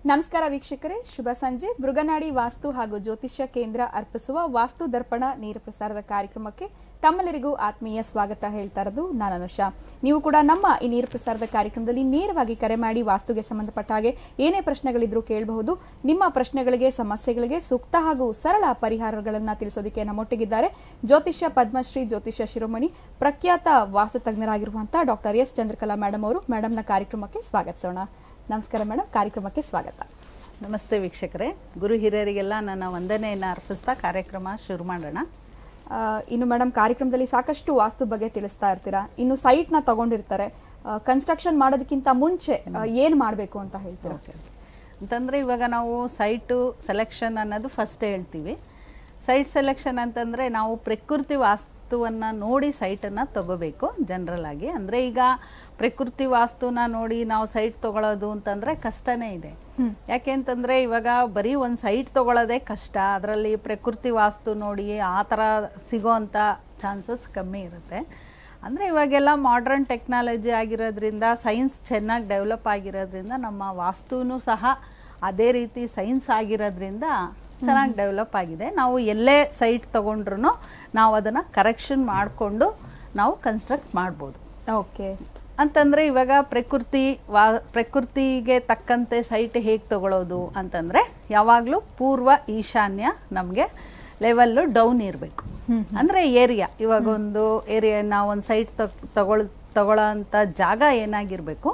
ನಮಸ್ಕಾರ ವೀಕ್ಷಕರೇ ಶುಭ ಸಂಜೆ ಮೃಗನಾಡಿ ವಾಸ್ತು ಹಾಗೂ ಜ್ಯೋತಿಷ್ಯ ಕೇಂದ್ರ ಅರ್ಪಿಸುವ ವಾಸ್ತು ದರ್ಪಣ ನೇರ ಪ್ರಸಾರದ ಕಾರ್ಯಕ್ರಮಕ್ಕೆ ತಮ್ಮೆಲ್ಲರಿಗೂ ಆತ್ಮೀಯ ಸ್ವಾಗತ ಹೇಳ್ತಾ ಇರೋದು ನಾನು ಅನುಷಾ ನೀವು ಕೂಡ ನಮ್ಮ ಈ ನೇರ ಪ್ರಸಾರದ ಕಾರ್ಯಕ್ರಮದಲ್ಲಿ ನೇರವಾಗಿ ಕರೆ ಮಾಡಿ ವಾಸ್ತುಗೆ ಸಂಬಂಧಪಟ್ಟ ಹಾಗೆ ಏನೇ ಪ್ರಶ್ನೆಗಳಿದ್ರೂ ಕೇಳಬಹುದು ನಿಮ್ಮ ಪ್ರಶ್ನೆಗಳಿಗೆ ಸಮಸ್ಯೆಗಳಿಗೆ ಸೂಕ್ತ ಹಾಗೂ ಸರಳ ಪರಿಹಾರಗಳನ್ನ ತಿಳಿಸೋದಕ್ಕೆ ನಮ್ಮೊಟ್ಟಿಗಿದ್ದಾರೆ ಜ್ಯೋತಿಷ್ಯ ಪದ್ಮಶ್ರೀ ಜ್ಯೋತಿಷ್ಯ ಶಿರೋಮಣಿ ಪ್ರಖ್ಯಾತ ವಾಸ್ತು ತಜ್ಞರಾಗಿರುವಂತಹ ಡಾಕ್ಟರ್ ಎಸ್ ಚಂದ್ರಕಲಾ ಮೇಡಮ್ ಅವರು ಮೇಡಮ್ನ ಕಾರ್ಯಕ್ರಮಕ್ಕೆ ಸ್ವಾಗತಿಸೋಣ ನಮಸ್ಕಾರ ಮೇಡಮ್ ಕಾರ್ಯಕ್ರಮಕ್ಕೆ ಸ್ವಾಗತ ನಮಸ್ತೆ ವೀಕ್ಷಕರೇ ಗುರು ಹಿರಿಯರಿಗೆಲ್ಲ ನನ್ನ ವಂದನೆಯನ್ನು ಅರ್ಪಿಸ್ತಾ ಕಾರ್ಯಕ್ರಮ ಶುರು ಮಾಡೋಣ ಆ, ಇನ್ನು ಮೇಡಮ್ ಕಾರ್ಯಕ್ರಮದಲ್ಲಿ ಸಾಕಷ್ಟು ವಾಸ್ತು ಬಗ್ಗೆ ತಿಳಿಸ್ತಾ ಇರ್ತೀರಾ ಇನ್ನು ಸೈಟ್ ನ ತಗೊಂಡಿರ್ತಾರೆ ಕನ್ಸ್ಟ್ರಕ್ಷನ್ ಮಾಡೋದಕ್ಕಿಂತ ಮುಂಚೆ ಆ, ಏನ್ ಮಾಡಬೇಕು ಅಂತ ಹೇಳ್ತೀರಾ ಅಂತಂದರೆ ಇವಾಗ ನಾವು ಸೈಟು ಸೆಲೆಕ್ಷನ್ ಅನ್ನೋದು ಫಸ್ಟ್ ಹೇಳ್ತೀವಿ ಸೈಟ್ ಸೆಲೆಕ್ಷನ್ ಅಂತಂದರೆ ನಾವು ಪ್ರಕೃತಿ ವಾಸ್ತುವನ್ನು ನೋಡಿ ಸೈಟನ್ನು ತಗೋಬೇಕು ಜನರಲ್ ಆಗಿ ಅಂದರೆ ಈಗ ಪ್ರಕೃತಿ ವಾಸ್ತುನ ನೋಡಿ ನಾವು ಸೈಟ್ ತಗೊಳ್ಳೋದು ಅಂತಂದರೆ ಕಷ್ಟನೇ ಇದೆ ಯಾಕೆ ಅಂತಂದರೆ ಇವಾಗ ಬರೀ ಒಂದು ಸೈಟ್ ತಗೊಳ್ಳೋದೇ ಕಷ್ಟ ಅದರಲ್ಲಿ ಪ್ರಕೃತಿ ವಾಸ್ತು ನೋಡಿ ಆ ಥರ ಸಿಗೋವಂಥ ಚಾನ್ಸಸ್ ಕಮ್ಮಿ ಇರುತ್ತೆ ಅಂದರೆ ಇವಾಗೆಲ್ಲ ಮಾಡ್ರನ್ ಟೆಕ್ನಾಲಜಿ ಆಗಿರೋದ್ರಿಂದ ಸೈನ್ಸ್ ಚೆನ್ನಾಗಿ ಡೆವಲಪ್ ಆಗಿರೋದ್ರಿಂದ ನಮ್ಮ ವಾಸ್ತುನೂ ಸಹ ಅದೇ ರೀತಿ ಸೈನ್ಸ್ ಆಗಿರೋದ್ರಿಂದ ಚೆನ್ನಾಗಿ ಡೆವಲಪ್ ಆಗಿದೆ ನಾವು ಎಲ್ಲೇ ಸೈಟ್ ತೊಗೊಂಡ್ರು ನಾವು ಅದನ್ನು ಕರೆಕ್ಷನ್ ಮಾಡಿಕೊಂಡು ನಾವು ಕನ್ಸ್ಟ್ರಕ್ಟ್ ಮಾಡ್ಬೋದು ಓಕೆ ಅಂತಂದರೆ ಇವಾಗ ಪ್ರಕೃತಿ ವಾ ಪ್ರಕೃತಿಗೆ ತಕ್ಕಂತೆ ಸೈಟ್ ಹೇಗೆ ತಗೊಳ್ಳೋದು ಅಂತಂದರೆ ಯಾವಾಗಲೂ ಪೂರ್ವ ಈಶಾನ್ಯ ನಮಗೆ ಲೆವೆಲ್ಲು ಡೌನ್ ಇರಬೇಕು ಅಂದರೆ ಏರಿಯಾ ಇವಾಗ ಒಂದು ಏರಿಯಾ ನಾವು ಒಂದು ಸೈಟ್ ತಗೊಳ್ ತಗೊಳ್ಳೋ ಅಂಥ ಜಾಗ ಏನಾಗಿರಬೇಕು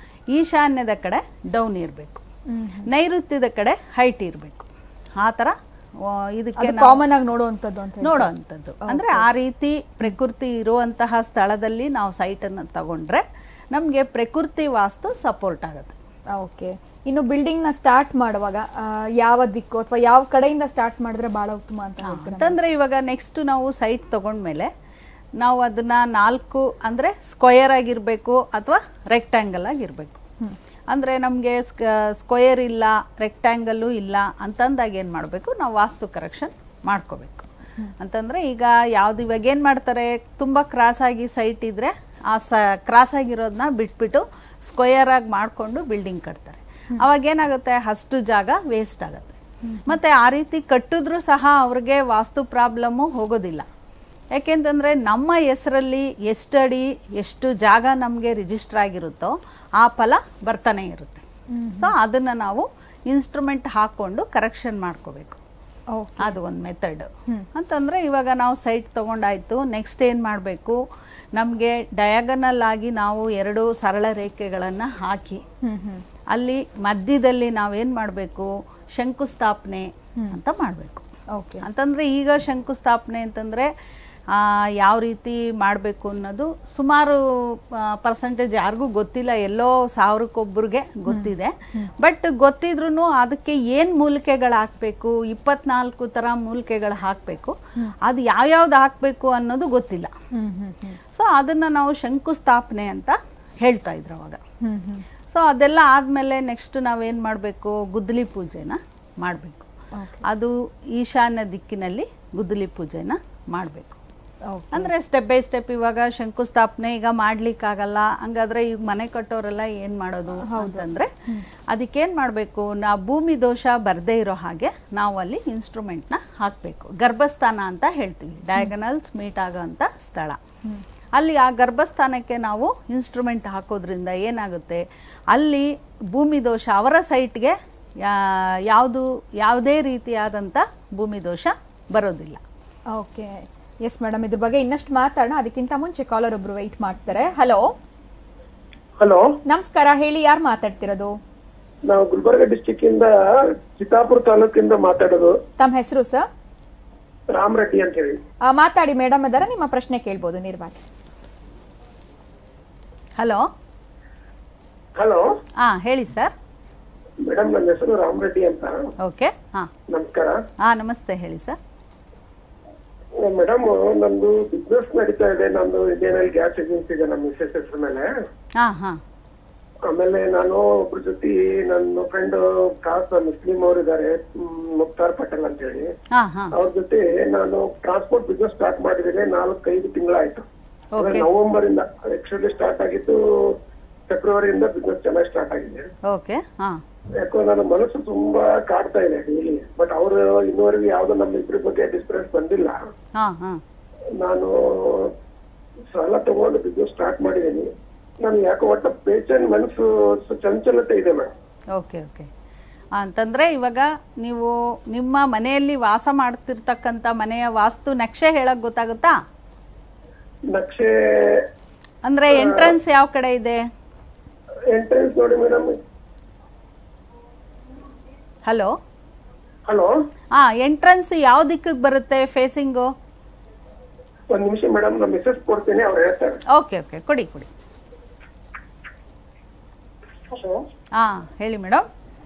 ಈಶಾನ್ಯದ ಕಡೆ ಡೌನ್ ಇರಬೇಕು ನೈಋತ್ಯದ ಕಡೆ ಹೈಟ್ ಇರಬೇಕು ಆ ಥರ ಆ, ಇದಕ್ಕೆ ನಾವು- ಕಾಮನ್ ಆಗಿ ನೋಡುವಂತದ್ದು ಅಂತ ಹೇಳಿ. ನೋಡೋವಂಥದ್ದು ಅಂದ್ರೆ ಆ ರೀತಿ ಪ್ರಕೃತಿ ಇರುವಂತಹ ಸ್ಥಳದಲ್ಲಿ ನಾವು ಸೈಟನ್ನು ತಗೊಂಡ್ರೆ ನಮಗೆ ಪ್ರಕೃತಿ ವಾಸ್ತು ಸಪೋರ್ಟ್ ಆಗುತ್ತೆ ಓಕೆ ಇನ್ನು ಬಿಲ್ಡಿಂಗ್ ನ ಸ್ಟಾರ್ಟ್ ಮಾಡುವಾಗ ಆ, ಯಾವ ದಿಕ್ಕು ಅಥವಾ ಯಾವ ಕಡೆಯಿಂದ ಸ್ಟಾರ್ಟ್ ಮಾಡಿದ್ರೆ ಬಹಳ ಉತ್ತಮ ಅಂತ ಹೇಳ್ತೀರಾ ಅಂತಂದ್ರೆ ಇವಾಗ ನೆಕ್ಸ್ಟ್ ನಾವು ಸೈಟ್ ತಗೊಂಡ್ಮೇಲೆ ನಾವು ಅದನ್ನ ನಾಲ್ಕು ಅಂದ್ರೆ ಸ್ಕ್ವಯರ್ ಆಗಿರಬೇಕು ಅಥವಾ ರೆಕ್ಟ್ಯಾಂಗಲ್ ಆಗಿರಬೇಕು ಅಂದರೆ ನಮಗೆ ಸ್ಕ್ವಯರ್ ಇಲ್ಲ ರೆಕ್ಟ್ಯಾಂಗಲ್ಲು ಇಲ್ಲ ಅಂತಂದಾಗ ಏನು ಮಾಡಬೇಕು ನಾವು ವಾಸ್ತು ಕರೆಕ್ಷನ್ ಮಾಡ್ಕೋಬೇಕು ಅಂತಂದರೆ ಈಗ ಯಾವ್ದು ಇವಾಗ ಏನು ಮಾಡ್ತಾರೆ ತುಂಬ ಕ್ರಾಸ್ ಆಗಿ ಸೈಟ್ ಇದ್ದರೆ ಆ ಸ ಕ್ರಾಸ್ ಆಗಿರೋದನ್ನ ಬಿಟ್ಬಿಟ್ಟು ಸ್ಕ್ವಯರ್ ಆಗಿ ಮಾಡಿಕೊಂಡು ಬಿಲ್ಡಿಂಗ್ ಕಟ್ತಾರೆ ಅವಾಗ ಏನಾಗುತ್ತೆ ಅಷ್ಟು ಜಾಗ ವೇಸ್ಟ್ ಆಗುತ್ತೆ ಮತ್ತು ಆ ರೀತಿ ಕಟ್ಟಿದ್ರೂ ಸಹ ಅವ್ರಿಗೆ ವಾಸ್ತು ಪ್ರಾಬ್ಲಮ್ಮು ಹೋಗೋದಿಲ್ಲ ಯಾಕೆಂತಂದರೆ ನಮ್ಮ ಹೆಸರಲ್ಲಿ ಎಷ್ಟು ಅಡಿ ಎಷ್ಟು ಜಾಗ ನಮಗೆ ರಿಜಿಸ್ಟರ್ ಆಗಿರುತ್ತೋ ಆ ಫಲ ಬರ್ತಾನೆ ಇರುತ್ತೆ ಸೊ ಅದನ್ನು ನಾವು ಇನ್ಸ್ಟ್ರೂಮೆಂಟ್ ಹಾಕ್ಕೊಂಡು ಕರೆಕ್ಷನ್ ಮಾಡ್ಕೋಬೇಕು ಓಕೆ ಅದು ಒಂದು ಮೆಥಡ್ ಅಂತಂದರೆ ಇವಾಗ ನಾವು ಸೈಟ್ ತೊಗೊಂಡಾಯ್ತು ನೆಕ್ಸ್ಟ್ ಏನು ಮಾಡಬೇಕು ನಮಗೆ ಡಯಾಗನಲ್ ಆಗಿ ನಾವು ಎರಡು ಸರಳ ರೇಖೆಗಳನ್ನು ಹಾಕಿ ಹ್ಮ್ ಹ್ಮ್ ಅಲ್ಲಿ ಮಧ್ಯದಲ್ಲಿ ನಾವೇನು ಮಾಡಬೇಕು ಶಂಕುಸ್ಥಾಪನೆ ಅಂತ ಮಾಡಬೇಕು ಓಕೆ ಅಂತಂದರೆ ಈಗ ಶಂಕುಸ್ಥಾಪನೆ ಅಂತಂದರೆ ಯಾವ ರೀತಿ ಮಾಡಬೇಕು ಅನ್ನೋದು ಸುಮಾರು ಪರ್ಸೆಂಟೇಜ್ ಯಾರಿಗೂ ಗೊತ್ತಿಲ್ಲ ಎಲ್ಲೋ ಸಾವಿರಕ್ಕೊಬ್ಬರಿಗೆ ಗೊತ್ತಿದೆ ಬಟ್ ಗೊತ್ತಿದ್ರೂ ಅದಕ್ಕೆ ಏನು ಮೂಲಿಕೆಗಳು ಹಾಕಬೇಕು ಇಪ್ಪತ್ನಾಲ್ಕು ಥರ ಮೂಲಿಕೆಗಳು ಹಾಕಬೇಕು ಅದು ಯಾವ್ಯಾವ್ದು ಹಾಕಬೇಕು ಅನ್ನೋದು ಗೊತ್ತಿಲ್ಲ ಹ್ಮ್ ಹ್ಮ್ ಹ್ಮ್ ಸೊ ಅದನ್ನು ನಾವು ಶಂಕುಸ್ಥಾಪನೆ ಅಂತ ಹೇಳ್ತಾ ಇದ್ರು ಅವಾಗ ಹ್ಮ್ ಹ್ಮ್ ಸೊ ಅದೆಲ್ಲ ಆದಮೇಲೆ ನೆಕ್ಸ್ಟ್ ನಾವೇನು ಮಾಡಬೇಕು ಗುದ್ದಲಿ ಪೂಜೆನ ಮಾಡಬೇಕು ಓಕೆ ಅದು ಈಶಾನ್ಯ ದಿಕ್ಕಿನಲ್ಲಿ ಗುದ್ದಲಿ ಪೂಜೆನ ಮಾಡಬೇಕು ಓಕೆ ಅಂದರೆ ಸ್ಟೆಪ್ ಬೈ ಸ್ಟೆಪ್ ಇವಾಗ ಶಂಕುಸ್ಥಾಪನೆ ಈಗ ಮಾಡ್ಲಿಕ್ಕಾಗಲ್ಲ ಹಂಗಾದ್ರೆ ಈಗ ಮನೆ ಕಟ್ಟೋರೆಲ್ಲ ಏನು ಮಾಡೋದು ಅಂತಂದರೆ ಅದಕ್ಕೇನು ಮಾಡಬೇಕು ನಾ ಭೂಮಿ ದೋಷ ಬರದೇ ಇರೋ ಹಾಗೆ ನಾವು ಅಲ್ಲಿ ಇನ್ಸ್ಟ್ರೂಮೆಂಟ್ನ ಹಾಕಬೇಕು ಗರ್ಭಸ್ಥಾನ ಅಂತ ಹೇಳ್ತೀವಿ ಡಯಾಗನಲ್ಸ್ ಮೀಟ್ ಆಗೋಂಥ ಸ್ಥಳ ಅಲ್ಲಿ ಆ ಗರ್ಭಸ್ಥಾನಕ್ಕೆ ನಾವು ಇನ್ಸ್ಟ್ರೂಮೆಂಟ್ ಹಾಕೋದ್ರಿಂದ ಏನಾಗುತ್ತೆ ಅಲ್ಲಿ ಭೂಮಿ ದೋಷ ಅವರ ಸೈಟ್ಗೆ ಯಾವುದು ಯಾವುದೇ ರೀತಿಯಾದಂಥ ಭೂಮಿ ದೋಷ ಬರೋದಿಲ್ಲ ಓಕೆ ಎಸ್ ಮೇಡಮ್ ಇದ್ರ ಬಗ್ಗೆ ಇನ್ನಷ್ಟು ಮಾತಾಡೋಣ ಅದಕ್ಕಿಂತ ಮುಂಚೆ ಕಾಲರ್ ಒಬ್ರು ವೆಯ್ಟ್ ಮಾಡ್ತಾರೆ ಹಲೋ ಹಲೋ ನಮಸ್ಕಾರ ಹೇಳಿ ಯಾರು ಮಾತಾಡ್ತಿರೋದು ನಾವು ಗುಲ್ಬರ್ಗ ಡಿಸ್ಟಿಕ್ ಇಂದ ಚಿತ್ತಾಪುರ ತಾಲೂಕಿಂದ ಮಾತಾಡೋದು ತಮ್ಮ ಹೆಸರು ಸರ್ ರಾಮ್ ರೆಡ್ಡಿ ಅಂತ ಹೇಳಿ ಮಾತಾಡಿ ಮೇಡಮ್ ಅದರ ನಿಮ್ಮ ಪ್ರಶ್ನೆ ಕೇಳ್ಬೋದು ನಿರ್ವಾಗಿ ಹಲೋ ಹಲೋ ಹಾಂ ಹೇಳಿ ಸರ್ ಮೇಡಮ್ ನನ್ನ ಹೆಸರು ರಾಮ್ ರೆಡ್ಡಿ ಅಂತ ಓಕೆ ಹಾಂ ನಮಸ್ಕಾರ ಹಾಂ ನಮಸ್ತೆ ಹೇಳಿ ಸರ್ ಮೇಡಮ್ ನಂದು ಬಿಸ್ನೆಸ್ ನಡೀತಾ ಇದೆ ನಂದು ಇಂಡಿಯನ್ ಆಯಿಲ್ ಗ್ಯಾಸ್ ಏಜೆನ್ಸಿ ಇದೆ ನಮ್ಮ ಮಿಸೆಸ್ ಹೆಸರು ಮೇಲೆ ಹಾಂ ಹಾಂ ಆಮೇಲೆ ನಾನು ಒಬ್ರ ಜೊತೆ ನನ್ನ ಫ್ರೆಂಡ್ ಖಾಸ್ ಮುಸ್ಲಿಂ ಅವರು ಇದ್ದಾರೆ ಮುಕ್ತಾರ್ ಪಟೇಲ್ ಅಂತ ಹೇಳಿ ಹಾಂ ಹಾಂ ಅವ್ರ ಜೊತೆ ನಾನು ಟ್ರಾನ್ಸ್ಪೋರ್ಟ್ ಬಿಸ್ನೆಸ್ ಸ್ಟಾರ್ಟ್ ಮಾಡಿದ್ದೇನೆ ನಾಲ್ಕೈದು ತಿಂಗಳಾಯ್ತು Okay. ನವೆಂಬರ್ ಇಂದ ಆಕ್ಚುಲಿ ಸ್ಟಾರ್ಟ್ ಆಗಿದ್ದು ಫೆಬ್ರವರಿಯಿಂದ ಬಿಸ್ನೆಸ್ ಚೆನ್ನಾಗಿ ಸ್ಟಾರ್ಟ್ ಆಗಿದೆ ಓಕೆ ಹಾಂ ಯಾಕೋ ನನ್ನ ಮನಸ್ಸು ತುಂಬಾ ಕಾಡ್ತಾ ಇದೆ ಇಲ್ಲಿ ಬಟ್ ಅವರು ಇನ್ನುವರೆಗೂ ಯಾವ್ದು ನಮ್ಮ ಇಬ್ಬರ ಬಗ್ಗೆ ಡಿಸ್ಪ್ರೆಸ್ ಬಂದಿಲ್ಲ ಹಾಂ ಹಾಂ ನಾನು ಸಾಲ ತಗೊಂಡು ಬಿಸ್ನೆಸ್ ಸ್ಟಾರ್ಟ್ ಮಾಡಿದ್ದೀನಿ ನಾನು ಯಾಕೋ ಒಟ್ಟ ಬೇಚನ್ ಮನಸ್ಸು ಸ- ಚಂಚಲತೆ ಇದೆ ಮೇಡಮ್ ಓಕೆ ಓಕೆ ಅಂತಂದರೆ ಇವಾಗ ನೀವು ನಿಮ್ಮ ಮನೆಯಲ್ಲಿ ವಾಸ ಮಾಡ್ತಿರ್ತಕ್ಕಂಥ ಮನೆಯ ವಾಸ್ತು ನಕ್ಷೆ ಹೇಳಕ್ ಗೊತ್ತಾಗುತ್ತಾ ನಕ್ಷೆ ಅಂದರೆ ಎಂಟ್ರೆನ್ಸ್ ಯಾವ ಕಡೆ ಇದೆ ಎಂಟ್ರೆನ್ಸ್ ನೋಡಿ ಮೇಡಮ್ ಹಲೋ ಹಲೋ ಹಾಂ ಎಂಟ್ರೆನ್ಸ್ ಯಾವ ದಿಕ್ಕಿಗೆ ಬರುತ್ತೆ ಫೇಸಿಂಗು ಒಂದ್ ನಿಮಿಷ ಮೇಡಮ್ ನಾನು ಮೆಸೇಜ್ ಕೊಡ್ತೀನಿ ಅವ್ರು ಹೇಳ್ತಾರೆ ಓಕೆ ಓಕೆ ಕೊಡಿ ಕೊಡಿ ಹಲೋ ಹಾಂ ಹೇಳಿ ಮೇಡಮ್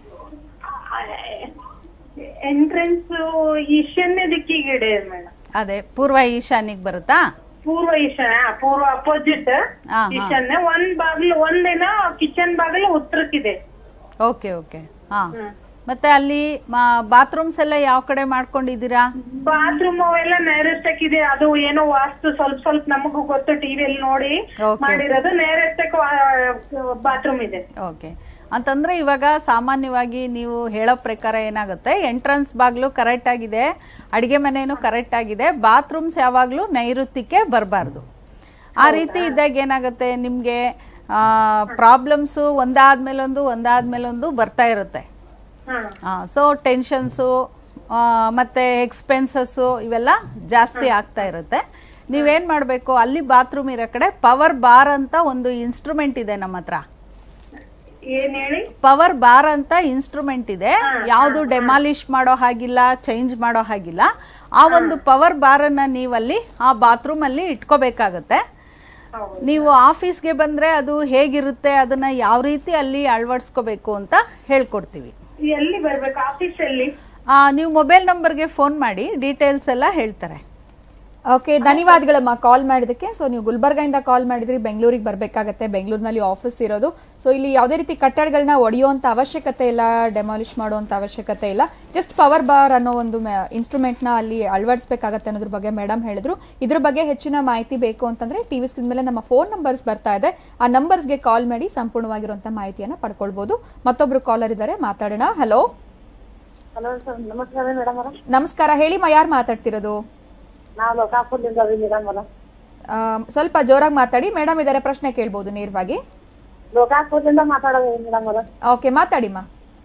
ಎಂಟ್ರೆನ್ಸ್ ಈಶಾನ್ಯ ದಿಕ್ಕಿಗೆ ಇದೆ ಮೇಡಮ್ ಅದೇ ಪೂರ್ವ ಈಶಾನ್ಯಕ್ಕೆ ಬರುತ್ತಾ ಪೂರ್ವ ಈಶಾನ್ಯ ಪೂರ್ವ ಅಪೋಸಿಟ್ ಹಾ, ಹಾ. ಈಶಾನ್ಯ ಒಂದ್ ಬಾಗಿಲು ಒಂದಿನ ಕಿಚನ್ ಬಾಗಿಲು ಉತ್ತರಕ್ಕಿದೆ ಓಕೆ ಓಕೆ ಹಾಂ ಮತ್ತೆ ಅಲ್ಲಿ ಬಾತ್ರೂಮ್ಸ್ ಎಲ್ಲ ಯಾವ ಕಡೆ ಮಾಡ್ಕೊಂಡಿದ್ದೀರಾ ಬಾತ್ರೂಮ್ ಅವೆಲ್ಲ ನೈಋತ್ಯಕ್ ಇದೆ ಅದು ಏನೋ ವಾಸ್ತು ಸ್ವಲ್ಪ ಸ್ವಲ್ಪ ನಮಗೂ ಗೊತ್ತು ಟಿವಿಯಲ್ಲಿ ನೋಡಿ Okay. ಮಾಡಿರೋದು ನೈಋತ್ಯಕ್ ಬಾತ್ರೂಮ್ ಇದೆ ಓಕೆ ಅಂತಂದರೆ ಇವಾಗ ಸಾಮಾನ್ಯವಾಗಿ ನೀವು ಹೇಳೋ ಪ್ರಕಾರ ಏನಾಗುತ್ತೆ ಎಂಟ್ರೆನ್ಸ್ ಬಾಗಿಲು ಕರೆಕ್ಟ್ ಆಗಿದೆ ಅಡುಗೆ ಮನೆಯೂ ಕರೆಕ್ಟ್ ಆಗಿದೆ ಬಾತ್ರೂಮ್ಸ್ ಯಾವಾಗಲೂ ನೈಋತ್ಯಕ್ಕೆ ಬರಬಾರ್ದು ಆ ರೀತಿ ಇದ್ದಾಗ ಏನಾಗುತ್ತೆ ನಿಮಗೆ ಪ್ರಾಬ್ಲಮ್ಸು ಒಂದಾದ್ಮೇಲೊಂದು ಒಂದಾದ್ಮೇಲೊಂದು ಬರ್ತಾ ಇರುತ್ತೆ ಹಾ ಸೊ ಟೆನ್ಷನ್ಸು ಮತ್ತು ಎಕ್ಸ್ಪೆನ್ಸಸ್ಸು ಇವೆಲ್ಲ ಜಾಸ್ತಿ ಆಗ್ತಾ ಇರುತ್ತೆ ನೀವೇನು ಮಾಡಬೇಕು ಅಲ್ಲಿ ಬಾತ್ರೂಮ್ ಇರೋ ಕಡೆ ಪವರ್ ಬಾರ್ ಅಂತ ಒಂದು ಇನ್ಸ್ಟ್ರೂಮೆಂಟ್ ಇದೆ ನಮ್ಮ ಹತ್ರ ಏನ್ ಹೇಳಿ ಪವರ್ ಬಾರ್ ಅಂತ ಇನ್ಸ್ಟ್ರೂಮೆಂಟ್ ಇದೆ ಯಾವುದು ಡೆಮಾಲಿಷ್ ಮಾಡೋ ಹಾಗಿಲ್ಲ ಚೇಂಜ್ ಮಾಡೋ ಹಾಗಿಲ್ಲ ಆ ಒಂದು ಪವರ್ ಬಾರನ್ನು ನೀವಲ್ಲಿ ಆ ಬಾತ್ರೂಮಲ್ಲಿ ಇಟ್ಕೋಬೇಕಾಗತ್ತೆ ನೀವು ಆಫೀಸ್ಗೆ ಬಂದರೆ ಅದು ಹೇಗಿರುತ್ತೆ ಅದನ್ನು ಯಾವ ರೀತಿ ಅಲ್ಲಿ ಅಳವಡಿಸ್ಕೋಬೇಕು ಅಂತ ಹೇಳ್ಕೊಡ್ತೀವಿ ಎಲ್ಲಿ ಬರ್ಬೇಕು ಆಫೀಸ್ ಅಲ್ಲಿ ಆ, ನೀವು ಮೊಬೈಲ್ ನಂಬರ್ಗೆ ಫೋನ್ ಮಾಡಿ ಡೀಟೇಲ್ಸ್ ಎಲ್ಲ ಹೇಳ್ತಾರೆ ಓಕೆ ಧನ್ಯವಾದಗಳಮ್ಮ ಕಾಲ್ ಮಾಡಿದಕ್ಕೆ ಸೊ ನೀವು ಗುಲ್ಬರ್ಗದಿಂದ ಕಾಲ್ ಮಾಡಿದ್ರಿ ಬೆಂಗಳೂರಿಗೆ ಬರಬೇಕಾಗತ್ತೆ ಬೆಂಗಳೂರಿನಲ್ಲಿ ಆಫೀಸ್ ಇರೋದು ಸೊ ಇಲ್ಲಿ ಯಾವುದೇ ರೀತಿ ಕಟ್ಟಡಗಳನ್ನ ಒಡೆಯುವಂಥ ಅವಶ್ಯಕತೆ ಇಲ್ಲ ಡೆಮಾಲಿಷ್ ಮಾಡುವಂಥ ಅವಶ್ಯಕತೆ ಇಲ್ಲ ಜಸ್ಟ್ ಪವರ್ ಬಾರ್ ಅನ್ನೋ ಒಂದು ಇನ್ಸ್ಟ್ರೂಮೆಂಟ್ನ ಅಲ್ಲಿ ಅಳವಡಿಸಬೇಕಾಗತ್ತೆ ಅನ್ನೋದ್ರ ಬಗ್ಗೆ ಮೇಡಮ್ ಹೇಳಿದ್ರು ಇದ್ರ ಬಗ್ಗೆ ಹೆಚ್ಚಿನ ಮಾಹಿತಿ ಬೇಕು ಅಂತಂದ್ರೆ ಟಿವಿ ಸ್ಕ್ರೀನ್ ಮೇಲೆ ನಮ್ಮ ಫೋನ್ ನಂಬರ್ಸ್ ಬರ್ತಾ ಇದೆ ಆ ನಂಬರ್ಸ್ಗೆ ಕಾಲ್ ಮಾಡಿ ಸಂಪೂರ್ಣವಾಗಿರುವಂಥ ಮಾಹಿತಿಯನ್ನು ಪಡ್ಕೊಳ್ಬೋದು ಮತ್ತೊಬ್ರು ಕಾಲರ್ ಇದ್ದಾರೆ ಮಾತಾಡೋಣ ಹಲೋ ಹಲೋ ಸರ್ ನಮಸ್ಕಾರ ಮೇಡಮ್ ಅವರ ನಮಸ್ಕಾರ ಹೇಳಿಮ್ಮ ಯಾರು ಮಾತಾಡ್ತಿರೋದು ನಾವು ಲೋಕಾಪುರದಿಂದ ಅವಿ ಮೇಡಮ್ ಅವರ ಆ, ಸ್ವಲ್ಪ ಜೋರಾಗಿ ಮಾತಾಡಿ ಮೇಡಮ್ ಇದಾರೆ ಪ್ರಶ್ನೆ ಕೇಳ್ಬೋದು ನೇರವಾಗಿ ಲೋಕಾಪುರದಿಂದ ಮಾತಾಡೋದು ಮೇಡಮ್ ಅವರ ಓಕೆ ಮಾತಾಡಿಮ್ಮ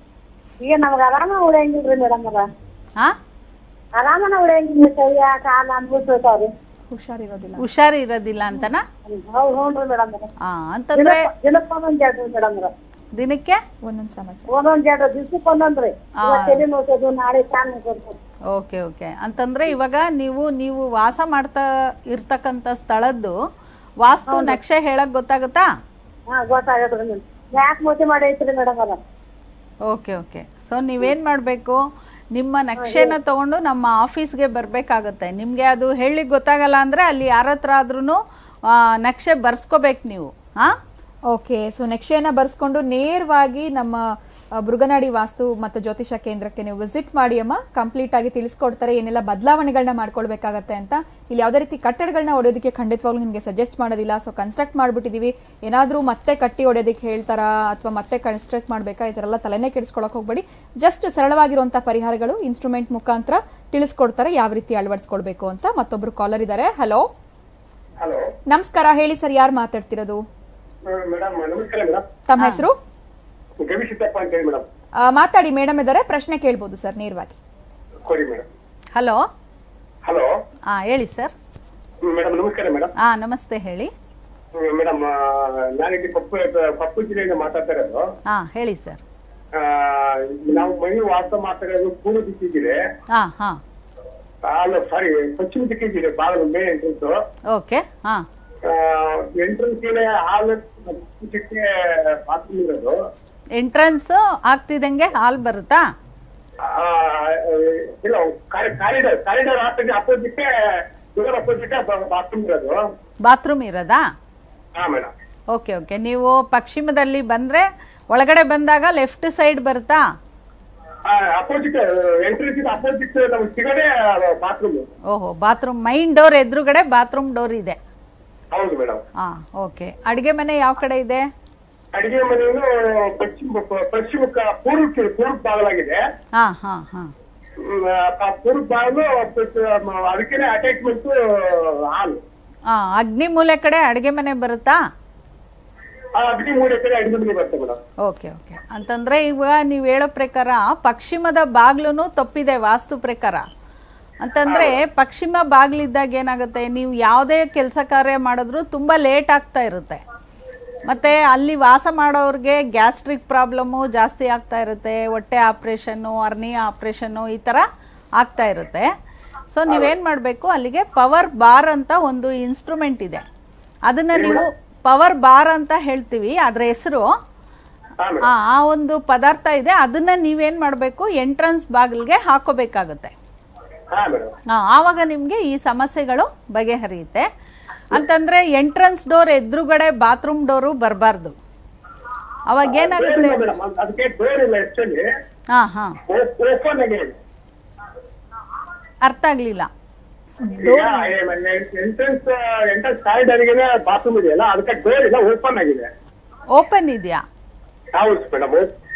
ಈಗ ನಮ್ಗೆ ಆರಾಮ ಉಳಿಯಂಗಿಲ್ರಿ ಮೇಡಮ್ ಅವರ ಹಾಂ ಆರಾಮನ ಉಳಿಯಂಗಿಲ್ಲ ಕೈಯ ಕಾಲ ಅನ್ಭವಿಸ್ತಾವ್ರಿ ಹುಷಾರಿರೋದಿಲ್ಲ ಹುಷಾರು ಇರೋದಿಲ್ಲ ಅಂತನಾ ಹೌದು ಹ್ಞೂ ರೀ ಮೇಡಮ್ ಅವರ ಹಾಂ ಅಂತಂದರೆ ದಿನಕ್ಕೆ ಒಂದೊಂದ್ ಜಾಡ್ರಿ ಮೇಡಮ್ ಅವರ ದಿನಕ್ಕೆ ಒಂದೊಂದು ಸಮಸ್ಯೆ ಒಂದೊಂದ್ ಜಾಡ್ರಿ ದಿವ್ಸಕ್ಕೆ ಒಂದೊಂದ್ರಿ ಇವತ್ತು ತಲೆ ನೋಡ್ತದು ನಾಳೆ ಕಾಲ್ ನೋಡ್ತದು ಓಕೆ ಓಕೆ ಅಂತಂದ್ರೆ ಇವಾಗ ನೀವು ನೀವು ವಾಸ ಮಾಡ್ತಾ ಇರ್ತಕ್ಕಂಥ ಸ್ಥಳದ್ದು ವಾಸ್ತು ನಕ್ಷೆ ಹೇಳಕ್ ಗೊತ್ತಾಗುತ್ತಾ ಹಾ ಗೊತ್ತಾಗದ್ರಿ ಮೇಡಮ್ ಯಾಕೆ ಮೋತಿ ಮಾಡಿ ಐತ್ರಿ ಮೇಡಮ್ ಅವರ ಓಕೆ ಓಕೆ ಸೊ ನೀವೇನು ಮಾಡಬೇಕು ನಿಮ್ಮ ನಕ್ಷೆನ ತಗೊಂಡು ನಮ್ಮ ಆಫೀಸ್ಗೆ ಬರಬೇಕಾಗತ್ತೆ ನಿಮಗೆ ಅದು ಹೇಳಲಿಕ್ಕೆ ಗೊತ್ತಾಗಲ್ಲ ಅಂದರೆ ಅಲ್ಲಿ ಯಾರ ಹತ್ರ ಆದ್ರೂ ನಕ್ಷೆ ಬರ್ಸ್ಕೋಬೇಕು ನೀವು ಹಾಂ ಓಕೆ ಸೊ ನಕ್ಷೆಯನ್ನ ಬರ್ಸ್ಕೊಂಡು ನೇರವಾಗಿ ನಮ್ಮ ಆ, ಬೃಗನಾಡಿ ವಾಸ್ತು ಮತ್ತು ಜ್ಯೋತಿಷ ಕೇಂದ್ರಕ್ಕೆ ನೀವು ವಿಸಿಟ್ ಮಾಡಿ ಅಮ್ಮ ಕಂಪ್ಲೀಟ್ ಆಗಿ ತಿಳಿಸ್ಕೊಡ್ತಾರೆ ಏನೆಲ್ಲ ಬದಲಾವಣೆಗಳನ್ನ ಮಾಡ್ಕೊಳ್ಬೇಕಾಗತ್ತೆ ಅಂತ ಇಲ್ಲಿ ಯಾವುದೇ ರೀತಿ ಕಟ್ಟಡಗಳನ್ನ ಹೊಡೆಯೋದಕ್ಕೆ ಖಂಡಿತವಾಗ್ಲೂ ನಿಮಗೆ ಸಜೆಸ್ಟ್ ಮಾಡೋದಿಲ್ಲ ಸೊ ಕನ್ಸ್ಟ್ರಕ್ಟ್ ಮಾಡ್ಬಿಟ್ಟಿದೀವಿ ಏನಾದರೂ ಮತ್ತೆ ಕಟ್ಟಿ ಹೊಡೆಯೋದಕ್ಕೆ ಹೇಳ್ತಾರಾ ಅಥವಾ ಮತ್ತೆ ಕನ್ಸ್ಟ್ರಕ್ಟ್ ಮಾಡಬೇಕಾ ಈ ಥರ ಎಲ್ಲ ತಲೆನೇ ಕೆಡಿಸ್ಕೊಳಕ್ ಹೋಗ್ಬೇಡಿ ಜಸ್ಟ್ ಸರಳವಾಗಿರುವಂಥ ಪರಿಹಾರಗಳು ಇನ್ಸ್ಟ್ರೂಮೆಂಟ್ ಮುಖಾಂತರ ತಿಳಿಸ್ಕೊಡ್ತಾರೆ ಯಾವ ರೀತಿ ಅಳವಡಿಸ್ಕೊಳ್ಬೇಕು ಅಂತ ಮತ್ತೊಬ್ರು ಕಾಲರ್ ಇದ್ದಾರೆ ಹಲೋ ಹಲೋ ನಮಸ್ಕಾರ ಹೇಳಿ ಸರ್ ಯಾರು ಮಾತಾಡ್ತಿರೋದು ಮೇಡಮ್ ನಮಸ್ಕಾರ ಮೇಡಮ್ ತಮ್ಮ ಹೆಸರು ಗವಿ ಸಿದ್ದಪ್ಪ ಅಂತ ಹೇಳಿ ಮೇಡಮ್ ಆ, ಮಾತಾಡಿ ಮೇಡಮ್ ಇದ್ದಾರೆ ಪ್ರಶ್ನೆ ಕೇಳ್ಬೋದು ಸರ್ ನೇರವಾಗಿ ಕೊಡಿ ಮೇಡಮ್ ಹಲೋ ಹಲೋ ಹಾಂ ಹೇಳಿ ಸರ್ ಮೇಡಮ್ ನಮಸ್ಕಾರ ಮೇಡಮ್ ಹಾಂ ನಮಸ್ತೆ ಹೇಳಿ ಮೇಡಮ್ ನಾನಿಲ್ಲಿ ಪಪ್ಪು ಪಪ್ಪು ಜಿಲ್ಲೆಯಿಂದ ಮಾತಾಡ್ತಾ ಇರೋದು ಹಾಂ ಹೇಳಿ ಸರ್ ಆ, ನಾವು ಮನೆ ವಾಸ ಮಾಡ್ತಾ ಇರೋದು ಪೂರ್ವ ದಿಕ್ಕಿಗಿದೆ ಹಾಂ ಹಾಂ ಅಲ್ಲ ಸಾರಿ ಪಶ್ಚಿಮ ದಿಕ್ಕಿಗಿದೆ ಬಾಗಿಲು ಮೇನ್ ಎಂಟ್ರೆನ್ಸ್ ಓಕೆ ಹಾಂ ಎಂಟ್ರೆನ್ಸ್ ಹಾಲ್ ದಿಕ್ಕಕ್ಕೆ ಬಾತ್ರೂಮ್ ಇರೋದು ಎಂಟ್ರೆನ್ಸ್ ಆಗ್ತಿದ್ದಂಗೆ ಹಾಲ್ ಬರುತ್ತಾ ಆ, ಇಲ್ಲ ಕಾರಿಡಾರ್ ಕಾರಿಡಾರ್ ಹಾಕಿದ್ರೆ ಅಪೋಸಿಟ್ ಡೋರ್ ಅಪೋಸಿಟ್ ಬಾತ್ರೂಮ್ ಇರೋದು ಬಾತ್ರೂಮ್ ಇರೋದಾ ಹಾ ಮೇಡಮ್ ಓಕೆ ಓಕೆ ನೀವು ಪಶ್ಚಿಮದಲ್ಲಿ ಬಂದರೆ ಒಳಗಡೆ ಬಂದಾಗ ಲೆಫ್ಟ್ ಸೈಡ್ ಬರುತ್ತಾ ಅಪೋಸಿಟ್ ಎಂಟ್ರೆನ್ಸ್ ಇದೆ ಅಪೋಸಿಟ್ ನಮ್ಗೆ ಸಿಗೋದೇ ಬಾತ್ರೂಮ್ ಓಹೋ ಬಾತ್ರೂಮ್ ಮೈನ್ ಡೋರ್ ಎದುರುಗಡೆ ಬಾತ್ರೂಮ್ ಡೋರ್ ಇದೆ ಹೌದು ಮೇಡಮ್ ಹಾಂ ಓಕೆ ಅಡುಗೆ ಮನೆ ಯಾವ ಕಡೆ ಇದೆ ಅಡಿಗೆ ಮನೆಯನ್ನು ಪಶ್ಚಿಮ ಪಶ್ಚಿಮಕ್ಕ ಪೂರ್ವಕ್ಕೆ ಪೂರ್ವ ಭಾಗಲಾಗಿದೆ ಹಾ ಹಾ ಹಾ ಹ್ಮ್, ಆ ಪೂರ್ವ ಭಾಗನು ಅದಕ್ಕೆ ಅಟ್ಯಾಚ್ಮೆಂಟ್ ಹಾಲ್ ಆ, ಅಗ್ನಿ ಮೂಲೆ ಕಡೆ ಅಡುಗೆ ಮನೆ ಬರುತ್ತಾ ಆ ಅಗ್ನಿ ಮೂಲೆ ಕಡೆ ಅಡಿಗೆ ಮನೆ ಬರ್ತದೆ ಮೇಡಮ್ ಓಕೆ ಓಕೆ ಅಂತಂದ್ರೆ ಇವಾಗ ನೀವು ಹೇಳೋ ಪ್ರಕಾರ ಪಶ್ಚಿಮದ ಬಾಗ್ಲೂ ತಪ್ಪಿದೆ ವಾಸ್ತು ಪ್ರಕಾರ ಅಂತಂದ್ರೆ ಪಶ್ಚಿಮ ಬಾಗ್ಲಿದ್ದಾಗ ಏನಾಗುತ್ತೆ ನೀವು ಯಾವುದೇ ಕೆಲಸ ಕಾರ್ಯ ಮಾಡಿದ್ರು ತುಂಬ ಲೇಟ್ ಆಗ್ತಾ ಇರುತ್ತೆ ಮತ್ತೆ ಅಲ್ಲಿ ವಾಸ ಮಾಡೋರಿಗೆ ಗ್ಯಾಸ್ಟ್ರಿಕ್ ಪ್ರಾಬ್ಲಮ್ಮು ಜಾಸ್ತಿ ಆಗ್ತಾ ಇರುತ್ತೆ ಹೊಟ್ಟೆ ಆಪ್ರೇಷನ್ನು ಅರ್ನಿಯ ಆಪ್ರೇಷನ್ನು ಈ ಥರ ಆಗ್ತಾ ಇರುತ್ತೆ ಸೊ ನೀವೇನು ಮಾಡಬೇಕು ಅಲ್ಲಿಗೆ ಪವರ್ ಬಾರ್ ಅಂತ ಒಂದು ಇನ್ಸ್ಟ್ರೂಮೆಂಟ್ ಇದೆ ಅದನ್ನು ನೀವು ಪವರ್ ಬಾರ್ ಅಂತ ಹೇಳ್ತೀವಿ ಅದರ ಹೆಸರು ಹಾ ಮೇಡಮ್ ಆ ಆ ಒಂದು ಪದಾರ್ಥ ಇದೆ ಅದನ್ನ ನೀವೇನ್ ಮಾಡಬೇಕು ಎಂಟ್ರನ್ಸ್ ಬಾಗಿಲಿಗೆ ಹಾಕೋಬೇಕಾಗುತ್ತೆ ಹಾ ಮೇಡಮ್ ಆ, ಆವಾಗ ನಿಮಗೆ ಈ ಸಮಸ್ಯೆಗಳು ಬಗೆಹರಿಯುತ್ತೆ ಅಂತಂದ್ರೆ ಎಂಟ್ರನ್ಸ್ ಡೋರ್ ಎದುರುಗಡೆ ಬಾತ್ರೂಮ್ ಡೋರು ಬರಬಾರ್ದು ಅವಾಗ ಏನಾಗುತ್ತೆ ಮೇಡಮ್ ಅದಕ್ಕೆ ಡೋರ್ ಇಲ್ಲ ಆಕ್ಚುಲಿ ಹಾ ಹಾ ಓಪನ್ ಆಗಿದೆ ಅರ್ಥ ಆಗ್ಲಿಲ್ಲ ಎಂಟ್ರೆನ್ಸ್ ಎಂಟ್ರೆನ್ಸ್ ಕಾರಿಡಾರ್ಗೆ ಬಾತ್ರೂಮ್ ಇದೆಯಲ್ಲ ಅದಕ್ಕೆ ಡೋರ್ ಇಲ್ಲ ಓಪನ್ ಆಗಿದೆ ಓಪನ್ ಇದೆಯಾ ಹೌದು ಮೇಡಮ್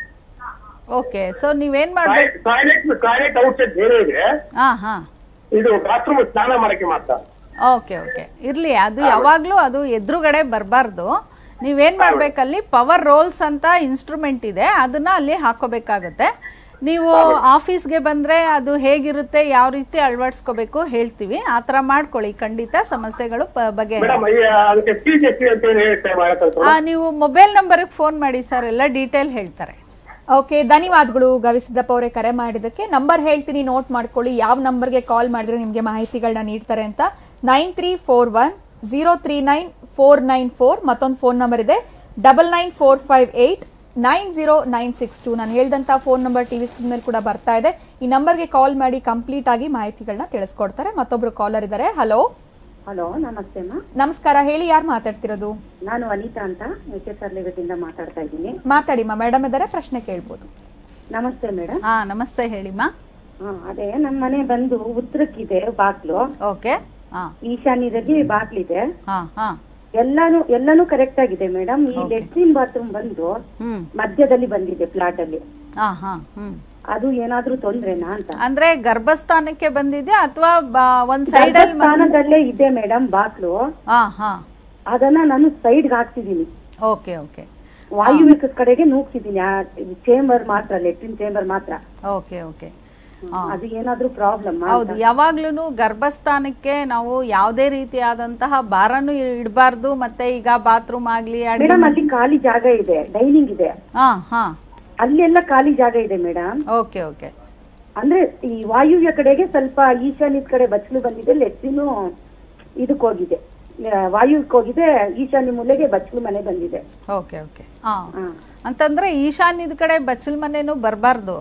ಓಕೆ ಸೊ ನೀವೇನ್ ಮಾಡ್ಬೇಕು ಟಾಯ್ಲೆಟ್ ಟಾಯ್ಲೆಟ್ ಔಟ್ಸೈಡ್ ಬೇರೆ ಇದೆ ಹಾ ಹಾ ಇದು ಬಾತ್ರೂಮ್ ಸ್ನಾನ ಮಾಡಕ್ಕೆ ಮಾತ್ರ ಓಕೆ ಓಕೆ ಇರ್ಲಿ ಅದು ಯಾವಾಗಲೂ ಅದು ಎದುರುಗಡೆ ಬರಬಾರ್ದು ನೀವೇನು ಮಾಡಬೇಕಲ್ಲಿ ಪವರ್ ರೋಲ್ಸ್ ಅಂತ ಇನ್ಸ್ಟ್ರೂಮೆಂಟ್ ಇದೆ ಅದನ್ನ ಅಲ್ಲಿ ಹಾಕೋಬೇಕಾಗತ್ತೆ ನೀವು ಆಫೀಸ್ಗೆ ಬಂದರೆ ಅದು ಹೇಗಿರುತ್ತೆ ಯಾವ ರೀತಿ ಅಳವಡಿಸ್ಕೋಬೇಕು ಹೇಳ್ತೀವಿ ಆ ಥರ ಮಾಡ್ಕೊಳ್ಳಿ ಖಂಡಿತ ಸಮಸ್ಯೆಗಳು ಪ- ಬಗೆ ಮೇಡಮ್ ಅದಕ್ಕೆ ಫೀಸ್ ಎಷ್ಟು ಅಂತ ಹೇಳಿ ಹೇಳ್ತಾರೆ ಮಾಡಕ್ಕೆ ಆ, ನೀವು ಮೊಬೈಲ್ ನಂಬರಿಗೆ ಫೋನ್ ಮಾಡಿ ಸರ್ ಎಲ್ಲ ಡೀಟೇಲ್ ಹೇಳ್ತಾರೆ ಓಕೆ ಧನ್ಯವಾದಗಳು ಗವಿಸಿದ್ದಪ್ಪ ಅವರೇ ಕರೆ ಮಾಡಿದ್ದಕ್ಕೆ ನಂಬರ್ ಹೇಳ್ತೀನಿ ನೋಟ್ ಮಾಡ್ಕೊಳ್ಳಿ ಯಾವ ನಂಬರ್ಗೆ ಕಾಲ್ ಮಾಡಿದ್ರೆ ನಿಮಗೆ ಮಾಹಿತಿಗಳನ್ನ ನೀಡ್ತಾರೆ ಅಂತ nine three four one zero three nine four nine four ಮತ್ತೊಂದು ಫೋನ್ ನಂಬರ್ ಇದೆ double nine four five eight nine zero nine six two ನಾನು ಹೇಳ್ದಂಥ ಫೋನ್ ನಂಬರ್ ಟಿವಿ ಸ್ಕ್ರೀನ್ ಮೇಲೆ ಕೂಡ ಬರ್ತಾ ಇದೆ ಈ ನಂಬರ್ಗೆ ಕಾಲ್ ಮಾಡಿ ಕಂಪ್ಲೀಟ್ ಆಗಿ ಮಾಹಿತಿಗಳನ್ನ ತಿಳಿಸ್ಕೊಡ್ತಾರೆ ಮತ್ತೊಬ್ರು ಕಾಲರ್ ಇದ್ದಾರೆ ಹಲೋ ಹಲೋ ನಮಸ್ತೆ ಅಮ್ಮ ನಮಸ್ಕಾರ ಹೇಳಿ ಯಾರು ಮಾತಾಡ್ತಿರೋದು ನಾನು ಅನಿತಾ ಅಂತ ಎಚ್ ಎಸ್ ಆರ್ ಲೇಔಟಿಂದ ಮಾತಾಡ್ತಾ ಇದ್ದೀನಿ ಮಾತಾಡಿ ಮಾ ಮೇಡಮ್ ಇದ್ದಾರೆ ಪ್ರಶ್ನೆ ಕೇಳ್ಬೋದು ನಮಸ್ತೆ ಮೇಡಮ್ ಹಾಂ ನಮಸ್ತೆ ಹೇಳಿಮ್ಮ ಹಾ ಅದೇ ನಮ್ಮ ಮನೆ ಬಂದು ಉತ್ತರಕ್ಕಿದೆ ಬಾಗ್ಲು ಓಕೆ ಹಾಂ ಈಶಾನ್ಯದಲ್ಲಿ ಬಾಗ್ಲಿದೆ ಹಾಂ ಹಾಂ ಎಲ್ಲಾನು ಎಲ್ಲಾನು ಕರೆಕ್ಟ್ ಆಗಿದೆ ಮೇಡಮ್ ಈ ಲೆಟ್ರಿನ್ ಬಾತ್ರೂಮ್ ಬಂದು ಹ್ಞೂ ಮಧ್ಯದಲ್ಲಿ ಬಂದಿದೆ ಫ್ಲಾಟ್ ಅಲ್ಲಿ ಹಾಂ ಹಾಂ ಹ್ಞೂ ಅದು ಏನಾದ್ರೂ ತೊಂದ್ರೆನಾ ಅಂತ ಅಂದ್ರೆ ಗರ್ಭಸ್ಥಾನಕ್ಕೆ ಬಂದಿದ್ಯಾ ಅಥವಾ ಒಂದ್ ಸೈಡ್ ಅಲ್ಲಿ ಸ್ಥಾನದಲ್ಲೇ ಇದೆ ಮೇಡಮ್ ಬಾಗ್ಲು ಹಾ ಹಾ ಅದನ್ನ ನಾನು ಸೈಡ್ ಹಾಕ್ತಿದ್ದೀನಿ ಓಕೆ ಓಕೆ ವಾಯುವಿಕ ಕಡೆಗೆ ನೂಗ್ತಿದ್ದೀನಿ ಆ ಚೇಂಬರ್ ಮಾತ್ರ ಲೆಟ್ರಿನ್ ಚೇಂಬರ್ ಮಾತ್ರ ಓಕೆ ಓಕೆ ಅದು ಏನಾದ್ರೂ ಪ್ರಾಬ್ಲಮ್ ಹೌದು ಯಾವಾಗ್ಲೂ ಗರ್ಭಸ್ಥಾನಕ್ಕೆ ನಾವು ಯಾವುದೇ ರೀತಿಯಾದಂತಹ ಭಾರನು ಇಡಬಾರ್ದು ಮತ್ತೆ ಈಗ ಬಾತ್ರೂಮ್ ಆಗ್ಲಿ ಅಡಿಗೆ ಮೇಡಮ್ ಅಲ್ಲಿ ಖಾಲಿ ಜಾಗ ಇದೆ ಡೈನಿಂಗ್ ಇದೆ ಹಾ ಹಾ ಅಲ್ಲೆಲ್ಲ ಖಾಲಿ ಜಾಗ ಇದೆ ಮೇಡಮ್ ಓಕೆ ಓಕೆ ಅಂದ್ರೆ ಈ ವಾಯುವ್ಯ ಕಡೆಗೆ ಸ್ವಲ್ಪ ಈಶಾನ್ಯದ ಕಡೆ ಬಚ್ಚಲು ಬಂದಿದೆ ಲೆಟ್ರಿನು ಇದಕ್ ಹೋಗಿದೆ ಆ, ವಾಯುವ್ಯಕ್ಕೆ ಹೋಗಿದೆ ಈಶಾನ್ಯ ಮೂಲೆಗೆ ಬಚ್ಚಲು ಮನೆ ಬಂದಿದೆ ಓಕೆ ಓಕೆ ಹಾ ಹಾ ಅಂತಂದ್ರೆ ಈಶಾನ್ಯದ ಕಡೆ ಬಚ್ಚಲ್ ಮನೆನೂ ಬರಬಾರ್ದು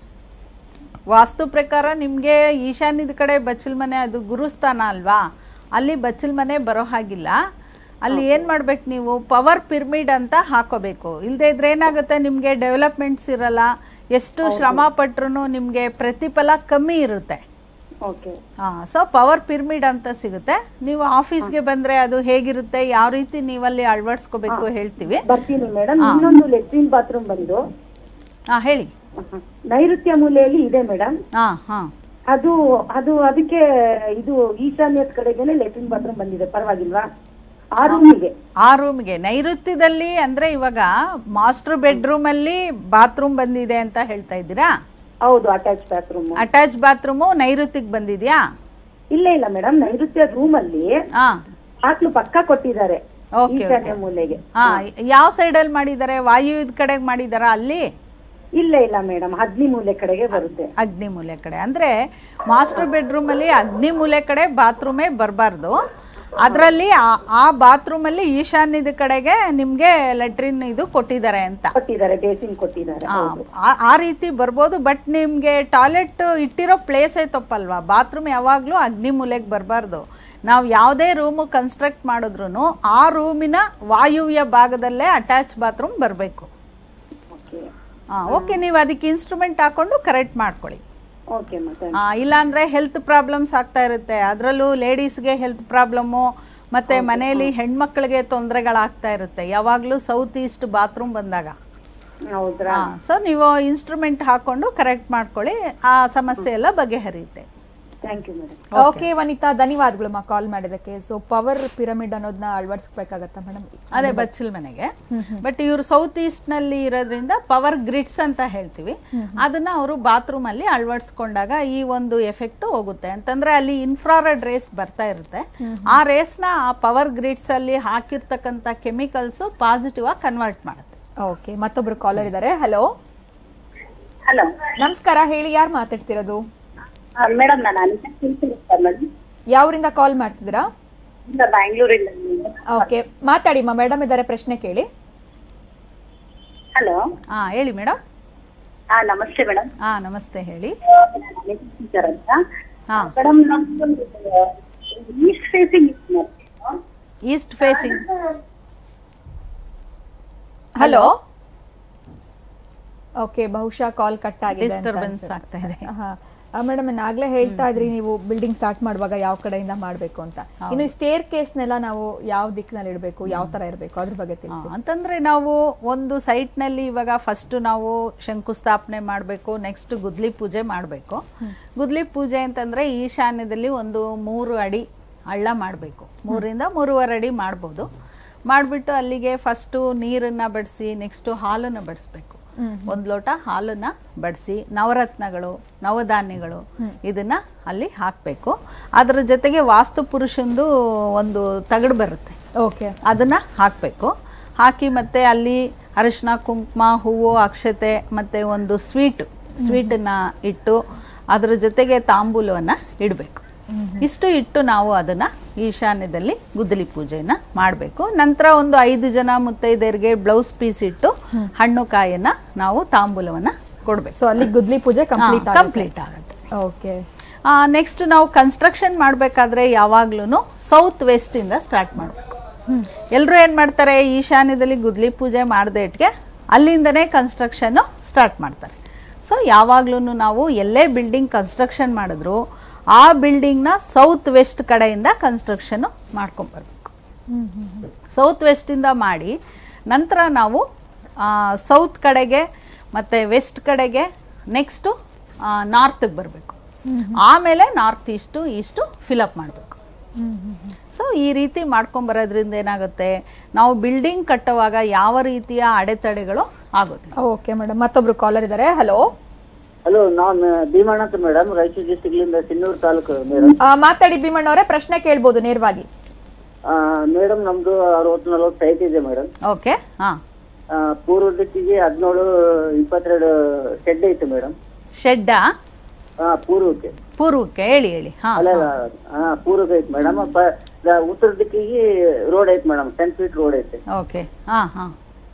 ವಾಸ್ತು ಪ್ರಕಾರ ನಿಮಗೆ ಈಶಾನ್ಯದ ಕಡೆ ಬಚ್ಚಲ್ ಮನೆ ಅದು ಗುರುಸ್ಥಾನ ಅಲ್ವಾ ಅಲ್ಲಿ ಬಚ್ಚಲ್ ಮನೆ ಬರೋ ಹಾಗಿಲ್ಲ ಅಲ್ಲಿ ಏನು ಮಾಡ್ಬೇಕು ನೀವು ಪವರ್ ಪಿರ್ಮಿಡ್ ಅಂತ ಹಾಕೋಬೇಕು ಇಲ್ಲದೆ ಇದ್ರೆ ಏನಾಗುತ್ತೆ ನಿಮಗೆ ಡೆವಲಪ್ಮೆಂಟ್ಸ್ ಇರಲ್ಲ ಎಷ್ಟು ಶ್ರಮ ಪಟ್ರು ನಿಮಗೆ ಪ್ರತಿಫಲ ಕಮ್ಮಿ ಇರುತ್ತೆ ಓಕೆ ಹಾಂ ಸೊ ಪವರ್ ಪಿರ್ಮಿಡ್ ಅಂತ ಸಿಗುತ್ತೆ ನೀವು ಆಫೀಸ್ಗೆ ಬಂದರೆ ಅದು ಹೇಗಿರುತ್ತೆ ಯಾವ ರೀತಿ ನೀವಲ್ಲಿ ಅಳವಡಿಸ್ಕೋಬೇಕು ಹೇಳ್ತೀವಿ ಬರ್ತೀನಿ ಮೇಡಮ್ ಇನ್ನೊಂದು ಲೆಟ್ರಿನ್ ಬಾತ್ರೂಮ್ ಬಂದು ಹಾಂ ಹೇಳಿ ಆಹಾ. ನೈಋತ್ಯ ಮೂಲೆಯಲ್ಲಿ ಇದೆ ಮೇಡಮ್ ಹಾಂ ಹಾಂ ಅದು ಅದು ಅದಕ್ಕೆ ಇದು ಈಶಾನ್ಯದ ಕಡೆಗೇನೆ ಲೆಟ್ರಿನ್ ಬಾತ್ರೂಮ್ ಬಂದಿದೆ ಪರವಾಗಿಲ್ವಾ ಆ ರೂಮಿಗೆ ಆ ರೂಮ್ಗೆ ನೈಋತ್ಯದಲ್ಲಿ ಅಂದ್ರೆ ಇವಾಗ ಮಾಸ್ಟರ್ ಬೆಡ್ರೂಮ್ ಅಲ್ಲಿ ಬಾತ್ರೂಮ್ ಬಂದಿದೆ ಅಂತ ಹೇಳ್ತಾ ಇದ್ದೀರಾ ಹೌದು ಅಟ್ಯಾಚ್ ಬಾತ್ರೂಮ್ ಅಟ್ಯಾಚ್ ಬಾತ್ರೂಮು ನೈಋತ್ಯಕ್ಕೆ ಬಂದಿದ್ಯಾ ಇಲ್ಲ ಇಲ್ಲ ಮೇಡಮ್ ನೈಋತ್ಯ ರೂಮ್ ಅಲ್ಲಿ ಹಾ ಹಾಕ್ಲು ಪಕ್ಕ ಕೊಟ್ಟಿದ್ದಾರೆ ಓಕೆ ಈಶಾನ್ಯ ಮೂಲೆಗೆ ಹಾ ಯಾವ ಸೈಡಲ್ಲಿ ಮಾಡಿದ್ದಾರೆ ವಾಯು ಇದ್ ಕಡೆಗೆ ಮಾಡಿದಾರಾ ಅಲ್ಲಿ ಇಲ್ಲ ಇಲ್ಲ ಮೇಡಮ್ ಹದ್ನಿ ಮೂಲೆ ಕಡೆಗೆ ಬರುತ್ತೆ ಅಗ್ನಿ ಮೂಲೆ ಕಡೆ ಅಂದ್ರೆ ಮಾಸ್ಟರ್ ಬೆಡ್ರೂಮ್ ಅಲ್ಲಿ ಅಗ್ನಿ ಮೂಲೆ ಕಡೆ ಬಾತ್ರೂಮೇ ಬರಬಾರ್ದು ಅದರಲ್ಲಿ ಆ ಬಾತ್ರೂಮಲ್ಲಿ ಈಶಾನ್ಯದ ಕಡೆಗೆ ನಿಮಗೆ ಲೆಟ್ರಿನ್ ಇದು ಕೊಟ್ಟಿದ್ದಾರೆ ಅಂತ ಕೊಟ್ಟಿದ್ದಾರೆ ಬೇಸಿನ್ ಕೊಟ್ಟಿದ್ದಾರೆ ಆ, ಆ- ಆ ರೀತಿ ಬರ್ಬೋದು ಬಟ್ ನಿಮಗೆ ಟಾಯ್ಲೆಟ್ ಇಟ್ಟಿರೋ ಪ್ಲೇಸೇ ತಪ್ಪಲ್ವಾ ಬಾತ್ರೂಮ್ ಯಾವಾಗಲೂ ಅಗ್ನಿ ಮೂಲೆಗೆ ಬರಬಾರ್ದು ನಾವು ಯಾವುದೇ ರೂಮು ಕನ್ಸ್ಟ್ರಕ್ಟ್ ಮಾಡಿದ್ರು ಆ ರೂಮಿನ ವಾಯುವ್ಯ ಭಾಗದಲ್ಲೇ ಅಟ್ಯಾಚ್ ಬಾತ್ರೂಮ್ ಬರಬೇಕು ಓಕೆ ಹಾಂ ಓಕೆ ನೀವು ಅದಕ್ಕೆ ಇನ್ಸ್ಟ್ರೂಮೆಂಟ್ ಹಾಕೊಂಡು ಕರೆಕ್ಟ್ ಮಾಡ್ಕೊಳ್ಳಿ ಓಕೆ ಮತ್ತೆ ಆ, ಇಲ್ಲಾಂದ್ರೆ ಹೆಲ್ತ್ ಪ್ರಾಬ್ಲಮ್ಸ್ ಆಗ್ತಾ ಇರುತ್ತೆ ಅದರಲ್ಲೂ ಲೇಡೀಸ್ಗೆ ಹೆಲ್ತ್ ಪ್ರಾಬ್ಲಮ್ಮು ಮತ್ತೆ ಮನೆಯಲ್ಲಿ ಹೆಣ್ಮಕ್ಳಿಗೆ ತೊಂದರೆಗಳಾಗ್ತಾ ಇರುತ್ತೆ ಯಾವಾಗಲೂ ಸೌತ್ ಈಸ್ಟ್ ಬಾತ್ರೂಮ್ ಬಂದಾಗ ಹೌದ್ರಾ ಸೊ ನೀವು ಇನ್ಸ್ಟ್ರೂಮೆಂಟ್ ಹಾಕೊಂಡು ಕರೆಕ್ಟ್ ಮಾಡ್ಕೊಳ್ಳಿ ಆ ಸಮಸ್ಯೆ ಎಲ್ಲ ಬಗೆಹರಿಯುತ್ತೆ thank you madam okay Vanitha ಧನ್ಯವಾದಗಳು ಕಾಲ್ ಮಾಡಿದಕ್ಕೆ ಸೊ ಪವರ್ ಪಿರಮಿಡ್ ಅನ್ನೋದನ್ನ ಅಳವಡಿಸ್ಬೇಕಾಗತ್ತಾ ಮೇಡಮ್ ಅದೇ ಬಚ್ಚಲ್ ಮನೆಗೆ ಬಟ್ ಇವರು ಸೌತ್ ಈಸ್ಟ್ ನಲ್ಲಿ ಇರೋದ್ರಿಂದ ಪವರ್ ಗ್ರಿಡ್ಸ್ ಅಂತ ಹೇಳ್ತೀವಿ ಅದನ್ನ ಅವರು ಬಾತ್ರೂಮ್ ಅಲ್ಲಿ ಅಳವಡಿಸ್ಕೊಂಡಾಗ ಈ ಒಂದು ಎಫೆಕ್ಟ್ ಹೋಗುತ್ತೆ ಅಂತಂದ್ರೆ ಅಲ್ಲಿ ಇನ್ಫ್ರಾರೆಡ್ ರೇಸ್ ಬರ್ತಾ ಇರುತ್ತೆ ಆ ರೇಸ್ ನ ಆ ಪವರ್ ಗ್ರಿಡ್ಸ್ ಅಲ್ಲಿ ಹಾಕಿರ್ತಕ್ಕಂಥ ಕೆಮಿಕಲ್ಸ್ ಪಾಸಿಟಿವ್ ಆಗಿ ಕನ್ವರ್ಟ್ ಮಾಡುತ್ತೆ ಓಕೆ ಮತ್ತೊಬ್ರು ಕಾಲರ್ ಇದ್ದಾರೆ ಹಲೋ ಹಲೋ ನಮಸ್ಕಾರ ಹೇಳಿ ಯಾರು ಮಾತಾಡ್ತಿರೋದು ಮೇಡಮ್ ನಾನು ಅನಿತಾ ಸಿಂಗ್ ಮೇಡಮ್ ಯಾವರಿಂದ ಕಾಲ್ ಮಾಡ್ತಿದ್ದೀರಾ ಬ್ಯಾಂಗ್ಳೂರಿಂದ ಓಕೆ ಮಾತಾಡಿ ಮಾ ಮೇಡಮ್ ಇದ್ದಾರೆ ಪ್ರಶ್ನೆ ಕೇಳಿ ಹಲೋ ಹಾ ಹೇಳಿ ಮೇಡಮ್ ಹಾ ನಮಸ್ತೆ ಮೇಡಮ್ ಹಾ ನಮಸ್ತೆ ಹೇಳಿ ಟೀಚರ್ ಅಂತ ಹಾ ಮೇಡಮ್ ನಮ್ದು east facing east facing hello okay ಬಹುಶಃ ಕಾಲ್ ಕಟ್ ಆಗಿದೆ ಅಂತ ಡಿಸ್ಟರ್ಬೆನ್ಸ್ ಅನ್ಸುತ್ತೆ. ಆಗ್ತಾ ಇದೆ ಹಾ ಮೇಡಮ್ ಆಗ್ಲೇ ಹೇಳ್ತಾ ಇದ್ರಿ ನೀವು ಬಿಲ್ಡಿಂಗ್ ಸ್ಟಾರ್ಟ್ ಮಾಡುವಾಗ ಯಾವ ಕಡೆಯಿಂದ ಮಾಡ್ಬೇಕು ಅಂತ ಇನ್ನು ಸ್ಟೇರ್ ಕೇಸ್ನೆಲ್ಲ ನಾವು ಯಾವ ದಿಕ್ಕಿನಲ್ಲಿ ಇಡಬೇಕು ಯಾವ ತರ ಇರಬೇಕು ಅದ್ರ ಬಗ್ಗೆ ತಿಳಿಸಿ ಆ, ಅಂತಂದ್ರೆ ನಾವು ಒಂದು site ನಲ್ಲಿ ಇವಾಗ ಫಸ್ಟ್ ನಾವು ಶಂಕುಸ್ಥಾಪನೆ ಮಾಡಬೇಕು ನೆಕ್ಸ್ಟ್ ಗುದ್ಲಿ ಪೂಜೆ ಮಾಡಬೇಕು ಗುದ್ಲಿ ಪೂಜೆ ಅಂತಂದ್ರೆ ಈಶಾನ್ಯದಲ್ಲಿ ಒಂದು ಮೂರು ಅಡಿ ಹಳ್ಳ ಮಾಡಬೇಕು ಮೂರಿಂದ ಮೂರುವರೆ ಅಡಿ ಮಾಡ್ಬೋದು ಮಾಡಿಬಿಟ್ಟು ಅಲ್ಲಿಗೆ ಫಸ್ಟು ನೀರನ್ನ ಬಡಿಸಿ ನೆಕ್ಸ್ಟು ಹಾಲನ್ನು ಬಡಿಸ್ಬೇಕು ಒಂದು ಲೋಟ ಹಾಲನ್ನ ಬಡಿಸಿ ನವರತ್ನಗಳು ನವಧಾನ್ಯಗಳು ಇದನ್ನ ಅಲ್ಲಿ ಹಾಕಬೇಕು ಅದರ ಜೊತೆಗೆ ವಾಸ್ತು ಪುರುಷಂದು ಒಂದು ತಗಡು ಬರುತ್ತೆ ಓಕೆ ಅದನ್ನ ಹಾಕಬೇಕು ಹಾಕಿ ಮತ್ತೆ ಅಲ್ಲಿ ಅರಿಶಿನ ಕುಂಕುಮ ಹೂವು ಅಕ್ಷತೆ ಮತ್ತೆ ಒಂದು ಸ್ವೀಟ್ ಸ್ವೀಟನ್ನ ಇಟ್ಟು ಅದರ ಜೊತೆಗೆ ತಾಂಬೂಲವನ್ನ ಇಡಬೇಕು ಇಷ್ಟು ಇಟ್ಟು ನಾವು ಅದನ್ನ ಈಶಾನ್ಯದಲ್ಲಿ ಗುದ್ದಲಿ ಪೂಜೆಯನ್ನ ಮಾಡಬೇಕು ನಂತರ ಒಂದು ಐದು ಜನ ಮುತ್ತೈದೆಯರಿಗೆ ಬ್ಲೌಸ್ ಪೀಸ್ ಇಟ್ಟು ಹಣ್ಣು ಕಾಯನ್ನ ನಾವು ತಾಂಬೂಲವನ್ನ ಕೊಡಬೇಕು ಸೊ ಅಲ್ಲಿ ಗುದ್ಲಿ ಪೂಜೆ ಕಂಪ್ಲೀಟ್ ಕಂಪ್ಲೀಟ್ ಆಗುತ್ತೆ ಓಕೆ ನೆಕ್ಸ್ಟ್ ನಾವು ಕನ್ಸ್ಟ್ರಕ್ಷನ್ ಮಾಡಬೇಕಾದ್ರೆ ಯಾವಾಗ್ಲೂ ಸೌತ್ ವೆಸ್ಟಿಂದ ಸ್ಟಾರ್ಟ್ ಮಾಡಬೇಕು ಎಲ್ಲರೂ ಏನು ಮಾಡ್ತಾರೆ ಈಶಾನ್ಯದಲ್ಲಿ ಗುದ್ಲಿ ಪೂಜೆ ಮಾಡದೆ ಇಟ್ಗೆ ಅಲ್ಲಿಂದನೇ ಕನ್ಸ್ಟ್ರಕ್ಷನ್ನು ಸ್ಟಾರ್ಟ್ ಮಾಡ್ತಾರೆ ಸೊ ಯಾವಾಗ್ಲೂ ನಾವು ಎಲ್ಲೇ ಬಿಲ್ಡಿಂಗ್ ಕನ್ಸ್ಟ್ರಕ್ಷನ್ ಮಾಡಿದ್ರು ಆ ಬಿಲ್ಡಿಂಗ್ನ ಸೌತ್ ವೆಸ್ಟ್ ಕಡೆಯಿಂದ ಕನ್ಸ್ಟ್ರಕ್ಷನ್ನು ಮಾಡ್ಕೊಂಬರ್ಬೇಕು ಸೌತ್ ವೆಸ್ಟಿಂದ ಮಾಡಿ ನಂತರ ನಾವು ಸೌತ್ ಕಡೆಗೆ ಮತ್ತು ವೆಸ್ಟ್ ಕಡೆಗೆ ನೆಕ್ಸ್ಟು ನಾರ್ತಿಗೆ ಬರಬೇಕು ಆಮೇಲೆ ನಾರ್ತ್ ಈಸ್ಟು ಈಸ್ಟು ಫಿಲಪ್ ಮಾಡಬೇಕು ಸೊ ಈ ರೀತಿ ಮಾಡ್ಕೊಂಬರೋದ್ರಿಂದ ಏನಾಗುತ್ತೆ ನಾವು ಬಿಲ್ಡಿಂಗ್ ಕಟ್ಟುವಾಗ ಯಾವ ರೀತಿಯ ಅಡೆತಡೆಗಳು ಆಗೋದಿಲ್ಲ ಓಕೆ ಮೇಡಮ್ ಮತ್ತೊಬ್ರು ಕಾಲರ್ ಇದ್ದಾರೆ ಹಲೋ ಹಲೋ ನಾನು ಭೀಮಣ್ಣ ಅಂತ ಮೇಡಮ್ ರಾಯಚೂರು ಡಿಸ್ಟಿಕ್ಲಿಂದ ಸಿನ್ನೂರು ತಾಲೂಕು ಮೇಡಮ್ ಮಾತಾಡಿ ಭೀಮಣ್ಣ ಅವರೇ ಪ್ರಶ್ನೆ ಕೇಳ್ಬೋದು ನೇರವಾಗಿ ಮೇಡಮ್ ನಮ್ದು ಅರವತ್ತು ನಲವತ್ತು ಸೈಟ್ ಇದೆ ಮೇಡಮ್ ಓಕೆ ಹಾಂ ಪೂರ್ವ ದಿಕ್ಕಿಗೆ ಹದಿನೇಳು ಇಪ್ಪತ್ತೆರಡು ಶೆಡ್ ಐತೆ ಮೇಡಮ್ ಶೆಡ್ಡಾ ಹಾ ಪೂರ್ವಕ್ಕೆ ಪೂರ್ವಕ್ಕೆ ಹೇಳಿ ಹೇಳಿ ಹಾಂ ಅಲ್ಲ ಅಲ್ಲ ಹಾ ಪೂರ್ವಕ್ಕೆ ಐತೆ ಮೇಡಮ್ ಉತ್ತರ ದಿಕ್ಕಿಗೆ ರೋಡ್ ಐತೆ ಮೇಡಮ್ ಟೆನ್ ಫೀಟ್ ರೋಡ್ ಐತೆ ಓಕೆ ಹಾಂ ಹಾಂ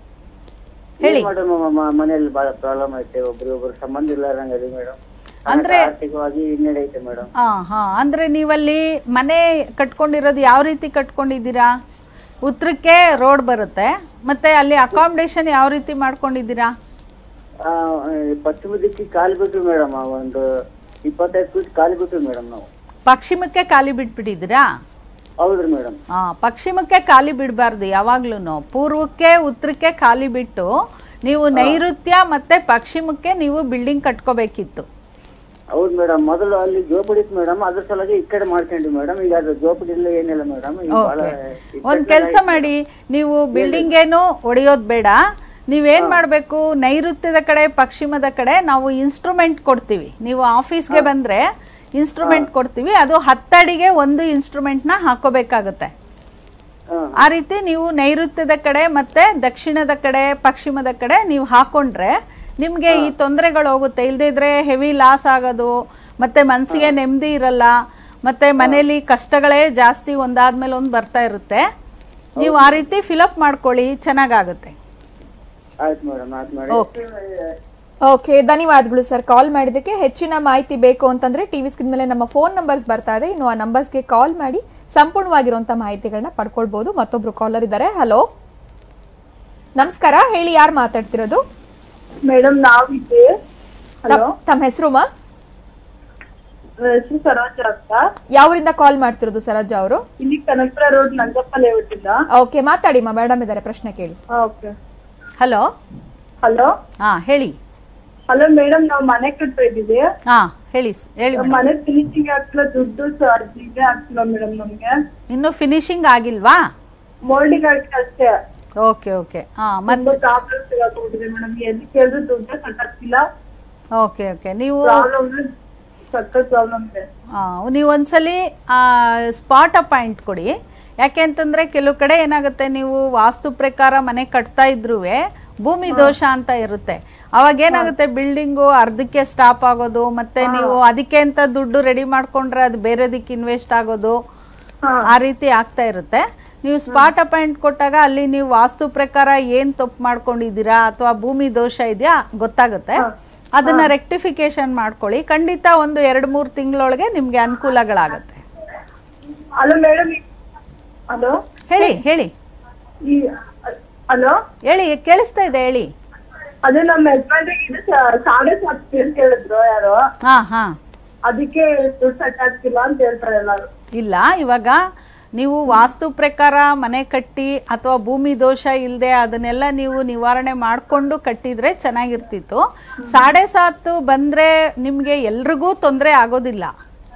ಹೇಳಿ. ಮೇಡಮ್ ಮನೆಯಲ್ಲಿ ಬಹಳ ಪ್ರಾಬ್ಲಮ್ ಐತೆ ಒಬ್ರು ಒಬ್ರು ಸಂಬಂಧ ಇಲ್ಲಾರಂಗ ಅದೇ ಮೇಡಮ್ ಅಂದ್ರೆ- ಆರ್ಥಿಕವಾಗಿ ಹಿನ್ನಡೆ ಐತೆ ಮೇಡಮ್ ಹಾ ಹಾ ಅಂದ್ರೆ ನೀವಲ್ಲಿ ಮನೆ ಕಟ್ಕೊಂಡಿರೋದು ಯಾವ ರೀತಿ ಕಟ್ಕೊಂಡಿದ್ದೀರಾ ಉತ್ತರಕ್ಕೆ ರೋಡ್ ಬರುತ್ತೆ ಮತ್ತೆ ಅಲ್ಲಿ ಅಕಾಮಿಡೇಷನ್ ಯಾವ ರೀತಿ ಮಾಡ್ಕೊಂಡಿದ್ದೀರಾ ಆ, ಪಶ್ಚಿಮ ದಿಕ್ಕಿಗೆ ಕಾಲು ಬಿಟ್ರು ಮೇಡಮ್ ಒಂದು ಇಪ್ಪತ್ತೈದು ಫೀಟ್ ಕಾಲು ಬಿಟ್ರು ಮೇಡಮ್ ನಾವು ಪಶ್ಚಿಮಕ್ಕೆ ಖಾಲಿ ಬಿಟ್ಬಿಟ್ಟಿದ್ದೀರಾ ಹೌದ್ರಿ ಮೇಡಮ್ ಹಾ ಪಶ್ಚಿಮಕ್ಕೆ ಖಾಲಿ ಬಿಡಬಾರ್ದು ಯಾವಾಗ್ಲೂ ಪೂರ್ವಕ್ಕೆ ಉತ್ತರಕ್ಕೆ ಖಾಲಿ ಬಿಟ್ಟು ನೀವು ನೈಋತ್ಯ ಮತ್ತೆ ಪಶ್ಚಿಮಕ್ಕೆ ನೀವು ಬಿಲ್ಡಿಂಗ್ ಕಟ್ಕೋಬೇಕಿತ್ತು ಹೌದು ಮೇಡಮ್ ಮೊದಲು ಅಲ್ಲಿ ಜೋಪಡಿ ಇತ್ತು ಮೇಡಮ್ ಅದ್ರ ಸಲುವಾಗಿ ಈ ಕಡೆ ಮಾಡ್ಕೊಂಡ್ವಿ ಮೇಡಮ್ ಈಗ ಅದು ಜೋಪಡಿ ಇಲ್ಲ ಏನಿಲ್ಲ ಮೇಡಮ್ ಈಗ ಬಹಳ ಒಂದ್ ಕೆಲಸ ಮಾಡಿ ನೀವು ಬಿಲ್ಡಿಂಗ್ ಏನು ಒಡೆಯೋದು ಬೇಡ ನೀವೇನ್ ಮಾಡಬೇಕು ನೈಋತ್ಯದ ಕಡೆ ಪಶ್ಚಿಮದ ಕಡೆ ನಾವು ಇನ್ಸ್ಟ್ರೂಮೆಂಟ್ ಕೊಡ್ತೀವಿ ನೀವು ಆಫೀಸ್ಗೆ ಬಂದ್ರೆ ಇನ್ಸ್ಟ್ರೂಮೆಂಟ್ ಕೊಡ್ತೀವಿ ಅದು ಹತ್ತಡಿಗೆ ಒಂದು ಇನ್ಸ್ಟ್ರೂಮೆಂಟ್ನ ಹಾಕೋಬೇಕಾಗುತ್ತೆ ಹಾ. ಆ ರೀತಿ ನೀವು ನೈಋತ್ಯದ ಕಡೆ ಮತ್ತೆ ದಕ್ಷಿಣದ ಕಡೆ ಪಶ್ಚಿಮದ ಕಡೆ ನೀವು ಹಾಕೊಂಡ್ರೆ ನಿಮಗೆ ಈ ತೊಂದರೆಗಳು ಹೋಗುತ್ತೆ ಇಲ್ಲದೇ ಇದ್ರೆ ಹೆವಿ ಲಾಸ್ ಆಗೋದು ಮತ್ತೆ ಮನಸ್ಸಿಗೆ ನೆಮ್ಮದಿ ಇರಲ್ಲ ಮತ್ತೆ ಮನೆಯಲ್ಲಿ ಕಷ್ಟಗಳೇ ಜಾಸ್ತಿ ಒಂದಾದ್ಮೇಲೆ ಒಂದು ಬರ್ತಾ ಇರುತ್ತೆ ನೀವು ಆ ರೀತಿ ಫಿಲಪ್ ಮಾಡ್ಕೊಳ್ಳಿ ಚೆನ್ನಾಗಾಗುತ್ತೆ ಆಯ್ತು ಮೇಡಮ್ ಆಯ್ತು ಮೇಡಮ್ ಓಕೆ ಓಕೆ ಧನ್ಯವಾದಗಳು ಸರ್ ಕಾಲ್ ಮಾಡಿದ್ದಕ್ಕೆ ಹೆಚ್ಚಿನ ಮಾಹಿತಿ ಬೇಕು ಅಂತಂದ್ರೆ ಟಿವಿ ಸ್ಕ್ರೀನ್ ಮೇಲೆ ನಮ್ಮ ಫೋನ್ ನಂಬರ್ಸ್ ಬರ್ತಾ ಇದೆ ಇನ್ನು ಆ ನಂಬರ್ಸ್ಗೆ ಕಾಲ್ ಮಾಡಿ ಸಂಪೂರ್ಣವಾಗಿರುವಂತ ಮಾಹಿತಿಗಳನ್ನ ಪಡ್ಕೊಳ್ಬಹುದು ಮತ್ತೊಬ್ರು ಕಾಲರ್ ಇದ್ದಾರೆ ಹಲೋ ನಮಸ್ಕಾರ ಹೇಳಿ ಯಾರು ಮಾತಾಡ್ತಿರೋದು ಮೇಡಮ್ ನಾವಿದ್ದೆ ಹಲೋ ತಮ್ಮ ಹೆಸರು ಮಾ ಹೆಸರು ಸರೋಜ ಅಂತ ಯಾವರಿಂದ ಕಾಲ್ ಮಾಡ್ತಿರೋದು ಸರೋಜ ಅವರು ಇಲ್ಲಿ ಕನಕಪುರ ರೋಡ್ ನಂಗಪ್ಪ ಲೇಔಟಿಂದ ಓಕೆ ಮಾತಾಡಿ ಮಾ ಮೇಡಮ್ ಇದ್ದಾರೆ ಪ್ರಶ್ನೆ ಕೇಳಿ ಓಕೆ ಹಲೋ ಹಲೋ ಹಾಂ ಹೇಳಿ ಹಲೋ ಮೇಡಮ್ ನಾವು ಮನೆ ಕಟ್ತಾ ಇದ್ದೀವಿ ಹಾಂ ಹೇಳಿ ಸ್- ಹೇಳಿ ನಮ್ ಮೇಡಮ್ ಮನೆ ಫಿನಿಶಿಂಗ್ ಆಗ್ತಿಲ್ಲ ದುಡ್ಡು ಅರ್ಜಿಗೆ ಆಗ್ತಿಲ್ಲ ಮೇಡಮ್ ನಮ್ಗೆ ಇನ್ನೂ ಫಿನಿಶಿಂಗ್ ಆಗಿಲ್ವಾ ಮೋಲ್ಡಿಂಗ್ ಆಗಿದೆ ಅಷ್ಟೇ ಓಕೆ ಓಕೆ ಹಾಂ ಮತ್ತೆ ತುಂಬಾ ಪ್ರಾಬ್ಲಮ್ ಸಿಗಾಕ್ಬಿಟ್ಟಿದೆ ಮೇಡಮ್ ಎಲ್ಲಿ ಕೇಳಿದ್ರು ದುಡ್ಡೇ ಕಟ್ಟಾಗ್ತಿಲ್ಲ ಓಕೆ ಓಕೆ ನೀವು ಪ್ರಾಬ್ಲಮ್ ಸಕ್ಕತ್ ಪ್ರಾಬ್ಲಮ್ ಇದೆ ಆ, ನೀವು ಒಂದ್ಸಲಿ ಸ್ಪಾಟ್ ಅಪಾಯಿಂಟ್ ಕೊಡಿ ಯಾಕೆ ಅಂತಂದ್ರೆ ಕೆಲವು ಕಡೆ ಏನಾಗುತ್ತೆ ನೀವು ವಾಸ್ತು ಪ್ರಕಾರ ಮನೆ ಕಟ್ತಾ ಇದ್ರೂ ಭೂಮಿ ದೋಷ ಅಂತ ಇರುತ್ತೆ ಅವಾಗ ಏನಾಗುತ್ತೆ ಬಿಲ್ಡಿಂಗು ಅರ್ಧಕ್ಕೆ ಸ್ಟಾಪ್ ಆಗೋದು ಮತ್ತೆ ನೀವು ಅದಕ್ಕೆ ಅಂತ ದುಡ್ಡು ರೆಡಿ ಮಾಡ್ಕೊಂಡ್ರೆ ಅದು ಬೇರೆದಕ್ಕೆ ಇನ್ವೆಸ್ಟ್ ಆಗೋದು ಆ ರೀತಿ ಆಗ್ತಾ ಇರುತ್ತೆ ನೀವು ಸ್ಪಾಟ್ ಅಪಾಯಿಂಟ್ ಕೊಟ್ಟಾಗ ಅಲ್ಲಿ ನೀವು ವಾಸ್ತು ಪ್ರಕಾರ ಏನ್ ತಪ್ಪು ಮಾಡ್ಕೊಂಡಿದ್ದೀರಾ ಅಥವಾ ಭೂಮಿ ದೋಷ ಇದೆಯಾ ಗೊತ್ತಾಗುತ್ತೆ ಅದನ್ನ ರೆಕ್ಟಿಫಿಕೇಶನ್ ಮಾಡ್ಕೊಳ್ಳಿ ಖಂಡಿತ ಒಂದು ಎರಡು ಮೂರು ತಿಂಗಳೊಳಗೆ ನಿಮ್ಗೆ ಅನುಕೂಲಗಳಾಗತ್ತೆ ಹಲೋ ಮೇಡಮ್ ಹಲೋ ಹೇಳಿ ಹೇಳಿ ಈ ಹಲೋ ಹೇಳಿ ಕೇಳಿಸ್ತಾ ಇದೆ ಹೇಳಿ ಅದೇ ನಮ್ಮ ಯಜಮಾನ್ರಿಗೆ ಇದು ಸ- ಸಾಡೆ ಸಾಕು ಅಂತ ಹೇಳಿದ್ರು ಯಾರೋ ಹಾ ಹಾ ಅದಕ್ಕೆ ದುಡ್ಡು ಸೆಟ್ ಆಗ್ತಿಲ್ಲ ಅಂತ ಹೇಳ್ತಾರೆ ಎಲ್ಲಾರು ಇಲ್ಲ ಇವಾಗ ನೀವು ವಾಸ್ತು ಪ್ರಕಾರ ಮನೆ ಕಟ್ಟಿ ಅಥವಾ ಭೂಮಿ ದೋಷ ಇಲ್ಲದೆ ಅದನ್ನೆಲ್ಲ ನೀವು ನಿವಾರಣೆ ಮಾಡಿಕೊಂಡು ಕಟ್ಟಿದ್ರೆ ಚೆನ್ನಾಗಿರ್ತಿತ್ತು ಸಾಡೆ ಸಾತು ಬಂದ್ರೆ ನಿಮಗೆ ಎಲ್ರಿಗೂ ತೊಂದರೆ ಆಗೋದಿಲ್ಲ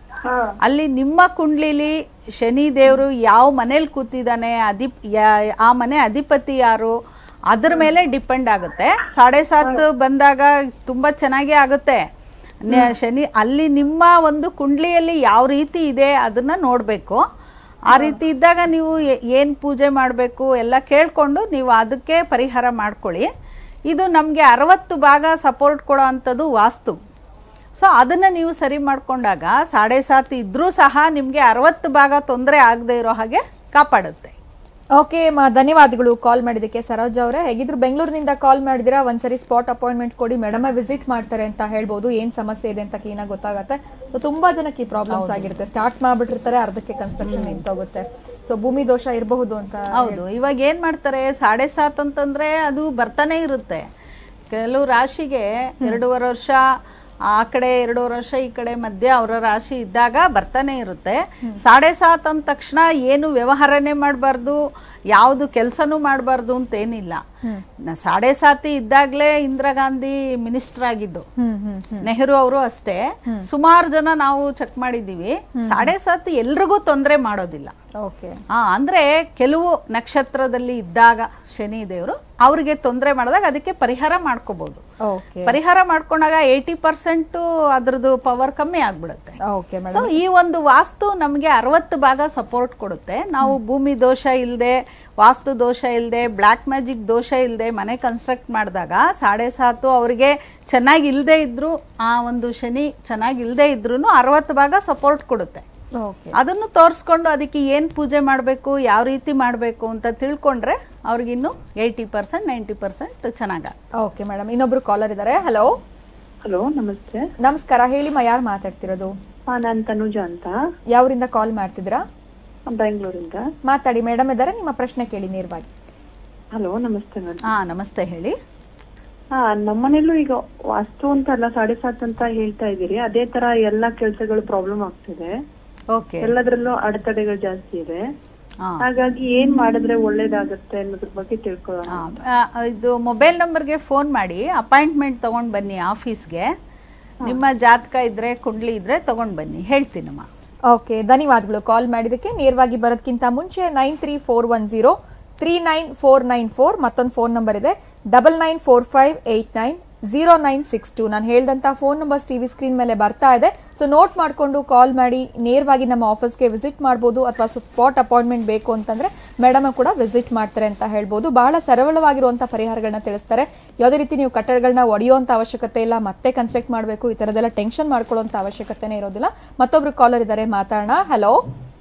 ಅಲ್ಲಿ ನಿಮ್ಮ ಕುಂಡ್ಲಿಲಿ ಶನಿ ದೇವರು ಯಾವ ಮನೇಲಿ ಕೂತಿದ್ದಾನೆ ಅಧಿಪ್ ಯಾ- ಆ ಮನೆ ಅಧಿಪತಿ ಯಾರು ಅದ್ರ ಮೇಲೆ ಡಿಪೆಂಡ್ ಆಗುತ್ತೆ ಸಾಡೆ ಸಾತ್ ಬಂದಾಗ ತುಂಬಾ ಚೆನ್ನಾಗೇ ಆಗುತ್ತೆ ನೆ- ಶನಿ ಅಲ್ಲಿ ನಿಮ್ಮ ಒಂದು ಕುಂಡ್ಲಿಯಲ್ಲಿ ಯಾವ ರೀತಿ ಇದೆ ಅದನ್ನ ನೋಡಬೇಕು ಆ ರೀತಿ ಇದ್ದಾಗ ನೀವು ಏನು ಪೂಜೆ ಮಾಡಬೇಕು ಎಲ್ಲ ಕೇಳಿಕೊಂಡು ನೀವು ಅದಕ್ಕೆ ಪರಿಹಾರ ಮಾಡ್ಕೊಳ್ಳಿ ಇದು ನಮಗೆ ಅರವತ್ತು ಭಾಗ ಸಪೋರ್ಟ್ ಕೊಡೋ ಅಂಥದ್ದು ವಾಸ್ತು ಸೊ ಅದನ್ನು ನೀವು ಸರಿ ಮಾಡ್ಕೊಂಡಾಗ ಸಾಡೆ ಸಾತ್ ಇದ್ರೂ ಸಹ ನಿಮಗೆ ಅರವತ್ತು ಭಾಗ ತೊಂದರೆ ಆಗದೆ ಇರೋ ಹಾಗೆ ಕಾಪಾಡುತ್ತೆ ಓಕೆ ಮಾ ಧನ್ಯವಾದಗಳು ಕಾಲ್ ಮಾಡಿದ್ದಕ್ಕೆ ಸರೋಜ ಅವರೇ ಹೇಗಿದ್ರು ಬೆಂಗಳೂರಿನಿಂದ ಕಾಲ್ ಮಾಡಿದಿರಾ ಒಂದ್ಸರಿ ಸ್ಪಾಟ್ ಅಪಾಯಿಂಟ್ಮೆಂಟ್ ಕೊಡಿ ಮೇಡಮ್ ವಿಸಿಟ್ ಮಾಡ್ತಾರೆ ಅಂತ ಹೇಳ್ಬೋದು ಏನ್ ಸಮಸ್ಯೆ ಇದೆ ಅಂತ ಕ್ಲೀನಾಗಿ ಗೊತ್ತಾಗತ್ತೆ ಸೊ ತುಂಬಾ ಜನಕ್ಕೆ ಈ ಪ್ರಾಬ್ಲಮ್ಸ್ ಆಗಿರುತ್ತೆ ಸ್ಟಾರ್ಟ್ ಮಾಡ್ಬಿಟ್ಟಿರ್ತಾರೆ ಅರ್ಧಕ್ಕೆ ಕನ್ಸ್ಟ್ರಕ್ಷನ್ ನಿಂತೋಗುತ್ತೆ ಸೊ ಭೂಮಿ ದೋಷ ಇರಬಹುದು ಅಂತ ಹೌದು ಇವಾಗ ಏನು ಮಾಡ್ತಾರೆ ಸಾಡೆ ಸಾತ್ ಅಂತಂದ್ರೆ ಅದು ಬರ್ತಾನೆ ಇರುತ್ತೆ ಕೆಲವು ರಾಶಿಗೆ ಎರಡೂವರೆ ವರ್ಷ ಆ ಕಡೆ ಎರಡೂವರೆ ವರ್ಷ ಈ ಕಡೆ ಮಧ್ಯೆ ಅವರ ರಾಶಿ ಇದ್ದಾಗ ಬರ್ತಾನೆ ಇರುತ್ತೆ ಸಾಡೆ ಸಾತ್ ಅಂದ ತಕ್ಷಣ ಏನು ವ್ಯವಹಾರನೇ ಮಾಡಬಾರ್ದು ಯಾವುದು ಕೆಲಸನೂ ಮಾಡಬಾರ್ದು ಅಂತ ಏನಿಲ್ಲ ನ- ಸಾಡೆ ಸಾತಿ ಇದ್ದಾಗಲೇ ಇಂದಿರಾ ಗಾಂಧಿ ಮಿನಿಸ್ಟರ್ ಆಗಿದ್ದು ನೆಹರು ಅವರು ಅಷ್ಟೇ ಸುಮಾರು ಜನ ನಾವು ಚೆಕ್ ಮಾಡಿದ್ದೀವಿ ಸಾಡೆ ಸಾತ್ ಎಲ್ರಿಗೂ ತೊಂದರೆ ಮಾಡೋದಿಲ್ಲ ಓಕೆ ಆ ಅಂದ್ರೆ ಕೆಲವು ನಕ್ಷತ್ರದಲ್ಲಿ ಇದ್ದಾಗ ಶನಿ ದೇವರು ಅವ್ರಿಗೆ ತೊಂದರೆ ಮಾಡಿದಾಗ ಅದಕ್ಕೆ ಪರಿಹಾರ ಮಾಡ್ಕೋಬಹುದು ಓಕೆ ಪರಿಹಾರ ಮಾಡ್ಕೊಂಡಾಗ ಏಯ್ಟಿ ಪರ್ಸೆಂಟ್ ಅದ್ರದ್ದು ಪವರ್ ಕಮ್ಮಿ ಆಗ್ಬಿಡುತ್ತೆ ಓಕೆ ಸೊ ಈ ಒಂದು ವಾಸ್ತು ನಮಗೆ ಅರವತ್ತು ಭಾಗ ಸಪೋರ್ಟ್ ಕೊಡುತ್ತೆ ನಾವು ಭೂಮಿ ದೋಷ ಇಲ್ಲದೆ ವಾಸ್ತು ದೋಷ ಇಲ್ಲದೆ ಬ್ಲ್ಯಾಕ್ ಮ್ಯಾಜಿಕ್ ದೋಷ ಇಲ್ಲದೆ ಮನೆ ಕನ್ಸ್ಟ್ರಕ್ಟ್ ಮಾಡಿದಾಗ ಸಾಡೆ ಸಾತು ಅವರಿಗೆ ಚೆನ್ನಾಗಿ ಇಲ್ಲದೆ ಇದ್ರು ಆ ಒಂದು ಶನಿ ಚೆನ್ನಾಗಿ ಇಲ್ಲದೆ ಇದ್ರೂ ಅರವತ್ತು ಭಾಗ ಸಪೋರ್ಟ್ ಕೊಡುತ್ತೆ ಓಕೆ ಅದನ್ನು ತೋರಿಸ್ಕೊಂಡು ಅದಕ್ಕೆ ಏನು ಪೂಜೆ ಮಾಡಬೇಕು ಯಾವ ರೀತಿ ಮಾಡಬೇಕು ಅಂತ ತಿಳ್ಕೊಂಡ್ರೆ ಅವ್ರಿಗಿನ್ನು ಏಯ್ಟಿ ಪರ್ಸೆಂಟ್ ನೈಂಟಿ ಪರ್ಸೆಂಟ್ ಚೆನ್ನಾಗ ಓಕೆ ಮೇಡಮ್ ಇನ್ನೊಬ್ರು ಕಾಲರ್ ಇದ್ದಾರೆ ಹಲೋ ಹಲೋ ನಮಸ್ತೆ ನಮಸ್ಕಾರ ಹೇಳಿಮ್ಮ ಯಾರು ಮಾತಾಡ್ತಿರೋದು ಹಾ ನಾನ್ ತನುಜ ಅಂತ ಯಾವರಿಂದ ಕಾಲ್ ಮಾಡ್ತಿದ್ದೀರಾ ಬೆಂಗಳೂರಿಂದ ಮಾತಾಡಿ ಮೇಡಮ್ ಇದ್ದಾರೆ ನಿಮ್ಮ ಪ್ರಶ್ನೆ ಕೇಳಿ ನೇರವಾಗಿ ಹಲೋ ನಮಸ್ತೆ ಮೇಡಮ್ ಹಾ ನಮಸ್ತೆ ಹೇಳಿ ಹಾ ನಮ್ಮನೇಲೂ ಈಗ ವಾಸ್ತು ಅಂತ ಅಲ್ಲ ಸಾಡೆ ಸಾತ್ ಅಂತ ಹೇಳ್ತಾ ಇದ್ದೀರಿ ಅದೇ ತರ ಎಲ್ಲಾ ಕೆಲ್ಸಗಳು ಪ್ರಾಬ್ಲಮ್ ಆಗ್ತಿದೆ ಓಕೆ ಎಲ್ಲದ್ರಲ್ಲೂ ಅಡೆತಡೆಗಳು ಜಾಸ್ತಿ ಇದೆ ಹಾ ಹಾಗಾಗಿ ಏನ್ ಮಾಡಿದ್ರೆ ಒಳ್ಳೇದಾಗತ್ತೆ ಅನ್ನೋದ್ರ ಬಗ್ಗೆ ತಿಳ್ಕೊಳ್ಳೋಣ ಆ, ಆ, ಇದು ಮೊಬೈಲ್ ನಂಬರ್ಗೆ ಫೋನ್ ಮಾಡಿ ಅಪಾಯಿಂಟ್ಮೆಂಟ್ ತಗೊಂಡು ಬನ್ನಿ ಆಫೀಸ್ಗೆ ನಿಮ್ಮ ಜಾತಕ ಇದ್ರೆ ಕುಂಡ್ಲಿ ಇದ್ರೆ ತಗೊಂಡು ಬನ್ನಿ ಹೇಳ್ತೀನಮ್ಮ ಓಕೆ ಧನ್ಯವಾದಗಳು ಕಾಲ್ ಮಾಡಿದ್ದಕ್ಕೆ ನೇರವಾಗಿ ಬರೋದಕ್ಕಿಂತ ಮುಂಚೆ nine three four one zero three nine four nine four ಮತ್ತೊಂದು ಫೋನ್ ನಂಬರ್ ಇದೆ double nine four five eight nine zero nine six two ನಾನು ಹೇಳ್ದಂಥ phone numbers T V screen ಮೇಲೆ ಬರ್ತಾ ಇದೆ ಸೊ ನೋಟ್ ಮಾಡಿಕೊಂಡು ಕಾಲ್ ಮಾಡಿ ನೇರವಾಗಿ ನಮ್ಮ ಆಫೀಸ್ಗೆ ವಿಸಿಟ್ ಮಾಡ್ಬೋದು ಅಥವಾ ಸ್ಪಾಟ್ ಅಪಾಯಿಂಟ್ಮೆಂಟ್ ಬೇಕು ಅಂತಂದ್ರೆ ಮೇಡಮ್ ಕೂಡ ವಿಸಿಟ್ ಮಾಡ್ತಾರೆ ಅಂತ ಹೇಳ್ಬೋದು ಬಹಳ ಸರಳವಾಗಿರುವಂಥ ಪರಿಹಾರಗಳನ್ನ ತಿಳಿಸ್ತಾರೆ ಯಾವುದೇ ರೀತಿ ನೀವು ಕಟ್ಟಡಗಳನ್ನ ಒಡೆಯುವಂಥ ಅವಶ್ಯಕತೆ ಇಲ್ಲ ಮತ್ತೆ ಕನ್ಸ್ಟ್ರಕ್ಟ್ ಮಾಡಬೇಕು ಈ ಥರದ್ದೆಲ್ಲ ಟೆನ್ಷನ್ ಮಾಡ್ಕೊಳ್ಳೋಂಥ ಅವಶ್ಯಕತೆನೇ ಇರೋದಿಲ್ಲ ಮತ್ತೊಬ್ರು ಕಾಲರ್ ಇದ್ದಾರೆ ಮಾತಾಡೋಣ ಹಲೋ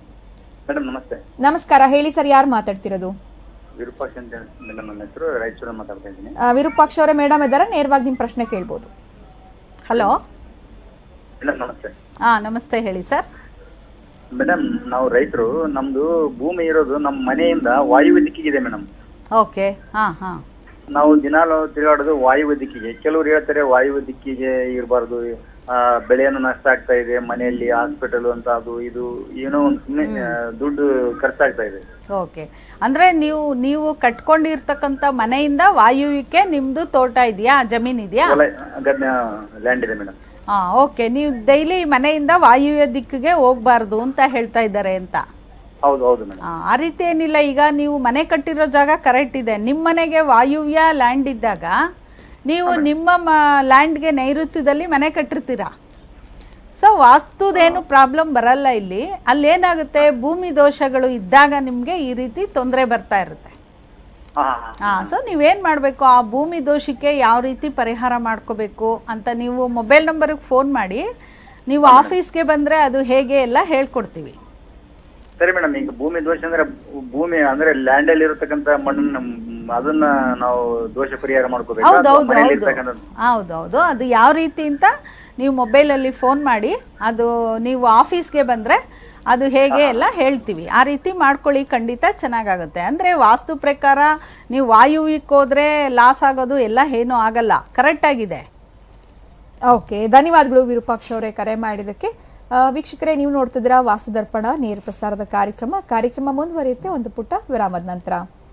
ಮೇಡಮ್ ನಮಸ್ತೆ ನಮಸ್ಕಾರ ಹೇಳಿ ಸರ್ ಯಾರು ಮಾತಾಡ್ತಿರೋದು ವಿರೂಪಾಕ್ಷ ಅಂತ ಮೇಡಮ್ ನನ್ನ ಹೆಸರು ರಾಯಚೂರಲ್ಲಿ ಮಾತಾಡ್ತಾ ಇದ್ದೀನಿ ಆ, ವಿರೂಪಾಕ್ಷ ಅವರೇ ಮೇಡಮ್ ಇದ್ದಾರೆ ನೇರವಾಗಿ ನಿಮ್ಮ ಪ್ರಶ್ನೆ ಕೇಳ್ಬೋದು ಹಲೋ ಮೇಡಮ್ ನಮಸ್ತೆ ಹಾ ನಮಸ್ತೆ ಹೇಳಿ ಸರ್ ಮೇಡಮ್ ನಾವು ರೈತರು ನಮ್ದು ಭೂಮಿ ಇರೋದು ನಮ್ಮ ಮನೆಯಿಂದ ವಾಯುವ್ಯ ದಿಕ್ಕಿಗಿದೆ ಮೇಡಮ್ ಓಕೆ ಹಾ ಹಾ ನಾವು ದಿನಾಲು ತಿರುಗಾಡೋದು ವಾಯುವ್ಯ ದಿಕ್ಕಿಗೆ ಕೆಲವ್ರು ಹೇಳ್ತಾರೆ ವಾಯುವ್ಯ ದಿಕ್ಕಿಗೆ ಇರಬಾರ್ದು ಆ, ಬೆಳೆಯನ್ನು ನಷ್ಟ ಆಗ್ತಾ ಇದೆ ಮನೆಯಲ್ಲಿ ಹಾಸ್ಪಿಟಲ್ ಅಂತ ಅದು ಇದು ಏನೋ ಒಂದು ಸುಮ್ಮನೆ ದುಡ್ಡು ಖರ್ಚಾಗ್ತಾ ಇದೆ ಓಕೆ ಅಂದ್ರೆ ನೀವು ನೀವು ಕಟ್ಕೊಂಡಿರ್ತಕ್ಕಂಥ ಮನೆಯಿಂದ ವಾಯುವಿಕೆ ನಿಮ್ದು ತೋಟ ಇದೆಯಾ ಜಮೀನ್ ಇದೆಯಾ ಹೊಲ ಗದ್ದೆ ಲ್ಯಾಂಡ್ ಇದೆ ಮೇಡಮ್ ಹಾ ಓಕೆ ನೀವು ಡೈಲಿ ಮನೆಯಿಂದ ವಾಯುವ್ಯ ದಿಕ್ಕಿಗೆ ಹೋಗ್ಬಾರ್ದು ಅಂತ ಹೇಳ್ತಾ ಇದ್ದಾರೆ ಅಂತ ಹೌದು ಹೌದು ಮೇಡಮ್ ಆ, ಆ ರೀತಿ ಏನಿಲ್ಲ ಈಗ ನೀವು ಮನೆ ಕಟ್ಟಿರೋ ಜಾಗ ಕರೆಕ್ಟ್ ಇದೆ ನಿಮ್ಮ ಮನೆಗೆ ವಾಯುವ್ಯ ಲ್ಯಾಂಡ್ ಇದ್ದಾಗ ನೀವು ನಿಮ್ಮ ಲ್ಯಾಂಡ್ಗೆ ನೈಋತ್ಯದಲ್ಲಿ ಮನೆ ಕಟ್ಟಿರ್ತೀರಾ ಸೊ ವಾಸ್ತುದೇನು ಪ್ರಾಬ್ಲಮ್ ಬರಲ್ಲ ಇಲ್ಲಿ ಅಲ್ಲಿ ಏನಾಗುತ್ತೆ ಭೂಮಿ ದೋಷಗಳು ಇದ್ದಾಗ ನಿಮಗೆ ಈ ರೀತಿ ತೊಂದರೆ ಬರ್ತಾ ಇರುತ್ತೆ ಹಾ ಹಾ ಹಾಂ ಸೊ ನೀವೇನು ಮಾಡಬೇಕು ಆ ಭೂಮಿ ದೋಷಕ್ಕೆ ಯಾವ ರೀತಿ ಪರಿಹಾರ ಮಾಡ್ಕೋಬೇಕು ಅಂತ ನೀವು ಮೊಬೈಲ್ ನಂಬರಿಗೆ ಫೋನ್ ಮಾಡಿ ನೀವು ಆಫೀಸ್ಗೆ ಬಂದರೆ ಅದು ಹೇಗೆ ಎಲ್ಲ ಹೇಳ್ಕೊಡ್ತೀವಿ ಸರಿ ಮೇಡಮ್ ಈಗ ಭೂಮಿ ದೋಷ ಅಂದ್ರೆ ಭೂಮಿ ಅಂದ್ರೆ ಲ್ಯಾಂಡ್ ಅಲ್ಲಿ ಇರತಕ್ಕಂತ ಮಣ್ಣನ್ನ ಮ್, ಅದನ್ನ ನಾವು ದೋಷ ಪರಿಹಾರ ಮಾಡ್ಕೋಬೇಕು ಹೌದೌದು ಮನೆಯಲ್ಲಿ ಹೌದು ಇರ್ತಕ್ಕಂಥ ಹೌದೌದು ಅದು ಯಾವ ರೀತಿ ಅಂತ ನೀವು ಮೊಬೈಲಲ್ಲಿ ಫೋನ್ ಮಾಡಿ ಅದು ನೀವು ಆಫೀಸ್ಗೆ ಬಂದರೆ ಅದು ಹೇಗೆ ಎಲ್ಲ ಹೇಳ್ತೀವಿ ಆ ರೀತಿ ಮಾಡ್ಕೊಳ್ಳಿ ಖಂಡಿತ ಚೆನ್ನಾಗಾಗುತ್ತೆ ಅಂದರೆ ವಾಸ್ತು ಪ್ರಕಾರ ನೀವು ವಾಯುವಿಗೆ ಹೋದರೆ ಲಾಸ್ ಆಗೋದು ಎಲ್ಲ ಏನೂ ಆಗಲ್ಲ ಕರೆಕ್ಟಾಗಿದೆ ಓಕೆ ಧನ್ಯವಾದಗಳು ವಿರೂಪಾಕ್ಷ ಅವರೇ ಕರೆ ಮಾಡಿದ್ದಕ್ಕೆ ಆ, ವೀಕ್ಷಕರೇ ನೀವು ನೋಡ್ತಿದ್ದೀರಾ ವಾಸ್ತು ದರ್ಪಣ ನೇರ ಪ್ರಸಾರದ ಕಾರ್ಯಕ್ರಮ ಕಾರ್ಯಕ್ರಮ ಮುಂದುವರಿಯುತ್ತೆ ಒಂದು ಪುಟ್ಟ ವಿರಾಮದ ನಂತರ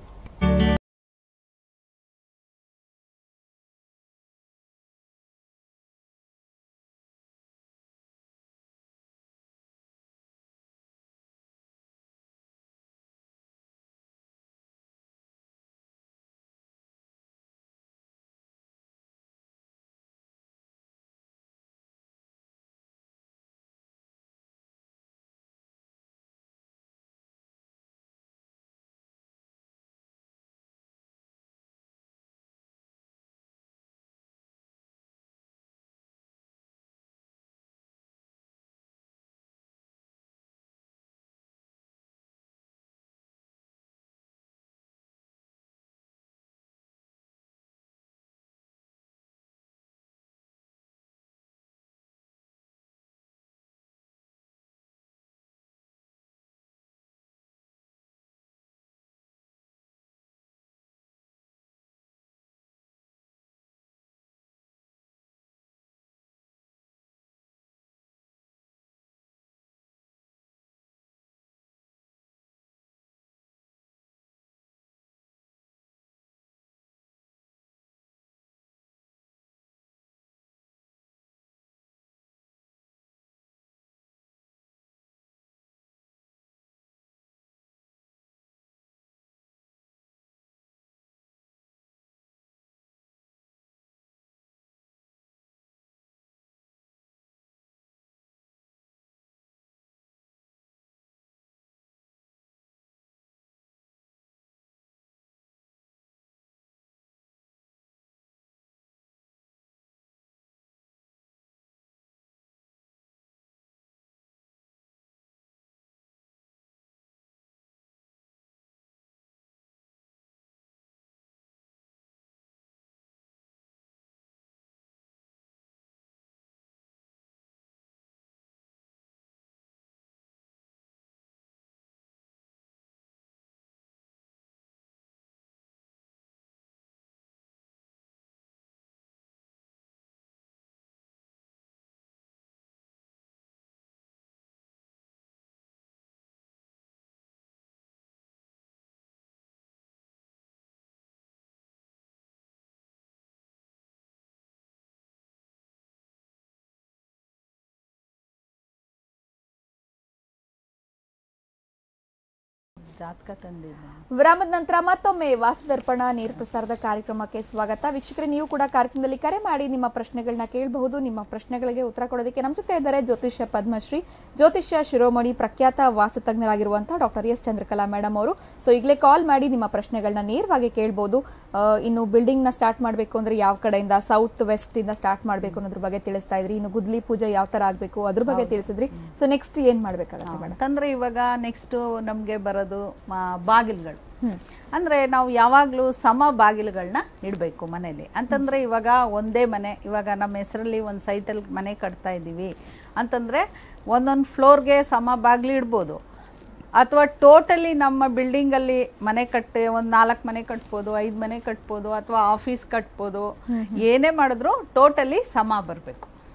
ಜಾತಕ ತಂದಿದ್ದೀನಿ ವಿರಾಮದ ನಂತರ ಮತ್ತೊಮ್ಮೆ ವಾಸ್ತು ದರ್ಪಣ ನೇರ ಪ್ರಸಾರದ ಕಾರ್ಯಕ್ರಮಕ್ಕೆ ಸ್ವಾಗತ ವೀಕ್ಷಕರೇ ನೀವು ಕೂಡ ಕಾರ್ಯಕ್ರಮದಲ್ಲಿ ಕರೆ ಮಾಡಿ ನಿಮ್ಮ ಪ್ರಶ್ನೆಗಳನ್ನ ಕೇಳಬಹುದು ನಿಮ್ಮ ಪ್ರಶ್ನೆಗಳಿಗೆ ಉತ್ತರ ಕೊಡೋದಕ್ಕೆ ನಮ್ಮ ಜೊತೆ ಇದ್ದಾರೆ ಜ್ಯೋತಿಷ್ಯ ಪದ್ಮಶ್ರೀ ಜ್ಯೋತಿಷ್ಯ ಶಿರೋಮಣಿ ಪ್ರಖ್ಯಾತ ವಾಸ್ತು ತಜ್ಞರಾಗಿರುವಂತಹ ಡಾಕ್ಟರ್ ಎಸ್ ಚಂದ್ರಕಲಾ ಮೇಡಮ್ ಅವರು ಸೊ ಈಗಲೇ ಕಾಲ್ ಮಾಡಿ ನಿಮ್ಮ ಪ್ರಶ್ನೆಗಳನ್ನ ನೇರವಾಗಿ ಕೇಳ್ಬೋದು ಆ, ಇನ್ನು ಬಿಲ್ಡಿಂಗ್ ನ ಸ್ಟಾರ್ಟ್ ಮಾಡಬೇಕು ಅಂದ್ರೆ ಯಾವ ಕಡೆಯಿಂದ ಸೌತ್ ವೆಸ್ಟ್ ಇಂದ ಸ್ಟಾರ್ಟ್ ಮಾಡಬೇಕು ಅನ್ನೋದ್ರ ಬಗ್ಗೆ ತಿಳಿಸ್ತಾ ಇದ್ರಿ ಇನ್ನು ಗುದ್ಲಿ ಪೂಜೆ ಯಾವ ತರ ಆಗಬೇಕು ಅದ್ರ ಬಗ್ಗೆ ತಿಳಿಸಿದ್ರಿ ಸೊ ನೆಕ್ಸ್ಟ್ ಏನ್ ಮಾಡ್ಬೇಕಾಗತ್ತೆ ಮೇಡಮ್ ಅಂತಂದ್ರೆ ಇವಾಗ ನೆಕ್ಸ್ಟ್ ನಮಗೆ ಬರೋದು ಮಾ- ಬಾಗಿಲುಗಳು ಅಂದ್ರೆ ನಾವು ಯಾವಾಗಲೂ ಸಮ ಬಾಗಿಲುಗಳನ್ನ ಇಡಬೇಕು ಮನೇಲಿ ಅಂತಂದ್ರೆ ಇವಾಗ ಒಂದೇ ಮನೆ ಇವಾಗ ನಮ್ಮ ಹೆಸರಲ್ಲಿ ಒಂದು ಸೈಟಲ್ಲಿ ಮನೆ ಕಟ್ತಾ ಇದ್ದೀವಿ ಅಂತಂದ್ರೆ ಒಂದೊಂದು ಫ್ಲೋರ್ಗೆ ಸಮ ಬಾಗಿಲು ಇಡ್ಬೋದು ಅಥವಾ ಟೋಟಲಿ ನಮ್ಮ ಬಿಲ್ಡಿಂಗಲ್ಲಿ ಮನೆ ಕಟ್ಟಿ ಒಂದು ನಾಲ್ಕು ಮನೆ ಕಟ್ಬೋದು ಐದು ಮನೆ ಕಟ್ಬೋದು ಅಥವಾ ಆಫೀಸ್ ಕಟ್ಬೋದು ಏನೇ ಮಾಡಿದ್ರು ಟೋಟಲಿ ಸಮ ಬರಬೇಕು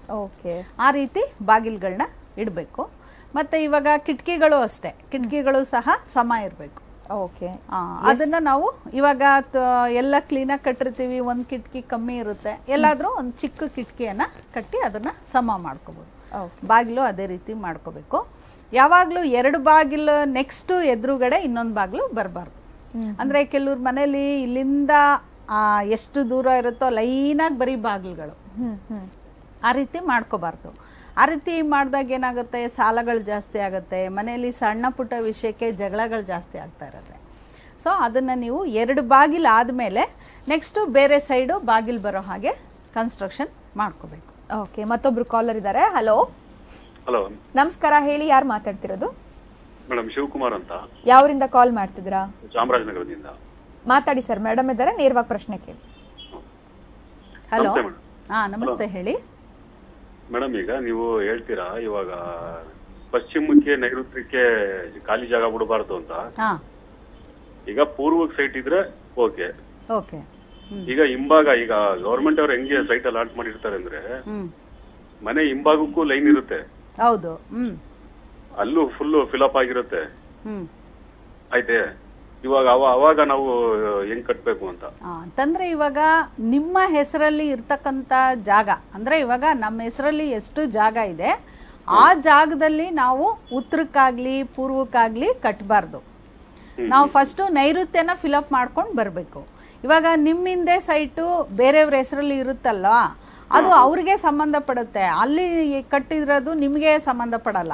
ಓಕೆ ಆ ರೀತಿ ಬಾಗಿಲುಗಳನ್ನ ಇಡಬೇಕು ಮತ್ತು ಇವಾಗ ಕಿಟಕಿಗಳು ಅಷ್ಟೇ ಕಿಟಕಿಗಳು ಸಹ ಸಮ ಇರಬೇಕು ಓಕೆ ಅದನ್ನ ನಾವು ಇವಾಗ ತ- ಎಲ್ಲ ಕ್ಲೀನಾಗಿ ಕಟ್ಟಿರ್ತೀವಿ ಒಂದು ಕಿಟಕಿ ಕಮ್ಮಿ ಇರುತ್ತೆ ಎಲ್ಲಾದರೂ ಒಂದು ಚಿಕ್ಕ ಕಿಟಕಿಯನ್ನು ಕಟ್ಟಿ ಅದನ್ನು ಸಮ ಮಾಡ್ಕೋಬೋದು ಓಕೆ ಬಾಗಿಲು ಅದೇ ರೀತಿ ಮಾಡ್ಕೋಬೇಕು ಯಾವಾಗಲೂ ಎರಡು ಬಾಗಿಲು ನೆಕ್ಸ್ಟು ಎದುರುಗಡೆ ಇನ್ನೊಂದು ಬಾಗಿಲು ಬರಬಾರ್ದು ಅಂದರೆ ಕೆಲವ್ರ ಮನೇಲಿ ಇಲ್ಲಿಂದ ಆ, ಎಷ್ಟು ದೂರ ಇರುತ್ತೋ ಲೈನಾಗಿ ಬರೀ ಬಾಗಿಲುಗಳು ಹ್ಮ್ ಹ್ಮ್ ಆ ರೀತಿ ಮಾಡ್ಕೋಬಾರ್ದು ಆ ರೀತಿ ಮಾಡಿದಾಗ ಏನಾಗುತ್ತೆ ಸಾಲಗಳು ಜಾಸ್ತಿ ಆಗುತ್ತೆ ಮನೆಯಲ್ಲಿ ಸಣ್ಣ ಪುಟ್ಟ ವಿಷಯಕ್ಕೆ ಜಗಳಗಳು ಜಾಸ್ತಿ ಆಗ್ತಾ ಇರುತ್ತೆ ಸೊ ಅದನ್ನು ನೀವು ಎರಡು ಬಾಗಿಲು ಆದಮೇಲೆ ನೆಕ್ಸ್ಟು ಬೇರೆ ಸೈಡು ಬಾಗಿಲು ಬರೋ ಹಾಗೆ ಕನ್ಸ್ಟ್ರಕ್ಷನ್ ಮಾಡ್ಕೋಬೇಕು ಓಕೆ ಮತ್ತೊಬ್ರು ಕಾಲರ್ ಇದ್ದಾರೆ ಹಲೋ ಹಲೋ ನಮಸ್ಕಾರ ಹೇಳಿ ಯಾರು ಮಾತಾಡ್ತಿರೋದು ಮೇಡಮ್ ಶಿವಕುಮಾರ್ ಅಂತ ಯಾವರಿಂದ ಕಾಲ್ ಮಾಡ್ತಿದ್ದೀರಾ ಚಾಮರಾಜನಗರದಿಂದ ಮಾತಾಡಿ ಸರ್ ಮೇಡಮ್ ಇದ್ದಾರೆ ನೇರವಾಗಿ ಪ್ರಶ್ನೆ ಕೇಳಿ ಹಲೋ ನಮಸ್ತೆ ಮೇಡಮ್ ಹಾಂ ನಮಸ್ತೆ ಹೇಳಿ ಮೇಡಮ್ ಈಗ ನೀವು ಹೇಳ್ತೀರಾ ಇವಾಗ ಪಶ್ಚಿಮಕ್ಕೆ ನೈಋತ್ಯಕ್ಕೆ ಖಾಲಿ ಜಾಗ ಬಿಡಬಾರ್ದು ಅಂತ ಹಾಂ ಈಗ ಪೂರ್ವಕ್ಕೆ ಸೈಟ್ ಇದ್ರೆ ಓಕೆ ಓಕೆ ಈಗ ಹಿಂಭಾಗ ಈಗ ಗವರ್ಮೆಂಟ್ ಅವ್ರು ಹೆಂಗೆ ಸೈಟ್ ಅಲಾಟ್ ಮಾಡಿರ್ತಾರೆ ಅಂದ್ರೆ ಹ್ಞೂ ಮನೆ ಹಿಂಭಾಗಕ್ಕೂ ಲೈನ್ ಇರುತ್ತೆ ಹೌದು ಹ್ಞೂ ಅಲ್ಲೂ ಫುಲ್ಲು ಫಿಲಪ್ ಆಗಿರುತ್ತೆ ಹ್ಞೂ ಆಯ್ತೆ ಇವಾಗ ಅವ ಅವಾಗ ನಾವು ಹೆಂಗ್ ಕಟ್ಬೇಕು ಅಂತ ಆ, ಅಂತಂದ್ರೆ ಇವಾಗ ನಿಮ್ಮ ಹೆಸರಲ್ಲಿ ಇರ್ತಕ್ಕಂಥ ಜಾಗ ಅಂದ್ರೆ ಇವಾಗ ನಮ್ಮ ಹೆಸರಲ್ಲಿ ಎಷ್ಟು ಜಾಗ ಇದೆ ಆ ಜಾಗದಲ್ಲಿ ನಾವು ಉತ್ತರಕ್ಕಾಗ್ಲಿ ಪೂರ್ವಕ್ಕಾಗ್ಲಿ ಕಟ್ಟಬಾರ್ದು ನಾವು ಫಸ್ಟು ನೈಋತ್ಯನ ಫಿಲಪ್ ಮಾಡ್ಕೊಂಡು ಬರಬೇಕು ಇವಾಗ ನಿಮ್ಮ ಹಿಂದೆ ಸೈಟು ಬೇರೆಯವ್ರ ಹೆಸರಲ್ಲಿ ಇರುತ್ತಲ್ಲ ಅದು ಅವ್ರಿಗೆ ಸಂಬಂಧಪಡುತ್ತೆ ಅಲ್ಲಿ ಕಟ್ಟಿರೋದು ನಿಮಗೆ ಸಂಬಂಧಪಡಲ್ಲ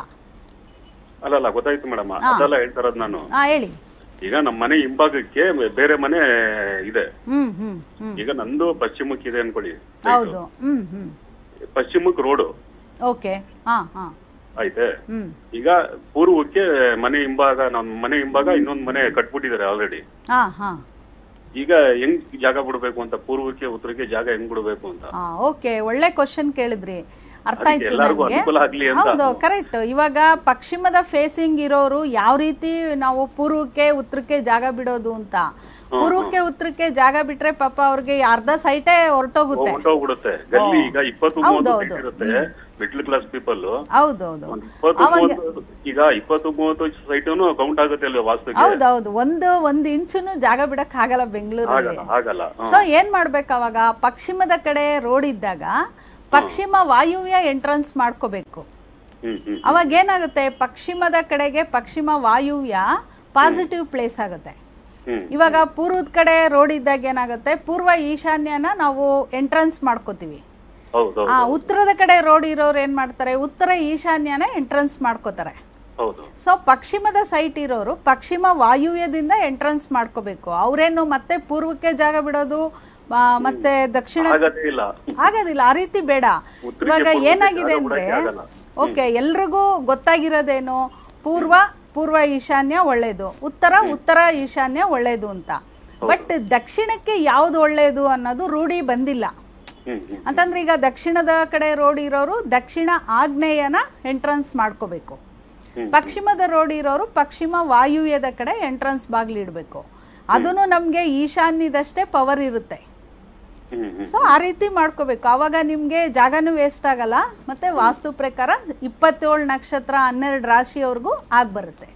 ಅಲ್ಲಲ್ಲ ಗೊತ್ತಾಯ್ತು ಮೇಡಮ್ ಅದೆಲ್ಲ ಹೇಳ್ತಾ ಇರೋದು ನಾನು ಹಾಂ ಹೇಳಿ ಈಗ ನಮ್ಮ ಮನೆ ಹಿಂಭಾಗಕ್ಕೆ ಬೇರೆ ಮನೆ ಇದೆ ಹ್ಞೂ ಹ್ಞೂ ಹ್ಞೂ ಈಗ ನಂದು ಪಶ್ಚಿಮಕ್ಕೆ ಇದೆ ಅನ್ಕೊಳ್ಳಿ ಹೌದು ಹ್ಞೂ ಹ್ಞೂ ಪಶ್ಚಿಮಕ್ಕೆ ರೋಡು ಓಕೆ ಹಾಂ ಹಾಂ ಆಯ್ತೆ ಹ್ಞೂ ಈಗ ಪೂರ್ವಕ್ಕೆ ಮನೆ ಹಿಂಭಾಗ ನಮ್ಮ ಮನೆ ಹಿಂಭಾಗ ಇನ್ನೊಂದ್ ಮನೆ ಕಟ್ಬಿಟ್ಟಿದ್ದಾರೆ ಆಲ್ರೆಡಿ ಹಾಂ ಹಾಂ ಈಗ ಹೆಂಗ್ ಜಾಗ ಬಿಡ್ಬೇಕು ಅಂತ ಪೂರ್ವಕ್ಕೆ ಉತ್ತರಕ್ಕೆ ಜಾಗ ಹೆಂಗ್ ಬಿಡ್ಬೇಕು ಅಂತ ಹಾ ಓಕೆ ಒಳ್ಳೆ ಕ್ವಶನ್ ಕೇಳಿದ್ರಿ ಅರ್ಥ ಅದಕ್ಕೆ ಆಯ್ತು ಎಲ್ಲರಿಗೂ ನನಗೆ ಅನುಕೂಲ ಆಗ್ಲಿ ಅಂತ. ಹೌದು ಕರೆಕ್ಟ್ ಇವಾಗ ಪಶ್ಚಿಮದ ಫೇಸಿಂಗ್ ಇರೋರು ಯಾವ ರೀತಿ ನಾವು ಪೂರ್ವಕ್ಕೆ ಉತ್ತರಕ್ಕೆ ಜಾಗ ಬಿಡೋದು ಅಂತ ಪೂರ್ವಕ್ಕೆ ಉತ್ತರಕ್ಕೆ ಜಾಗ ಬಿಟ್ರೆ ಪಾಪ ಅವ್ರಿಗೆ ಅರ್ಧ ಸೈಟೇ ಹೊರಟೋಗುತ್ತೆ ಹೊಂಟೋಗ್ಬಿಡುತ್ತೆ ಗಲ್ಲಿ ಈಗ ಇಪ್ಪತ್ತು ಹೌದು, ಮೂವತ್ತು ಹೌದು. ಸೈಟ್ ಇರುತ್ತೆ ಮಿಡ್ಲ್ ಕ್ಲಾಸ್ ಪೀಪಲ್ ಹೌದೌದು ಒಂದ್ ಇಪ್ಪತ್ತು ಮೂವತ್ತು ಈಗ ಇಪ್ಪತ್ತು ಮೂವತ್ತು ಸೈಟನು ಕೌಂಟ್ ಆಗುತ್ತೆ ಅಲ್ವಾ ವಾಸ್ತುಗೆ ಹೌದೌದು ಒಂದು ಒಂದು ಇಂಚುನು ಜಾಗ ಬಿಡಕ್ ಆಗಲ್ಲ ಬೆಂಗಳೂರಲ್ಲಿ ಆಗಲ್ಲ ಆಗಲ್ಲ ಹ. ಸೊ ಏನ್ ಮಾಡ್ಬೇಕು ಅವಾಗ ಪಶ್ಚಿಮದ ಕಡೆ ರೋಡ್ ಇದ್ದಾಗ ಪಶ್ಚಿಮ ವಾಯುವ್ಯ ಎಂಟ್ರನ್ಸ್ ಮಾಡ್ಕೋಬೇಕು ಹ್ಮ್ ಹ್ಮ್ ಅವಾಗ ಏನಾಗುತ್ತೆ ಪಶ್ಚಿಮದ ಕಡೆಗೆ ಪಶ್ಚಿಮ ವಾಯುವ್ಯ ಪಾಸಿಟಿವ್ ಪ್ಲೇಸ್ ಆಗುತ್ತೆ ಹ್ಮ್ ಇವಾಗ ಪೂರ್ವದ ಕಡೆ ರೋಡ್ ಇದ್ದಾಗ ಏನಾಗುತ್ತೆ ಪೂರ್ವ ಈಶಾನ್ಯನ ನಾವು ಎಂಟ್ರನ್ಸ್ ಮಾಡ್ಕೋತೀವಿ ಹೌದು ಆ ಉತ್ತರದ ಕಡೆ ರೋಡ್ ಇರೋರು ಏನ್ ಮಾಡ್ತಾರೆ ಉತ್ತರ ಈಶಾನ್ಯನ ಎಂಟ್ರನ್ಸ್ ಮಾಡ್ಕೋತಾರೆ ಹೌದು ಸೊ ಪಶ್ಚಿಮದ ಸೈಟ್ ಇರೋರು ಪಶ್ಚಿಮ ವಾಯುವ್ಯದಿಂದ ಎಂಟ್ರನ್ಸ್ ಮಾಡ್ಕೋಬೇಕು ಅವರೇನು ಮತ್ತೆ ಪೂರ್ವಕ್ಕೆ ಜಾಗ ಬಿಡೋದು ಆ, ಮತ್ತೆ ದಕ್ಷಿಣ ಆಗದೇ ಇಲ್ಲ ಆಗೋದಿಲ್ಲ ಆ ರೀತಿ ಬೇಡ ಉತ್ತರಕ್ಕೆ ಇವಾಗ ಪೂರ್ವಕ್ಕೆ ಏನಾಗಿದೆ ಜಾಗ ಅಂದ್ರೆ ಬಿಡಕ್ಕೆ ಆಗಲ್ಲ. ಓಕೆ ಎಲ್ರಿಗೂ ಗೊತ್ತಾಗಿರೋದೇನು ಪೂರ್ವ ಪೂರ್ವ ಈಶಾನ್ಯ ಒಳ್ಳೇದು ಉತ್ತರ ಉತ್ತರ ಈಶಾನ್ಯ ಒಳ್ಳೇದು ಅಂತ ಬಟ್ ದಕ್ಷಿಣಕ್ಕೆ ಯಾವ್ದು ಒಳ್ಳೇದು ಅನ್ನೋದು ರೂಢಿ ಬಂದಿಲ್ಲ ಹ್ಮ್ ಹ್ಮ್ ಅಂತಂದ್ರೆ ಈಗ ದಕ್ಷಿಣದ ಕಡೆ ರೋಡ್ ಇರೋರು ದಕ್ಷಿಣ ಆಗ್ನೇಯನ ಎಂಟ್ರನ್ಸ್ ಮಾಡ್ಕೋಬೇಕು ಪಶ್ಚಿಮದ ರೋಡ್ ಇರೋರು ಪಶ್ಚಿಮ ವಾಯುವ್ಯದ ಕಡೆ ಎಂಟ್ರನ್ಸ್ ಬಾಗಿಲು ಇಡಬೇಕು ಅದನ್ನು ನಮಗೆ ಈಶಾನ್ಯದಷ್ಟೇ ಪವರ್ ಇರುತ್ತೆ ಹ್ಮ್ ಹ್ಮ್ ಸೊ ಆ ರೀತಿ ಮಾಡ್ಕೋಬೇಕು ಆವಾಗ ನಿಮಗೆ ಜಾಗನೂ ವೇಸ್ಟ್ ಆಗಲ್ಲ ಮತ್ತೆ ವಾಸ್ತು ಪ್ರಕಾರ ಇಪ್ಪತ್ತೇಳು ನಕ್ಷತ್ರ ಹನ್ನೆರಡು ರಾಶಿಯವ್ರಿಗೂ ಆಗಿ ಬರುತ್ತೆ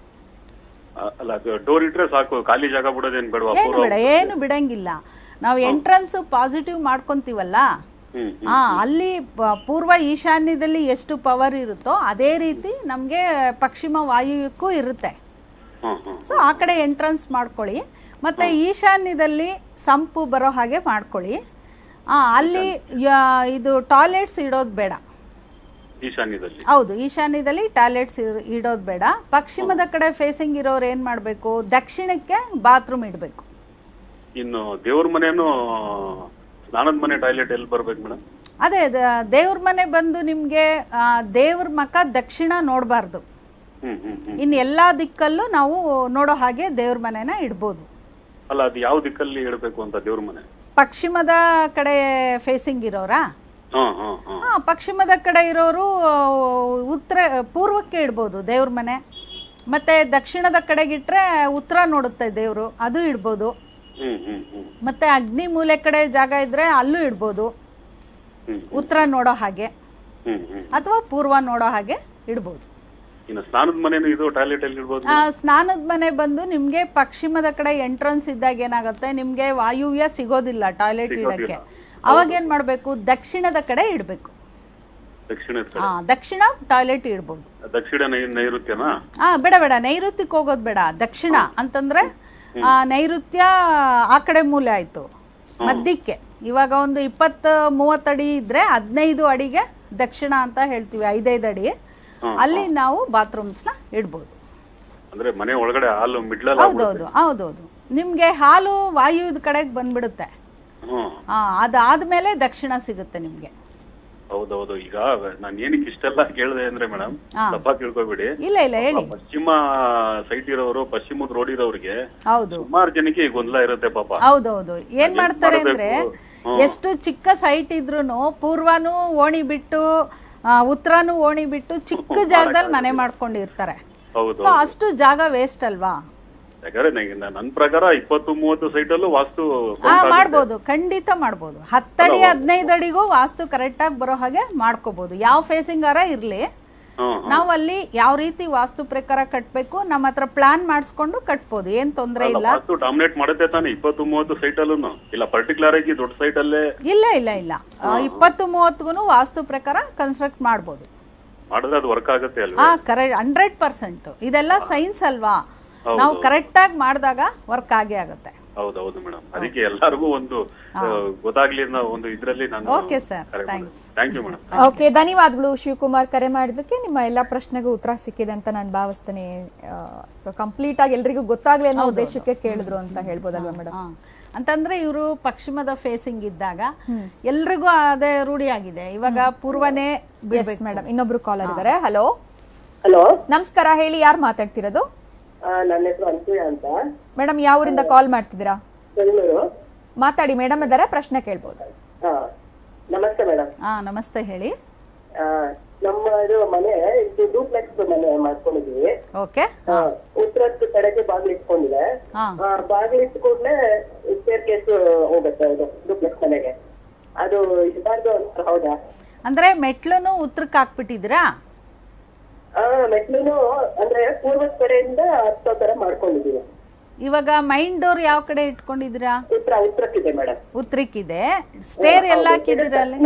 ಅ- ಅಲ್ಲ ಡೋರ್ ಇಟ್ರೆ ಸಾಕು ಖಾಲಿ ಜಾಗ ಬಿಡೋದೇನ್ ಬೇಡವಾ ಏನು ಪೂರ್ವ ಬೇಡ ಏನು ಬಿಡಂಗಿಲ್ಲ ನಾವು ಎಂಟ್ರನ್ಸ್ ಪಾಸಿಟಿವ್ ಮಾಡ್ಕೊಂತೀವಲ್ಲ ಹ್ಮ್ ಹಾ ಅಲ್ಲಿ ಪ- ಪೂರ್ವ ಈಶಾನ್ಯದಲ್ಲಿ ಎಷ್ಟು ಪವರ್ ಇರುತ್ತೋ ಅದೇ ರೀತಿ ನಮಗೆ ಪಶ್ಚಿಮ ವಾಯುವ್ಯಕ್ಕೂ ಇರುತ್ತೆ ಹ್ಮ್ ಹ್ಮ್ ಸೊ ಆ ಕಡೆ ಎಂಟ್ರನ್ಸ್ ಮಾಡ್ಕೊಳ್ಳಿ ಮತ್ತು ಈಶಾನ್ಯದಲ್ಲಿ ಸಂಪು ಬರೋ ಹಾಗೆ ಮಾಡ್ಕೊಳ್ಳಿ ಆ, ಅಲ್ಲಿ ಯಾ- ಇದು ಟಾಯ್ಲೆಟ್ಸ್ ಇಡೋದು ಬೇಡ ಈಶಾನ್ಯದಲ್ಲಿ ಹೌದು ಈಶಾನ್ಯದಲ್ಲಿ ಟಾಯ್ಲೆಟ್ಸ್ ಇಡೋದು ಬೇಡ ಪಶ್ಚಿಮದ ಕಡೆ ಫೇಸಿಂಗ್ ಇರೋರು ಏನು ಮಾಡಬೇಕು ದಕ್ಷಿಣಕ್ಕೆ ಬಾತ್ರೂಮ್ ಇಡಬೇಕು ಇನ್ನು ದೇವ್ರ ಮನೇನು ಸ್ನಾನದ ಮನೆ ಟಾಯ್ಲೆಟ್ ಎಲ್ಲಿ ಬರ್ಬೇಕು ಮೇಡಮ್ ಅದೇ ದ- ದೇವ್ರ ಮನೆ ಬಂದು ನಿಮಗೆ ದೇವ್ರ ಮಕ ದಕ್ಷಿಣ ನೋಡಬಾರ್ದು ಹ್ಮ್ ಹ್ಮ್ ಹ್ಮ್ ಇನ್ನು ಎಲ್ಲ ದಿಕ್ಕಲ್ಲೂ ನಾವು ನೋಡೋ ಹಾಗೆ ದೇವ್ರ ಮನೆನ ಇಡ್ಬೋದು ಅಲ್ಲ ಅದು ಯಾವ ದಿಕ್ಕಲ್ಲಿ ಇಡಬೇಕು ಅಂತ ದೇವ್ರ ಮನೆ ಪಶ್ಚಿಮದ ಕಡೆ ಫೇಸಿಂಗ್ ಇರೋರಾ ಹಾ ಹಾ ಹಾ ಹಾ ಪಶ್ಚಿಮದ ಕಡೆ ಇರೋರು ಆ, ಉತ್ತರ ಪೂರ್ವಕ್ಕೆ ಇಡ್ಬೋದು ದೇವ್ರ ಮನೆ ಮತ್ತೆ ದಕ್ಷಿಣದ ಕಡೆಗಿಟ್ರೆ ಉತ್ತರ ನೋಡುತ್ತೆ ದೇವರು ಅದು ಇಡ್ಬೋದು ಹ್ಮ್ ಹ್ಮ್ ಹ್ಮ್ ಮತ್ತೆ ಅಗ್ನಿ ಮೂಲೆ ಕಡೆ ಜಾಗ ಇದ್ರೆ ಅಲ್ಲೂ ಇಡ್ಬೋದು ಹ್ಮ್ ಉತ್ತರ ನೋಡೋ ಹಾಗೆ ಹ್ಮ್ ಹ್ಮ್ ಅಥವಾ ಪೂರ್ವ ನೋಡೋ ಹಾಗೆ ಇಡ್ಬೋದು ಇನ್ನು ಸ್ನಾನದ ಮನೇನು ಇದು ಟಾಯ್ಲೆಟ್ ಎಲ್ಲಿ ಇಡ್ಬೋದು ಆ, ಸ್ನಾನದ ಮನೆ ಬಂದು ನಿಮಗೆ ಪಶ್ಚಿಮದ ಕಡೆ ಎಂಟ್ರನ್ಸ್ ಇದ್ದಾಗ ಏನಾಗುತ್ತೆ ನಿಮಗೆ ವಾಯುವ್ಯ ಸಿಗೋದಿಲ್ಲ ಟಾಯ್ಲೆಟ್ ಸಿಗೋದಿಲ್ಲ. ಇಡಕ್ಕೆ ಅವಾಗ ಏನು ಮಾಡಬೇಕು ದಕ್ಷಿಣದ ಕಡೆ ಇಡಬೇಕು ದಕ್ಷಿಣದ ಕಡೆ ಆ ದಕ್ಷಿಣ ಟಾಯ್ಲೆಟ್ ಇಡ್ಬೋದು ದಕ್ಷಿಣ ನೈ- ನೈಋತ್ಯನಾ ಆ ಬೇಡ ಬೇಡ ನೈಋತ್ಯಕ್ಕೆ ಹೋಗೋದು ಬೇಡ ದಕ್ಷಿಣ ಅಂತಂದ್ರೆ ಆ, ನೈಋತ್ಯ ಆ ಕಡೆ ಮೂಲೆ ಆಯ್ತು ಮಧ್ಯಕ್ಕೆ ಇವಾಗ ಒಂದು ಇಪ್ಪತ್ತು ಮೂವತ್ತು ಅಡಿ ಇದ್ರೆ ಹದಿನೈದು ಅಡಿಗೆ ದಕ್ಷಿಣ ಅಂತ ಹೇಳ್ತೀವಿ ಐದೈದು ಅಡಿ ಅಲ್ಲಿ ನಾವು ಬಾತ್ರೂಮ್ಸ್ನ ಇಡ್ಬೋದು ಅಂದ್ರೆ ಮನೆ ಒಳಗಡೆ ಹಾಲು ಮಿಡ್ಲಲ್ಲಿ ಹೌದೌದು ಹೌದೌದು ನಿಮಗೆ ಹಾಲು ವಾಯುದ ಕಡೆಗೆ ಬಂದ್ಬಿಡುತ್ತೆ ಹ್ಮ್ ಆ, ಅದಾದ್ಮೇಲೆ ದಕ್ಷಿಣ ಸಿಗುತ್ತೆ ನಿಮಗೆ ಹೌದೌದು ಈಗ ನಾನು ಏನಕ್ಕೆ ಇಷ್ಟೆಲ್ಲ ಕೇಳಿದೆ ಅಂದ್ರೆ ಮೇಡಮ್ ಹಾ. ತಪ್ಪ ತಿಳ್ಕೊಬೇಡಿ ಇಲ್ಲ ಇಲ್ಲ ಹೇಳಿ ಪಶ್ಚಿಮ ಸೈಟ್ ಇರೋರು ಪಶ್ಚಿಮದ ರೋಡ್ ಇರೋರಿಗೆ ಹೌದು ಸುಮಾರು ಜನಕ್ಕೆ ಈ ಗೊಂದಲ ಇರುತ್ತೆ ಪಾಪ ಹೌದೌದು ಏನ್ ಮಾಡ್ತಾರೆ ಮಾಡ್ಬೇಕು? ಅಂದ್ರೆ ಹ್ಮ್. ಎಷ್ಟು ಚಿಕ್ಕ ಸೈಟ್ ಇದ್ರೂನು ಪೂರ್ವನೂ ಓಣಿ ಬಿಟ್ಟು ಆ, ಉತ್ತರನೂ ಓಣಿ ಬಿಟ್ಟು ಚಿಕ್ಕ ಜಾಗದಲ್ಲಿ ಮನೆ ಮಾಡ್ಕೊಂಡಿರ್ತಾರೆ ಹೌದು ಸೊ ಅಷ್ಟು ಜಾಗ ವೇಸ್ಟ್ ಅಲ್ವಾ ಯಾಕಂದ್ರೆ ನಂಗೆ- ನನ್ನ ಪ್ರಕಾರ ಇಪ್ಪತ್ತು ಮೂವತ್ತು ಸೈಟ್ ಅಲ್ಲೂ ವಾಸ್ತು ಆ ಮಾಡ್ಬೋದು ಖಂಡಿತ ಮಾಡ್ಬೋದು ಹತ್ತಡಿ ಹದಿನೈದು ಅಡಿಗೂ ವಾಸ್ತು ಕರೆಕ್ಟಾಗಿ ಬರೋ ಹಾಗೆ ಮಾಡ್ಕೋಬಹುದು ಯಾವ ಫೇಸಿಂಗ್ ಅರ ಇರ್ಲಿ ಹ್ಮ್ ನಾವು ಅಲ್ಲಿ ಯಾವ ರೀತಿ ವಾಸ್ತು ಪ್ರಕಾರ ಕಟ್ಬೇಕು ನಮ್ಮ ಹತ್ರ ಪ್ಲಾನ್ ಮಾಡಿಸ್ಕೊಂಡು ಕಟ್ಬೋದು ಏನ್ ತೊಂದರೆ ಅಲ್ಲ, ಇಲ್ಲ ವಾಸ್ತು ಡಾಮಿನೇಟ್ ಮಾಡುತ್ತೆ ತಾನೆ ಇಪ್ಪತ್ತು ಮೂವತ್ತು ಸೈಟ್ ಅಲ್ಲೂ ಇಲ್ಲ ಪರ್ಟಿಕ್ಯುಲರ್ ಆಗಿ ದೊಡ್ಡ ಸೈಟ್ ಅಲ್ಲೇ ಇಲ್ಲ ಇಲ್ಲ ಇಲ್ಲ ಆ, ಇಪ್ಪತ್ತು ಮೂವತ್ತಿಗೂ ವಾಸ್ತು ಪ್ರಕಾರ ಕನ್ಸ್ಟ್ರಕ್ಟ್ ಮಾಡ್ಬೋದು ಮಾಡಿದ್ರೆ ಅದು ವರ್ಕ್ ಆಗುತ್ತೆ ಅಲ್ವಾ ಹಾ ಕರೆಕ್ಟ್ ಹಂಡ್ರೆಡ್ ಪರ್ಸೆಂಟ್ ಇದೆಲ್ಲ ಸೈನ್ಸ್ ಅಲ್ವಾ ನಾವು ಕರೆಕ್ಟಾಗಿ ಮಾಡಿದಾಗ ವರ್ಕ್ ಆಗೇ ಆಗುತ್ತೆ ಹೌದೌದು ಮೇಡಮ್ ಅದಕ್ಕೆ ಎಲ್ಲರಿಗೂ ಒಂದು ಆ, ಗೊತ್ತಾಗ್ಲಿ ಅನ್ನೋ ಒಂದು ಇದ್ರಲ್ಲಿ ನಾನು Okay, sir. Thanks. Thank you madam okay ಧನ್ಯವಾದಗಳು ಶಿವಕುಮಾರ್ ಕರೆ ಮಾಡಿದ್ದಕ್ಕೆ ನಿಮ್ಮ ಎಲ್ಲ ಪ್ರಶ್ನೆಗೂ ಉತ್ತರ ಸಿಕ್ಕಿದೆ ಅಂತ ನಾನು ಭಾವಿಸ್ತೇನೆ ಸೊ ಕಂಪ್ಲೀಟ್ ಆಗಿ ಎಲ್ರಿಗೂ ಗೊತ್ತಾಗ್ಲಿ ಅನ್ನೋ ಉದ್ದೇಶಕ್ಕೆ ಕೇಳಿದ್ರು ಅಂತ ಹೇಳ್ಬೋದಲ್ವಾ ಮೇಡಮ್ ಹಾ. ಅಂತಂದ್ರೆ ಇವರು ಪಶ್ಚಿಮದ ಫೇಸಿಂಗ್ ಇದ್ದಾಗ ಎಲ್ರಿಗೂ ಅದೇ ರೂಢಿ ಆಗಿದೆ ಇವಾಗ ಪೂರ್ವನೇ ಎಸ್ ಮೇಡಮ್ ಇನ್ನೊಬ್ರು ಕಾಲರ್ ಇದ್ದಾರೆ ಹಲೋ ಹಲೋ ನಮಸ್ಕಾರ ಹೇಳಿ ಯಾರು ಮಾತಾಡ್ತಿರೋದು ನನ್ನ ಹೆಸರು ಅನ್ಸೂಯ ಅಂತ ಮೇಡಮ್ ಯಾವ ಊರಿಂದ ಕಾಲ್ ಮಾಡ್ತಿದ್ದೀರಾ ಬೆಂಗಳೂರು ಮಾತಾಡಿ ಮೇಡಮ್ ಇದ್ದಾರೆ ಪ್ರಶ್ನೆ ಕೇಳ್ಬೋದು ಹಾ ನಮಸ್ತೆ ಮೇಡಮ್ ಹಾ ನಮಸ್ತೆ ಹೇಳಿ ನಮ್ಮ ಇದು ಮನೆ ಇದು ಡೂಪ್ಲೆಕ್ಸ್ ಮನೆ ಮಾಡ್ಕೊಂಡಿದೀವಿ ಓಕೆ ಆ, ಉತ್ತರದ ಕಡೆಗೆ ಬಾಗಿಲು ಇಟ್ಕೊಂಡಿದೆ ಹಾ. ಬಾಗಿಲು ಇಟ್ಟ ಕೂಡಲೇ ಸ್ಟೇರ್ ಕೇಸ್ ಹೋಗುತ್ತೆ ಅದು ಡೂಪ್ಲೆಕ್ಸ್ ಮನೆಗೆ ಅದು ಇರಬಾರ್ದು ಅಂತ ಹೌದಾ ಅಂದ್ರೆ ಮೆಟ್ಲನ್ನು ಉತ್ತರಕ್ಕೆ ಹಾಕ್ಬಿಟ್ಟಿದ್ದೀರಾ ಆ ಮೆಟ್ಲುನು ಅಂದ್ರೆ ಪೂರ್ವದ ಕಡೆಯಿಂದ ಹತ್ತೋ ತರ ಮಾಡ್ಕೊಂಡಿದೀವಿ ಇವಾಗ ಮೈನ್ ಡೋರ್ ಯಾವ ಕಡೆ ಇಟ್ಕೊಂಡಿದ್ದೀರಾ ಉತ್ತರ ಉತ್ತರಕ್ಕಿದೆ ಮೇಡಮ್ ಉತ್ತರಕ್ಕಿದೆ ಸ್ಟೇರ್ ಎಲ್ಲ ಹಾಕಿದ್ದೀರಾ ಅಲ್ಲಿ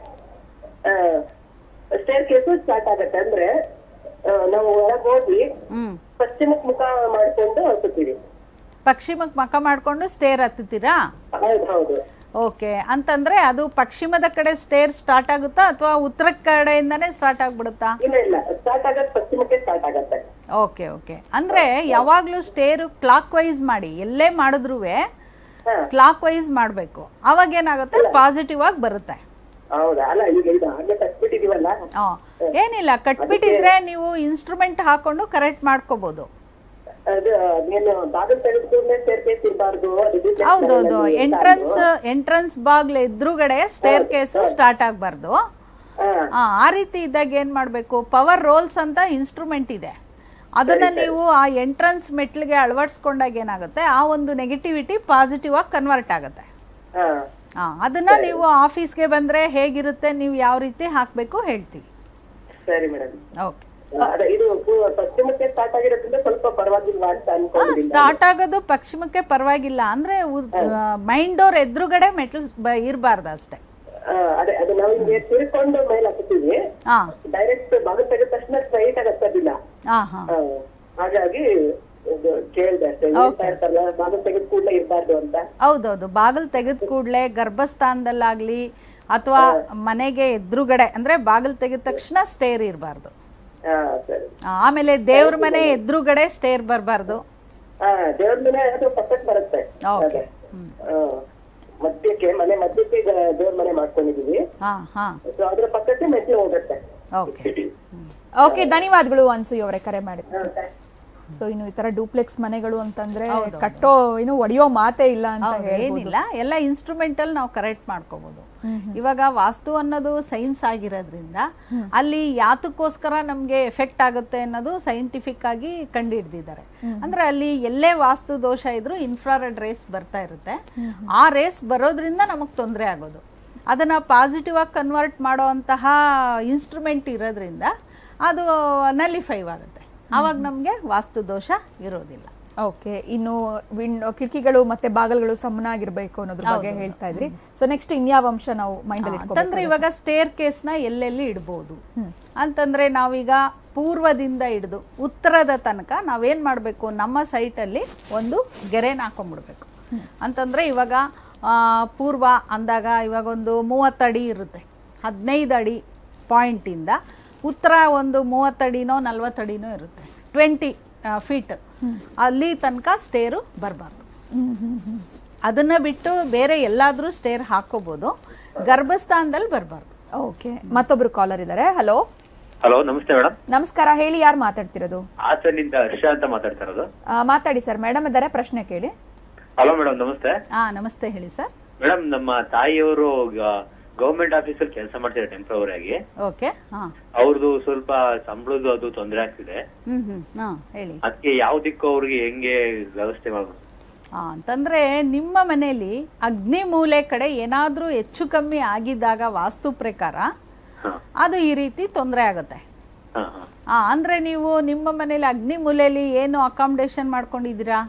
ಸ್ಟೇರ್ ಕೇಸು ಸ್ಟಾರ್ಟ್ ಆಗತ್ತೆ ಅಂದ್ರೆ ಆ, ನಾವು ಒಳಗ್ ಹೋಗಿ ಹ್ಮ್ ಪಶ್ಚಿಮಕ್ ಮುಖ ಮಾಡ್ಕೊಂಡು ಹತ್ತುತ್ತೀವಿ ಪಶ್ಚಿಮಕ್ಕೆ ಮಕ ಮಾಡ್ಕೊಂಡು ಸ್ಟೇರ್ ಹತ್ತುತ್ತೀರಾ ಹೌದು ಹೌದು ಓಕೆ ಅಂತಂದ್ರೆ ಅದು ಪಶ್ಚಿಮದ ಕಡೆ ಸ್ಟೇರ್ ಸ್ಟಾರ್ಟ್ ಆಗುತ್ತಾ ಅಥವಾ ಉತ್ತರ ಕಡೆಯಿಂದಾನೇ ಸ್ಟಾರ್ಟ್ ಆಗ್ಬಿಡುತ್ತಾ ಇಲ್ಲ ಇಲ್ಲ ಸ್ಟಾರ್ಟ್ ಆಗತ್ತೆ ಪಶ್ಚಿಮಕ್ಕೆ ಸ್ಟಾರ್ಟ್ ಆಗತ್ತೆ ಓಕೆ ಓಕೆ ಅಂದ್ರೆ ಯಾವಾಗ್ಲೂ ಸ್ಟೇರು ಕ್ಲಾಕ್ ವೈಸ್ ಮಾಡಿ ಎಲ್ಲೇ ಮಾಡಿದ್ರು ಕ್ಲಾಕ್ ವೈಸ್ ಮಾಡಬೇಕು ಅವಾಗ ಏನಾಗುತ್ತೆ ಪಾಸಿಟಿವ್ ಆಗಿ ಬರುತ್ತೆ ಹೌದಾ ಅಲ್ಲ ಈಗ ಇದು ಹಾಗೆ ಕಟ್ಬಿಟ್ಟಿದೀವಲ್ಲ ಆ, ಏನಿಲ್ಲ ಕಟ್ಬಿಟ್ಟಿದ್ರೆ ನೀವು ಇನ್ಸ್ಟ್ರೂಮೆಂಟ್ ಹಾಕೊಂಡು ಕರೆಕ್ಟ್ ಮಾಡ್ಕೋಬಹುದು ಅದು ಅದೇನು ಬಾಗಿಲು ತೆಗೆದುಕೊಂಡ್ರೆ ಸ್ಟೇರ್ ಕೇಸ್ ಇರಬಾರ್ದು ಅದು duplex ಹೌದೌದು ಮನೆಯಲ್ಲಿ ಎಂಟ್ರನ್ಸ್ ಎಂಟ್ರನ್ಸ್ ಬಾಗ್ಲ ಎದುರುಗಡೆ ಸ್ಟೇರ್ ಕೇಸು ಸ್ಟಾರ್ಟ್ ಆಗಬಾರ್ದು ಆ ರೀತಿ ಇದ್ದಾಗ ಏನ್ ಮಾಡಬೇಕು ಪವರ್ ರೋಲ್ಸ್ ಅಂತ ಇನ್ಸ್ಟ್ರೂಮೆಂಟ್ ಇದೆ ಅದನ್ನ ನೀವು ಆ ಎಂಟ್ರನ್ಸ್ ಮೆಟ್ಲಿಗೆ ಅಳವಡಿಸ್ಕೊಂಡಾಗ ಏನಾಗುತ್ತೆ ಆ ಒಂದು ನೆಗೆಟಿವಿಟಿ ಪಾಸಿಟಿವ್ ಆಗಿ ಕನ್ವರ್ಟ್ ಆಗುತ್ತೆ ಹಾ ಆ, ಅದನ್ನ ನೀವು ಆಫೀಸ್ಗೆ ಬಂದ್ರೆ ಹೇಗಿರುತ್ತೆ ನೀವು ಯಾವ ರೀತಿ ಹಾಕಬೇಕು ಹೇಳ್ತೀವಿ ಸರಿ ಮೇಡಮ್ ಓಕೆ ಅದೇ ಇದು ಪೂ- ಪಶ್ಚಿಮಕ್ಕೆ ಸ್ಟಾರ್ಟ್ ಆಗಿರೋದ್ರಿಂದ ಸ್ವಲ್ಪ ಪರವಾಗಿಲ್ಲ ಅಂತ ಅನ್ಕೊಂಡಿದ್ದೀನಿ ಸ್ಟಾರ್ಟ್ ಆಗೋದು ಪಶ್ಚಿಮಕ್ಕೆ ಪರವಾಗಿಲ್ಲ ಅಂದ್ರೆ ಮೈನ್ ಡೋರ್ ಎದುರುಗಡೆ ಮೆಟ್ಲು ಇರಬಾರ್ದು ಅಷ್ಟೇ ಆ, ಅದೇ ಅದು ನಾವು ಹಿಂಗೆ ತಿರ್ಕೊಂಡು ಮೇಲೆ ಹತ್ತೀವಿ ಹಾ ಡೈರೆಕ್ಟ್ ಬಾಗಿಲು ತೆಗೆದ ತಕ್ಷಣ ಸ್ಟ್ರೈಟ್ ಆಗಿ ಹತ್ತೋದಿಲ್ಲ ಹಾ ಹಾ ಆ, ಹಾಗಾಗಿ ಇದು ಕೇಳ್ದೆ ಅಷ್ಟೇ ಹೇಳ್ತಾ ಇರ್ತಾರಲ್ಲ ಬಾಗಿಲು ತೆಗೆದ ಕೂಡಲೇ ಇರಬಾರ್ದು ಅಂತ ಹೌದೌದು ಬಾಗಿಲು ತೆಗೆದ ಕೂಡಲೇ ಗರ್ಭಸ್ಥಾನದಲ್ಲಾಗ್ಲಿ ಅಥವಾ ಮನೆಗೆ ಎದುರುಗಡೆ ಅಂದ್ರೆ ಬಾಗಿಲು ತೆಗೆದ ತಕ್ಷಣ ಸ್ಟೇರ್ ಇರಬಾರ್ದು ಹಾ ಸರಿ ಆಮೇಲೆ ದೇವ್ರ ಮನೆ ಎದುರುಗಡೆ ಸ್ಟೇರ್ ಬರಬಾರ್ದು ಹಾ ದೇವ್ರ ಮನೆ ಅದು ಪಕ್ಕಕ್ಕೆ ಬರುತ್ತೆ ಓಕೆ ಆ, ಮಧ್ಯಕ್ಕೆ ಮನೆ ಮಧ್ಯಕ್ಕೆ ಈಗ ದೇವ್ರ ಮನೆ ಮಾಡ್ಕೊಂಡಿದೀವಿ ಹಾ ಹಾ ಸೊ ಅದ್ರ ಪಕ್ಕಕ್ಕೆ ಮೆಟ್ಲು ಹೋಗುತ್ತೆ ಓಕೆ ಓಕೆ ಧನ್ಯವಾದಗಳು ಅನ್ಸೂಯಿ ಅವರೇ ಕರೆ ಮಾಡಿದ್ರು ಸೊ ಇನ್ನು ಈ ತರ ಡೂಪ್ಲೆಕ್ಸ್ ಮನೆಗಳು ಅಂತಂದ್ರೆ ಕಟ್ಟೋ ಏನು ಒಡೆಯೋ ಮಾತೇ ಇಲ್ಲ ಅಂತ ಹೌದು, ಹೇಳ್ಬೋದು ಏನಿಲ್ಲ ಎಲ್ಲ ಇನ್ಸ್ಟ್ರೂಮೆಂಟಲ್ ನಾವು ಕರೆಕ್ಟ್ ಮಾಡ್ಕೋಬಹುದು ಇವಾಗ ವಾಸ್ತು ಅನ್ನೋದು ಸೈನ್ಸ್ ಆಗಿರೋದ್ರಿಂದ ಅಲ್ಲಿ ಯಾತಕ್ಕೋಸ್ಕರ ನಮ್ಗೆ ಎಫೆಕ್ಟ್ ಆಗುತ್ತೆ ಅನ್ನೋದು ಸೈಂಟಿಫಿಕ್ ಆಗಿ ಕಂಡುಹಿಡ್ದಿದ್ದಾರೆ ಅಂದ್ರೆ ಅಲ್ಲಿ ಎಲ್ಲೇ ವಾಸ್ತು ದೋಷ ಇದ್ರೂ ಇನ್ಫ್ರಾರೆಡ್ ರೇಸ್ ಬರ್ತಾ ಇರುತ್ತೆ ಆ ರೇಸ್ ಬರೋದ್ರಿಂದ ನಮಗ್ ತೊಂದರೆ ಆಗೋದು ಅದನ್ನು ಪಾಸಿಟಿವ್ ಆಗಿ ಕನ್ವರ್ಟ್ ಮಾಡೋವಂತಹ ಇನ್ಸ್ಟ್ರೂಮೆಂಟ್ ಇರೋದ್ರಿಂದ ಅದು ನಲಿಫೈವ್ ಆಗುತ್ತೆ ಆವಾಗ ನಮಗೆ ವಾಸ್ತು ದೋಷ ಇರೋದಿಲ್ಲ ಓಕೆ ಇನ್ನು ವಿಂಡ್ ಕಿಟಕಿಗಳು ಮತ್ತೆ ಬಾಗಲ್ಗಳು ಸಮನಾಗಿರ್ಬೇಕು ಅನ್ನೋದ್ರ ಬಗ್ಗೆ ಹೌದು. ಹೇಳ್ತಾ ಇದ್ರಿ ಸೊ ನೆಕ್ಸ್ಟ್ ಇನ್ಯಾವ ಅಂಶ ನಾವು ಮೈಂಡ್ ಅಲ್ಲಿ ಅಂತಂದ್ರೆ ಇವಾಗ ಸ್ಟೇರ್ ಕೇಸ್ನ ಎಲ್ಲೆಲ್ಲಿ ಇಡ್ಬೋದು ಅಂತಂದ್ರೆ ನಾವೀಗ ಪೂರ್ವದಿಂದ ಹಿಡಿದು ಉತ್ತರದ ತನಕ ನಾವೇನು ಮಾಡಬೇಕು ನಮ್ಮ ಸೈಟಲ್ಲಿ ಒಂದು ಗೆರೆನ ಹಾಕೊಂಡ್ಬಿಡ್ಬೇಕು ಅಂತಂದ್ರೆ ಇವಾಗ ಆ, ಪೂರ್ವ ಅಂದಾಗ ಇವಾಗ ಒಂದು ಮೂವತ್ತು ಅಡಿ ಇರುತ್ತೆ ಹದಿನೈದು ಅಡಿ ಪಾಯಿಂಟಿಂದ ಉತ್ತರ ಒಂದು ಮೂವತ್ತಡಿನೋ ನಲ್ವತ್ತಡಿನೋ ಇರುತ್ತೆ ಟ್ವೆಂಟಿ ಫೀಟ್ ಅಲ್ಲಿ ತನಕ ಸ್ಟೇರು ಬರಬಾರ್ದು ಅದನ್ನ ಬಿಟ್ಟು ಬೇರೆ ಎಲ್ಲಾದ್ರೂ ಸ್ಟೇರ್ ಹಾಕೋಬಹುದು ಗರ್ಭಸ್ಥಾನದಲ್ಲಿ ಬರಬಾರ್ದು ಓಕೆ ಮತ್ತೊಬ್ರು ಕಾಲರ್ ಇದ್ದಾರೆ ಹಲೋ ಹಲೋ ನಮಸ್ತೆ ಮೇಡಮ್ ನಮಸ್ಕಾರ ಹೇಳಿ ಯಾರು ಮಾತಾಡ್ತಿರೋದು ಹಾಸನಿಂದ ಹರ್ಷ ಅಂತ ಮಾತಾಡ್ತಾ ಇರೋದು ಆ, ಮಾತಾಡಿ ಸರ್ ಮೇಡಮ್ ಇದ್ದಾರೆ ಪ್ರಶ್ನೆ ಕೇಳಿ ಹಲೋ ಮೇಡಮ್ ನಮಸ್ತೆ ಹಾ ನಮಸ್ತೆ ಹೇಳಿ ಸರ್ ಮೇಡಮ್ ನಮ್ಮ ತಾಯಿಯವರು ಗವರ್ಮೆಂಟ್ ಆಫೀಸಲ್ಲಿ ಕೆಲಸ ಮಾಡ್ತಿದ್ದಾರೆ ಟೆಂಪ್ರವರಿ ಆಗಿ ಓಕೆ ಹಾ ಅವ್ರದ್ದು ಸ್ವಲ್ಪ ಸಂಬಳದ್ದು ಅದು ತೊಂದರೆ ಆಗ್ತಿದೆ ಹ್ಮ್ ಹ್ಮ್ ಹಾ ಹೇಳಿ ಅದಕ್ಕೆ ಯಾವ ದಿಕ್ಕು ಅವ್ರಿಗೆ ಹೆಂಗೆ ವ್ಯವಸ್ಥೆ ಮಾಡ್ಬೇಕು ಆ, ಅಂತಂದ್ರೆ ನಿಮ್ಮ ಮನೆಯಲ್ಲಿ ಅಗ್ನಿ ಮೂಲೆ ಕಡೆ ಏನಾದ್ರೂ ಹೆಚ್ಚು ಕಮ್ಮಿ ಆಗಿದ್ದಾಗ ವಾಸ್ತು ಪ್ರಕಾರ ಅದು ಈ ರೀತಿ ತೊಂದರೆ ಆಗುತ್ತೆ ಹಾ ಹಾ ಆ, ಅಂದ್ರೆ ನೀವು ನಿಮ್ಮ ಮನೇಲಿ ಅಗ್ನಿ ಮೂಲೆಯಲ್ಲಿ ಏನು ಅಕಾಮಿಡೇಷನ್ ಮಾಡ್ಕೊಂಡಿದ್ದೀರಾ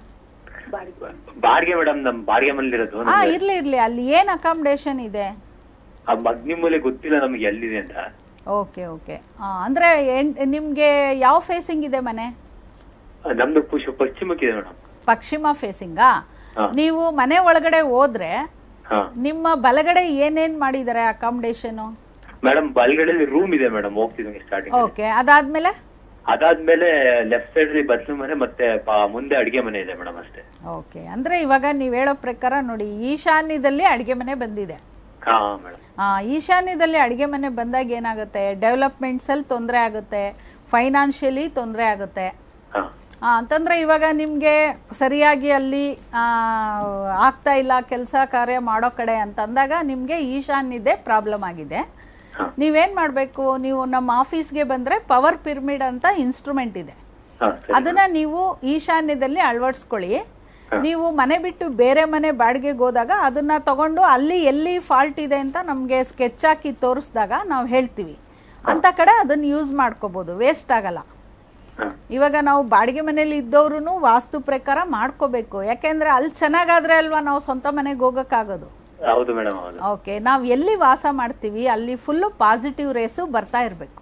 ಬಾಡಿಗೆ ಮೇಡಮ್ ನಮ್ ಬಾಡಿಗೆ ಮನೇಲಿರೋದು ಆ ಇರ್ಲಿ ಇರ್ಲಿ ಅಲ್ಲಿ ಏನ್ ಅಕಾಮಿಡೇಷನ್ ಇದೆ ಆ ಅಗ್ನಿ ಮೂಲೆ ಗೊತ್ತಿಲ್ಲ ನಮ್ಗೆ ಎಲ್ಲಿದೆ ಅಂತ ಓಕೆ ಓಕೆ ಅಂದ್ರೆ ಏನ್- ನಿಮ್ಗೆ ಯಾವ ಫೇಸಿಂಗ್ ಇದೆ ಮನೆ ಆ, ನಮ್ದು ಪುಷ್ ಪಶ್ಚಿಮಕ್ಕಿದೆ ಮೇಡಮ್ ಪಶ್ಚಿಮ ಫೇಸಿಂಗಾ ಹಾ. ನೀವು ಮನೆ ಒಳಗಡೆ ಹೋದ್ರೆ ಹಾ ನಿಮ್ಮ ಬಲಗಡೆ ಏನೇನ್ ಮಾಡಿದ್ದಾರೆ ಅಕಾಮಿಡೇಷನ್ ಮೇಡಮ್ ಬಲ್ಗಡೆಯಲ್ಲಿ ರೂಮ್ ಇದೆ ಮೇಡಮ್ ಹೋಗ್ತಿದ್ದಂಗೆ ಸ್ಟಾರ್ಟಿಂಗ್ ಓಕೆ ಅದಾದ್ಮೇಲೆ ಅದಾದ್ಮೇಲೆ ಲೆಫ್ಟ್ ಸೈಡ್ ಬಸ್ಲು ಮನೆ ಮತ್ತೆ ಪ- ಮುಂದೆ ಅಡಿಗೆ ಮನೆ ಇದೆ ಮೇಡಮ್ ಅಷ್ಟೇ ಓಕೆ ಅಂದ್ರೆ ಇವಾಗ ನೀವು ಹೇಳೋ ಪ್ರಕಾರ ನೋಡಿ ಈಶಾನ್ಯದಲ್ಲಿ ಅಡಿಗೆ ಮನೆ ಬಂದಿದೆ ಹಾ ಮೇಡಮ್ ಆ, ಈಶಾನ್ಯದಲ್ಲಿ ಅಡಿಗೆ ಮನೆ ಬಂದಾಗ ಏನಾಗುತ್ತೆ ಡೆವಲಪ್ಮೆಂಟ್ಸಲ್ಲಿ ತೊಂದರೆ ಆಗುತ್ತೆ ಫೈನಾನ್ಷಿಯಲಿ ತೊಂದರೆ ಆಗುತ್ತೆ ಹಾ ಆ, ಅಂತಂದ್ರೆ ಇವಾಗ ನಿಮಗೆ ಸರಿಯಾಗಿ ಅಲ್ಲಿ ಆ, ಆಗ್ತಾ ಇಲ್ಲ ಕೆಲಸ ಕಾರ್ಯ ಮಾಡೋ ಕಡೆ ಅಂತ ಅಂದಾಗ ನಿಮಗೆ ಈಶಾನ್ಯದೇ ಪ್ರಾಬ್ಲಮ್ ಆಗಿದೆ ನೀವೇನ್ ಮಾಡಬೇಕು ನೀವು ನಮ್ಮ ಆಫೀಸ್ಗೆ ಬಂದ್ರೆ ಪವರ್ ಪಿರಮಿಡ್ ಅಂತ ಇನ್ಸ್ಟ್ರೂಮೆಂಟ್ ಇದೆ ಹಾ ಅದನ್ನ ನೀವು ಈಶಾನ್ಯದಲ್ಲಿ ಅಳವಡಿಸ್ಕೊಳ್ಳಿ ನೀವು ಮನೆ ಬಿಟ್ಟು ಬೇರೆ ಮನೆ ಬಾಡಿಗೆಗೆ ಹೋದಾಗ ಅದನ್ನ ತಗೊಂಡು ಅಲ್ಲಿ ಎಲ್ಲಿ ಫಾಲ್ಟ್ ಇದೆ ಅಂತ ನಮಗೆ ಸ್ಕೆಚ್ ಹಾಕಿ ತೋರಿಸಿದಾಗ ನಾವು ಹೇಳ್ತೀವಿ ಅಂತ ಕಡೆ ಅದನ್ನ ಯೂಸ್ ಮಾಡ್ಕೋಬಹುದು ವೇಸ್ಟ್ ಆಗಲ್ಲ ಇವಾಗ ನಾವು ಬಾಡಿಗೆ ಮನೇಲಿ ಇದ್ದವ್ರು ವಾಸ್ತು ಪ್ರಕಾರ ಮಾಡ್ಕೋಬೇಕು ಯಾಕೆಂದ್ರೆ ಅಲ್ಲಿ ಚೆನ್ನಾಗಾದ್ರೆ ಅಲ್ವಾ ನಾವು ಸ್ವಂತ ಮನೆಗೆ ಹೋಗೋಕ್ಕಾಗೋದು ಹೌದು ಮೇಡಮ್ ಹೌದು ಓಕೆ ನಾವು ಎಲ್ಲಿ ವಾಸ ಮಾಡ್ತೀವಿ ಅಲ್ಲಿ ಫುಲ್ಲು ಪಾಸಿಟಿವ್ ರೇಸು ಬರ್ತಾ ಇರಬೇಕು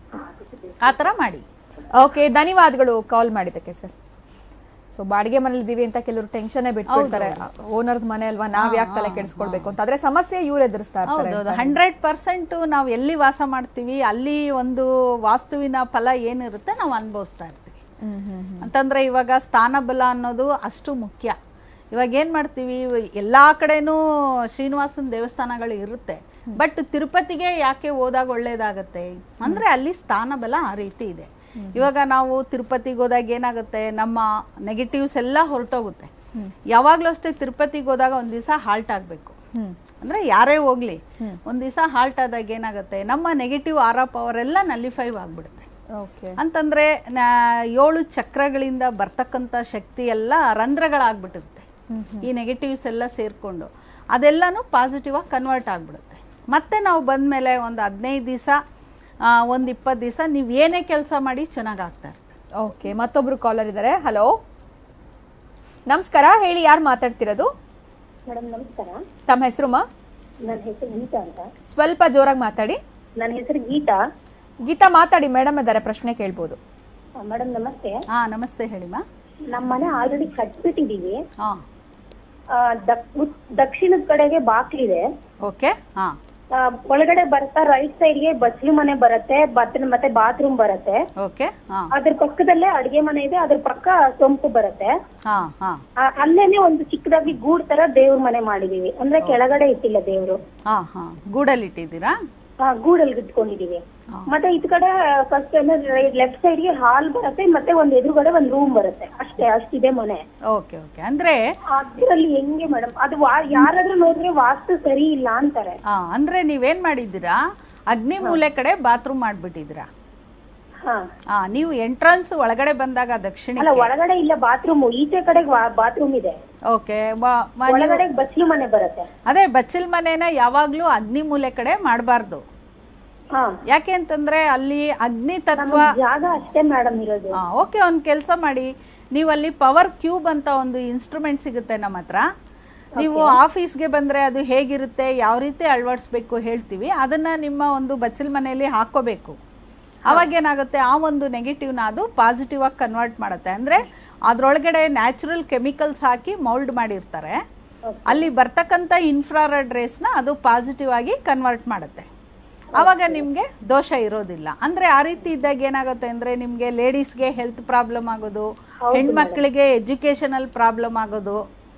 ಆ ಥರ ಮಾಡಿ ಓಕೆ ಧನ್ಯವಾದಗಳು ಕಾಲ್ ಮಾಡಿದ್ದಕ್ಕೆ ಸರ್ ಸೊ ಬಾಡಿಗೆ ಮನೇಲಿ ಇದೀವಿ ಅಂತ ಕೆಲವರು ಟೆನ್ಷನ್ ಬಿಟ್ಬಿಡ್ತಾರೆ ಓನರ್ದ ಮನೆ ಅಲ್ವಾ ನಾವ್ ಯಾಕೆ ತಲೆ ಕೆಡಿಸ್ಕೊಳ್ಬೇಕು ಅಂತ ಆದ್ರೆ ಸಮಸ್ಯೆ ಇವ್ರು ಎದುರಿಸ್ತಾ ಇರ್ತಾರೆ ಹೌದೌದು ಹಂಡ್ರೆಡ್ ಪರ್ಸೆಂಟ್ ನಾವು ಎಲ್ಲಿ ವಾಸ ಮಾಡ್ತೀವಿ ಅಲ್ಲಿ ಒಂದು ವಾಸ್ತುವಿನ ಫಲ ಏನಿರುತ್ತೆ ನಾವು ಅನುಭವಿಸ್ತಾ ಇರ್ತೀವಿ ಅಂತಂದ್ರೆ ಇವಾಗ ಸ್ಥಾನಬಲ ಅನ್ನೋದು ಅಷ್ಟು ಮುಖ್ಯ ಇವಾಗ ಏನ್ ಮಾಡ್ತೀವಿ ಎಲ್ಲಾ ಕಡೆನೂ ಶ್ರೀನಿವಾಸನ ದೇವಸ್ಥಾನಗಳು ಇರುತ್ತೆ ಬಟ್ ತಿರುಪತಿಗೆ ಯಾಕೆ ಹೋದಾಗ ಒಳ್ಳೇದಾಗತ್ತೆ ಅಂದ್ರೆ ಅಲ್ಲಿ ಸ್ಥಾನಬಲ ಆ ರೀತಿ ಇದೆ ಇವಾಗ ನಾವು ತಿರುಪತಿಗೆ ಹೋದಾಗ ಏನಾಗುತ್ತೆ ನಮ್ಮ ನೆಗೆಟಿವ್ಸ್ ಎಲ್ಲ ಹೊರಟೋಗುತ್ತೆ ಯಾವಾಗ್ಲೂ ಅಷ್ಟೇ ತಿರುಪತಿಗೆ ಹೋದಾಗ ಒಂದ್ ದಿವಸ ಹಾಲ್ಟ್ ಆಗ್ಬೇಕು ಅಂದ್ರೆ ಯಾರೇ ಹೋಗ್ಲಿ ಒಂದ್ ದಿವಸ ಹಾಲ್ಟ್ ಆದಾಗ ಏನಾಗುತ್ತೆ ನಮ್ಮ ನೆಗೆಟಿವ್ ಆರ ಪವರ್ ಎಲ್ಲ ನಲ್ಲಿಫೈವ್ ಆಗ್ಬಿಡುತ್ತೆ ಓಕೆ ಅಂತಂದ್ರೆ ನಾ- ಏಳು ಚಕ್ರಗಳಿಂದ ಬರ್ತಕ್ಕಂಥ ಶಕ್ತಿ ಎಲ್ಲ ರಂಧ್ರಗಳಾಗ್ಬಿಟ್ಟಿರುತ್ತೆ ಈ ನೆಗೆಟಿವ್ಸ್ ಎಲ್ಲ ಸೇರ್ಕೊಂಡು ಅದೆಲ್ಲನೂ ಪಾಸಿಟಿವ್ ಆಗಿ ಕನ್ವರ್ಟ್ ಆಗ್ಬಿಡುತ್ತೆ ಮತ್ತೆ ನಾವು ಬಂದ್ಮೇಲೆ ಒಂದು ಹದಿನೈದು ದಿವಸ ಒಂದು ಇಪ್ಪತ್ತು ದಿವಸ ನೀವು ಏನೇ ಕೆಲಸ ಮಾಡಿ ಚೆನ್ನಾಗಿ ಆಗ್ತಾ ಇರುತ್ತೆ ಓಕೆ ಮತ್ತೊಬ್ರು ಕಾಲರ್ ಇದ್ದಾರೆ ಹಲೋ ನಮಸ್ಕಾರ ಹೇಳಿ ಯಾರು ಮಾತಾಡ್ತಿರೋದು ಮೇಡಮ್ ನಮಸ್ಕಾರ ತಮ್ಮ ಹೆಸರು ಮಾ ನನ್ನ ಹೆಸರು ಗೀತಾ ಅಂತ ಸ್ವಲ್ಪ ಜೋರಾಗಿ ಮಾತಾಡಿ ನನ್ನ ಹೆಸರು ಗೀತಾ ಗೀತಾ ಮಾತಾಡಿ ಮೇಡಮ್ ಇದ್ದಾರೆ ಪ್ರಶ್ನೆ ಕೇಳ್ಬೋದು ಮೇಡಮ್ ನಮಸ್ತೆ ಹಾ ನಮಸ್ತೆ ಹೇಳಿಮ್ಮ ನಮ್ಮ ಮನೆ ಆಲ್ರೆಡಿ ಕಟ್ಬಿಟ್ಟಿದೀವಿ ಹಾ ಆ, ದಕ್- ಉತ್- ದಕ್ಷಿಣದ ಕಡೆಗೆ ಬಾಕ್ಲಿದೆ ಓಕೆ ಹಾ ಆ, ಒಳಗಡೆ ಬರ್ತಾ ರೈಟ್ ಸೈಡ್ಗೆ ಬಸ್ಲು ಮನೆ ಬರುತ್ತೆ ಬತ್- ಮತ್ತೆ ಬಾತ್ರೂಮ್ ಬರುತ್ತೆ ಓಕೆ ಹಾ ಅದ್ರ ಪಕ್ಕದಲ್ಲೇ ಅಡಿಗೆ ಮನೆ ಇದೆ ಅದ್ರ ಪಕ್ಕ ಸೊಂಪು ಬರುತ್ತೆ ಹಾ ಹಾ ಆ, ಅಲ್ಲೇನೆ ಒಂದು ಚಿಕ್ಕದಾಗಿ ಗೂಡ್ ತರ ದೇವ್ರ ಮನೆ ಮಾಡಿದೀವಿ ಅಂದ್ರೆ ಕೆಳಗಡೆ ಇಟ್ಟಿಲ್ಲ ದೇವ್ರು ಹಾ ಹಾ ಗೂಡಲ್ಲಿ ಇಟ್ಟಿದ್ದೀರಾ ಆ, ಗೂಡಲ್ಲಿ ಇಟ್ಕೊಂಡಿದೀವಿ ಮತ್ತೆ ಇದ್ ಕಡೆ ಫಸ್ಟ್ ಲೆಫ್ಟ್ ಸೈಡ್ಗೆ ಹಾಲ್ ಬರುತ್ತೆ ಮತ್ತೆ ಒಂದ್ ಎದುರುಗಡೆ ಒಂದ್ ರೂಮ್ ಬರುತ್ತೆ ಅಷ್ಟೇ ಅಷ್ಟಿದೆ ಮನೆ ಓಕೆ ಓಕೆ ಅಂದ್ರೆ ಅದ್ರಲ್ಲಿ ಹೆಂಗೆ ಮೇಡಮ್ ಅದು ವಾ- ಯಾರಾದ್ರೂ ನೋಡಿದ್ರೆ ವಾಸ್ತು ಸರಿ ಇಲ್ಲ ಅಂತಾರೆ ಆ, ಅಂದ್ರೆ ನೀವೇನ್ ಮಾಡಿದ್ದೀರಾ ಅಗ್ನಿ ಮೂಲೆ ಕಡೆ ಬಾತ್ರೂಮ್ ಮಾಡ್ಬಿಟ್ಟಿದ್ದೀರಾ ಹಾ ಆ ನೀವು ಎಂಟ್ರನ್ಸ್ ಒಳಗಡೆ ಬಂದಾಗ ಅಲ್ಲ ದಕ್ಷಿಣಕ್ಕೆ ಒಳಗಡೆ ಇಲ್ಲ ಬಾತ್ರೂಮ್ ಈಚೆ ಕಡೆಗೆ ಬಾತ್ರೂಮ್ ಇದೆ ಓಕೆ ಒಳಗಡೆ ಬಚ್ಲು ಮನೆ ಬರುತ್ತೆ ಅದೇ ಬಚ್ಚಲ್ ಮನೆನ ಯಾವಾಗ್ಲೂ ಅಗ್ನಿ ಮೂಲೆ ಕಡೆ ಮಾಡಬಾರ್ದು ಹಾ ಯಾಕೆ ಅಂತಂದ್ರೆ ಅಲ್ಲಿ ಅಗ್ನಿ ತತ್ವ ಜಾಗ ಅಷ್ಟೇ ಮೇಡಮ್ ಇರೋದು ಓಕೆ ಒಂದು ಕೆಲಸ ಮಾಡಿ ನೀವು ಅಲ್ಲಿ ಪವರ್ ಕ್ಯೂಬ್ ಅಂತ ಒಂದು ಇನ್ಸ್ಟ್ರೂಮೆಂಟ್ ಸಿಗುತ್ತೆ ನಮ್ಮ ಹತ್ರ ನೀವು ಆಫೀಸ್ಗೆ ಬಂದರೆ ಅದು ಹೇಗಿರುತ್ತೆ ಯಾವ ರೀತಿ ಅಳವಡಿಸ್ಬೇಕು ಹೇಳ್ತೀವಿ ಅದನ್ನು ನಿಮ್ಮ ಒಂದು ಬಚ್ಚಲ್ ಮನೆಯಲ್ಲಿ ಹಾಕ್ಕೋಬೇಕು ಅವಾಗ ಏನಾಗುತ್ತೆ ಆ ಒಂದು ನೆಗೆಟಿವ್ನ ಅದು ಪಾಸಿಟಿವ್ ಆಗಿ ಕನ್ವರ್ಟ್ ಮಾಡುತ್ತೆ ಅಂದರೆ ಅದರೊಳಗಡೆ ನ್ಯಾಚುರಲ್ ಕೆಮಿಕಲ್ಸ್ ಹಾಕಿ ಮೌಲ್ಡ್ ಮಾಡಿರ್ತಾರೆ ಅಲ್ಲಿ ಬರ್ತಕ್ಕಂಥ ಇನ್ಫ್ರಾರೆಡ್ ರೇಸ್ನ ಅದು ಪಾಸಿಟಿವ್ ಆಗಿ ಕನ್ವರ್ಟ್ ಮಾಡುತ್ತೆ ಆವಾಗ ನಿಮಗೆ ದೋಷ ಇರೋದಿಲ್ಲ ಅಂದರೆ ಆ ರೀತಿ ಇದ್ದಾಗ ಏನಾಗುತ್ತೆ ಅಂದರೆ ನಿಮಗೆ ಲೇಡೀಸ್ಗೆ ಹೆಲ್ತ್ ಪ್ರಾಬ್ಲಮ್ ಆಗೋದು ಹೆಣ್ಮಕ್ಳಿಗೆ ಎಜುಕೇಷನಲ್ ಪ್ರಾಬ್ಲಮ್ ಆಗೋದು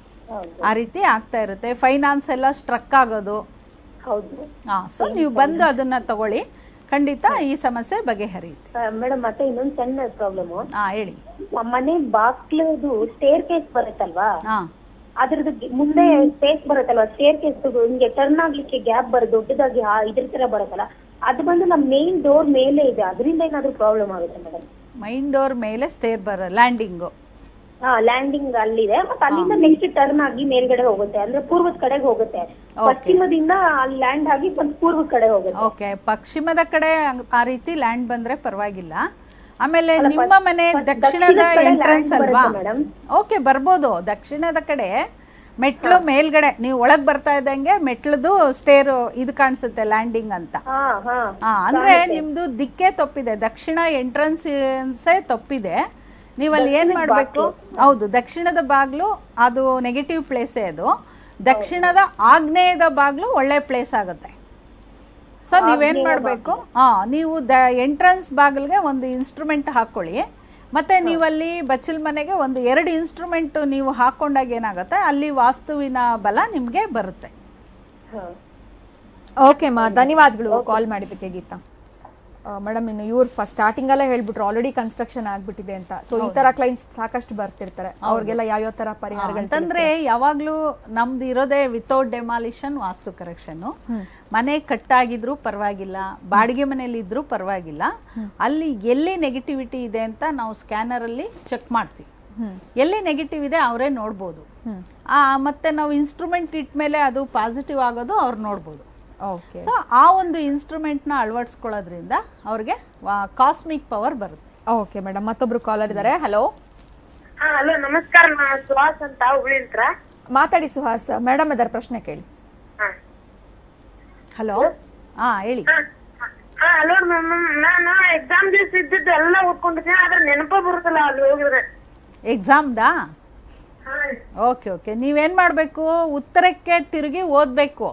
ಆ ರೀತಿ ಆಗ್ತಾ ಇರುತ್ತೆ ಫೈನಾನ್ಸ್ ಎಲ್ಲ ಸ್ಟ್ರಕ್ ಆಗೋದು ಹೌದು ಹಾಂ ಸೊ ನೀವು ಬಂದು ಅದನ್ನು ತಗೊಳ್ಳಿ ಖಂಡಿತ ಈ ಸಮಸ್ಯೆ ಬಗೆಹರಿಯುತ್ತೆ ಮೇಡಮ್ ಮತ್ತೆ ಇನ್ನೊಂದ್ ಸಣ್ಣ ಪ್ರಾಬ್ಲಮ್ ಹಾಂ ಹೇಳಿ ಮನೆ ಬಾಕ್ಲದು ಸ್ಟೇರ್ ಕೇಸ್ ಬರುತ್ತಲ್ವಾ ಹಾಂ ಅದ್ರದ್ದು ಗಿ- ಮುಂದೆ ಸ್ಪೇಸ್ ಬರುತ್ತಲ್ವಾ ಸ್ಟೇರ್ ಕೇಸ್ ಹಿಂಗೆ ಟರ್ನ್ ಆಗ್ಲಿಕ್ಕೆ ಗ್ಯಾಪ್ ಬರೋ ದೊಡ್ಡದಾಗಿ ಆ ಇದ್ರ ತರ ಬರುತ್ತಲ್ಲ ಅದು ಬಂದು ನಮ್ಮ ಮೇನ್ ಡೋರ್ ಮೇಲೆ ಇದೆ ಅದರಿಂದ ಏನಾದ್ರು ಪ್ರಾಬ್ಲಮ್ ಆಗುತ್ತೆ ಮೇಡಮ್ ಮೈನ್ ಡೋರ್ ಮೇಲೆ ಸ್ಟೇರ್ ಬರೋ ಲ್ಯಾಂಡಿಂಗು ಹಾ ಲ್ಯಾಂಡಿಂಗ್ ಅಲ್ಲಿದೆ ಮತ್ತೆ ಅಲ್ಲಿಂದ ನೆಕ್ಸ್ಟ್ ಟರ್ನ್ ಆಗಿ ಮೇಲ್ಗಡೆ ಹೋಗುತ್ತೆ ಅಂದ್ರೆ ಪೂರ್ವದ ಕಡೆಗೆ ಹೋಗುತ್ತೆ ಪಶ್ಚಿಮದಿಂದ ಅಲ್ಲಿ ಲ್ಯಾಂಡ್ ಆಗಿ ಬಂದ್ ಪೂರ್ವದ ಕಡೆ ಹೋಗುತ್ತೆ ಓಕೆ ಪಶ್ಚಿಮದ ಕಡೆ ಹಂಗ್- ಆ ರೀತಿ ಲ್ಯಾಂಡ್ ಬಂದ್ರೆ ಪರವಾಗಿಲ್ಲ ಆಮೇಲೆ ನಿಮ್ಮ ಮನೆ ದಕ್ಷಿಣದ ದಕ್ಷಿಣದ ಕಡೆ ಎಂಟ್ರೆನ್ಸ್ land ಅಲ್ವಾ ಬರುತ್ತೆ madam. ಓಕೆ ಬರ್ಬೋದು ದಕ್ಷಿಣದ ಕಡೆ ಮೆಟ್ಲು ಮೇಲ್ಗಡೆ ನೀವು ಒಳಗ್ ಬರ್ತಾ ಇದ್ದಂಗೆ ಮೆಟ್ಲದು ಸ್ಟೇರ್ ಇದು ಕಾಣಿಸುತ್ತೆ ಲ್ಯಾಂಡಿಂಗ್ ಅಂತ ಹಾ ಹಾ ಹಾ ಅಂದ್ರೆ ನಿಮ್ದು ದಿಕ್ಕೇ ತಪ್ಪಿದೆ ದಕ್ಷಿಣ ಎಂಟ್ರೆನ್ಸೇ ತಪ್ಪಿದೆ ನೀವು ಅಲ್ಲಿ ಏನ್ ಮಾಡಬೇಕು ಹೌದು ದಕ್ಷಿಣದ ಬಾಗ್ಲು ಅದು ನೆಗೆಟಿವ್ ಪ್ಲೇಸೇ ಅದು ದಕ್ಷಿಣದ ಆಗ್ನೇಯದ ಬಾಗ್ಲು ಒಳ್ಳೆ ಪ್ಲೇಸ್ ಆಗುತ್ತೆ ಸೊ ನೀವೇನ್ ಮಾಡಬೇಕು ಹಾ ನೀವು ದ ಎಂಟ್ರೆನ್ಸ್ ಬಾಗಿಲ್ಗೆ ಒಂದು ಇನ್ಸ್ಟ್ರೂಮೆಂಟ್ ಹಾಕೊಳ್ಳಿ ಮತ್ತೆ ನೀವಲ್ಲಿ ಬಚ್ಚಲ್ ಮನೆಗೆ ಒಂದು ಎರಡು ಇನ್ಸ್ಟ್ರೂಮೆಂಟ್ ನೀವು ಹಾಕೊಂಡಾಗ ಏನಾಗುತ್ತೆ ಅಲ್ಲಿ ವಾಸ್ತುವಿನ ಬಲ ನಿಮಗೆ ಬರುತ್ತೆ ಓಕೆ ಮಾ ಧನ್ಯವಾದಗಳು ಕಾಲ್ ಮಾಡಿದ್ದಕ್ಕೆ ಗೀತಾ ಮೇಡಮ್ ಇನ್ನು ಇವ್ರು ಫಸ್ಟ್ ಸ್ಟಾರ್ಟಿಂಗ್ ಅಲ್ಲೇ ಹೇಳ್ಬಿಟ್ರು ಆಲ್ರೆಡಿ ಕನ್ಸ್ಟ್ರಕ್ಷನ್ ಆಗ್ಬಿಟ್ಟಿದೆ ಅಂತ ಸೊ ಈ ತರ ಕ್ಲೈಂಟ್ಸ್ ಸಾಕಷ್ಟು ಬರ್ತಿರ್ತಾರೆ ಅವ್ರಿಗೆಲ್ಲ ಯಾವ್ಯಾವ ತರ ಪರಿಹಾರಗಳು ಅಂತಂದ್ರೆ ಯಾವಾಗ್ಲೂ ನಮ್ದು ಇರೋದೇ ವಿತೌಟ್ ಡೆಮಾಲಿಷನ್ ವಾಸ್ತು ಕರೆಕ್ಷನ್ ಮನೆ ಕಟ್ಟಾಗಿದ್ರು ಪರವಾಗಿಲ್ಲ ಬಾಡಿಗೆ ಮನೇಲಿ ಇದ್ರೂ ಪರವಾಗಿಲ್ಲ ಅಲ್ಲಿ ಎಲ್ಲಿ ನೆಗೆಟಿವಿಟಿ ಇದೆ ಅಂತ ನಾವು ಸ್ಕ್ಯಾನರ್ ಅಲ್ಲಿ ಚೆಕ್ ಮಾಡ್ತೀವಿ ಎಲ್ಲಿ ನೆಗೆಟಿವ್ ಇದೆ ಅವರೇ ನೋಡ್ಬೋದು ಆ ಮತ್ತೆ ನಾವು ಇನ್ಸ್ಟ್ರೂಮೆಂಟ್ ಇಟ್ಮೇಲೆ ಅದು ಪಾಸಿಟಿವ್ ಆಗೋದು ಅವ್ರು ನೋಡ್ಬೋದು ಓಕೆ ಸೊ ಆ ಒಂದು ಇನ್ಸ್ಟ್ರೂಮೆಂಟ್ನ ಅಳವಡಿಸ್ಕೊಳ್ಳೋದ್ರಿಂದ ಅವ್ರಿಗೆ ಕಾಸ್ಮಿಕ್ ಪವರ್ ಬರುತ್ತೆ ಓಕೆ ಮೇಡಮ್ ಮತ್ತೊಬ್ರು ಕಾಲರ್ ಇದ್ದಾರೆ ಹಲೋ ಹಾ ಹಲೋ ನಮಸ್ಕಾರ ನಾನು ಸುಹಾಸ್ ಅಂತ ಹುಬ್ಳಿಂತ್ರ ಮಾತಾಡಿ ಸುಹಾಸ್ ಮೇಡಮ್ ಅದರ ಪ್ರಶ್ನೆ ಕೇಳಿ ಹಲೋ ಹಾ ಹೇಳಿ ಹಾ ಹಲೋ ಮ್ಯಾಮ್ ನಾನು ಎಕ್ಸಾಮ್ ದಿವಸ ಇದ್ದಿದ್ದು ಎಲ್ಲ ಓದ್ಕೊಂಡಿದ್ದೀನಿ ಆದ್ರೆ ನೆನಪ ಬರುತ್ತಲ್ಲ ಅಲ್ಲಿ ಹೋಗಿದ್ರೆ ಎಕ್ಸಾಮ್ದಾ ಓಕೆ ಓಕೆ ನೀವೇನು ಮಾಡಬೇಕು ಉತ್ತರಕ್ಕೆ ತಿರುಗಿ ಓದಬೇಕು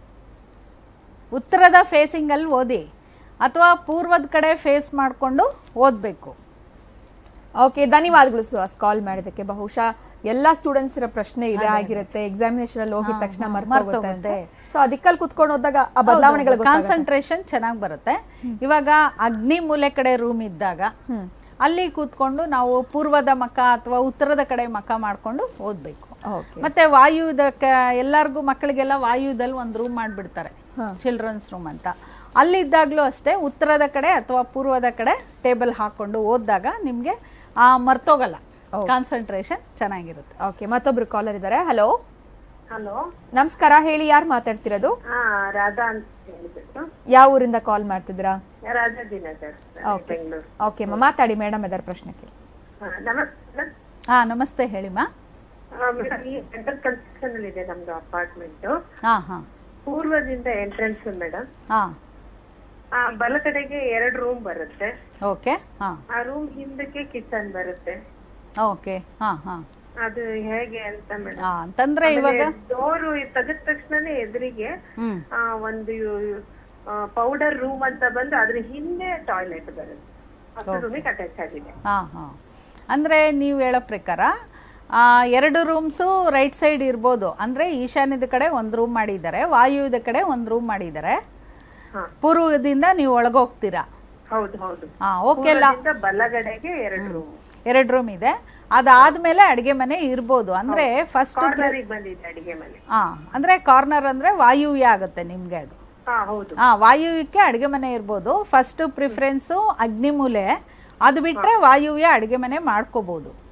ಉತ್ತರದ ಫೇಸಿಂಗಲ್ಲಿ ಓದಿ ಅಥವಾ ಪೂರ್ವದ ಕಡೆ ಫೇಸ್ ಮಾಡಿಕೊಂಡು ಓದಬೇಕು ಓಕೆ ಧನ್ಯವಾದಗಳು ಸುಹಾಸ್ ಕಾಲ್ ಮಾಡಿದಕ್ಕೆ ಬಹುಶಃ ಎಲ್ಲಾ ಸ್ಟೂಡೆಂಟ್ಸ್ ಇರೋ ಪ್ರಶ್ನೆ ಇದೆ ಆಗಿರುತ್ತೆ ಎಕ್ಸಾಮಿನೇಷನ್ ಅಲ್ಲಿ ಹೋಗಿದ ತಕ್ಷಣ ಮರ್ತೋಗುತ್ತೆ ಸೊ ಅದಕ್ಕಲ್ಲಿ ಕುತ್ಕೊಂಡು ಹೋದಾಗ ಆ ಬದಲಾವಣೆಗಳು ಕಾನ್ಸಂಟ್ರೇಷನ್ ಚೆನ್ನಾಗಿ ಬರುತ್ತೆ ಇವಾಗ ಅಗ್ನಿ ಮೂಲೆ ಕಡೆ ರೂಮ್ ಇದ್ದಾಗ ಅಲ್ಲಿ ಕೂತ್ಕೊಂಡು ನಾವು ಪೂರ್ವದ ಮಕ ಅಥವಾ ಉತ್ತರದ ಕಡೆ ಮಕ ಮಾಡ್ಕೊಂಡು ಓದ್ಬೇಕು ಮತ್ತೆ ವಾಯುದ ಎಲ್ಲರಿಗೂ ಮಕ್ಕಳಿಗೆಲ್ಲ ವಾಯುದಲ್ಲಿ ಒಂದು ರೂಮ್ ಮಾಡಿಬಿಡ್ತಾರೆ ಚಿಲ್ಡ್ರನ್ಸ್ ರೂಮ್ ಅಂತ ಅಲ್ಲಿದ್ದಾಗಲೂ ಅಷ್ಟೇ ಉತ್ತರದ ಕಡೆ ಅಥವಾ ಪೂರ್ವದ ಕಡೆ ಟೇಬಲ್ ಹಾಕೊಂಡು ಓದಿದಾಗ ನಿಮಗೆ ಆ ಮರ್ತೋಗಲ್ಲ ಕಾನ್ಸಂಟ್ರೇಷನ್ ಚೆನ್ನಾಗಿರುತ್ತೆ ಓಕೆ ಮತ್ತೊಬ್ರು ಕಾಲರ್ ಇದ್ದಾರೆ ಹಲೋ ಹಲೋ ನಮಸ್ಕಾರ ಹೇಳಿ ಯಾರು ಮಾತಾಡ್ತಿರೋದು ಹಾ ರಾಧಾ ಅಂತ ಹೇಳ್ಬಿಟ್ಟು ಯಾವ ಊರಿಂದ ಕಾಲ್ ಮಾಡ್ತಿದ್ದೀರಾ ರಾಧಾ ದಿನಕರ್ ಓಕೆ ಬೆಂಗಳೂರು ಓಕೆ ಮಾತಾಡಿ ಮೇಡಮ್ ಅದರ ಪ್ರಶ್ನೆ ಕೇಳಿ ಹಾ, ನಮಸ್ಕಾರ ಹಾ ನಮಸ್ತೆ ಹೇಳಿಮ್ಮ ಮೇಡಮ್ ಈ ಸೆಂಟ್ರಲ್ ಕನ್ಸ್ಟ್ರಕ್ಷನ್ ಅಲ್ಲಿ ಇದೆ ನಮ್ದು ಅಪಾರ್ಟ್ಮೆಂಟ್ ಹಾ ಹಾ ಪೂರ್ವದಿಂದ ಎಂಟ್ರೆನ್ಸ್ ಮೇಡಮ್ ಹಾ ಆ ಬಲ ಕಡೆಗೆ ಎರಡು ರೂಮ್ ಬರುತ್ತೆ ಓಕೆ ಹಾ ಆ ರೂಮ್ ಹಿಂದಕ್ಕೆ ಕಿಚನ್ ಬರುತ್ತೆ ಓಕೆ ಹಾ ಹಾ ಅದು ಹೇಗೆ ಅಂತ ಮೇಡಮ್ ಹಾ, ಅಂತಂದ್ರೆ ಇವಾಗ ಡೋರು ತೆಗೆದ ತಕ್ಷಣನೇ ಎದುರಿಗೆ ಹ್ಮ್ ಆ, ಒಂದು ಪೌಡರ್ ರೂಮ್ ಅಂತ ಬಂದು ಅದ್ರ ಹಿಂದೆ ಟಾಯ್ಲೆಟ್ ಬರುತ್ತೆ ಅಷ್ಟು ರೂಮಿಗೆ ಅಟ್ಯಾಚ್ ಆಗಿದೆ ಹಾ ಹಾ ಅಂದ್ರೆ ನೀವು ಹೇಳೋ ಪ್ರಕಾರ ಆ, ಎರಡು ರೂಮ್ಸು ರೈಟ್ ಸೈಡ್ ಇರ್ಬೋದು ಅಂದ್ರೆ ಈಶಾನ್ಯದ ಕಡೆ ಒಂದು ರೂಮ್ ಮಾಡಿದ್ದಾರೆ ವಾಯುವ್ಯದ ಕಡೆ ಒಂದು ರೂಮ್ ಮಾಡಿದ್ದಾರೆ ಪೂರ್ವದಿಂದ ನೀವು ಒಳಗೋಗ್ತೀರಾ ಹೌದು ಹೌದು ಹಾ ಓಕೆ ಅಲ್ಲ ಪೂರ್ವದಿಂದ ಬಲಗಡೆಗೆ ಎರಡು ರೂಮ್ ಎರಡು ರೂಮ್ ಇದೆ ಅದಾದ್ಮೇಲೆ ಅಡಿಗೆ ಮನೆ ಇರ್ಬೋದು ಅಂದ್ರೆ ಫಸ್ಟ್ ಕಾರ್ನರಿಗೆ ಬಂದಿದೆ ಅಡಿಗೆ ಮನೆ ಹಾ ಅಂದ್ರೆ ಕಾರ್ನರ್ ಅಂದ್ರೆ ವಾಯುವ್ಯ ಆಗುತ್ತೆ ನಿಮ್ಗೆ ಅದು ಹಾ ಹೌದು ಹಾ ವಾಯುವ್ಯಕ್ಕೆ ಅಡುಗೆ ಮನೆ ಇರ್ಬೋದು ಫಸ್ಟ್ ಪ್ರಿಫರೆನ್ಸು ಅಗ್ನಿಮೂಲೆ ಅದು ಬಿಟ್ಟರೆ ವಾಯುವ್ಯ ಅಡುಗೆ ಮನೆ ಮಾಡ್ಕೋಬೋದು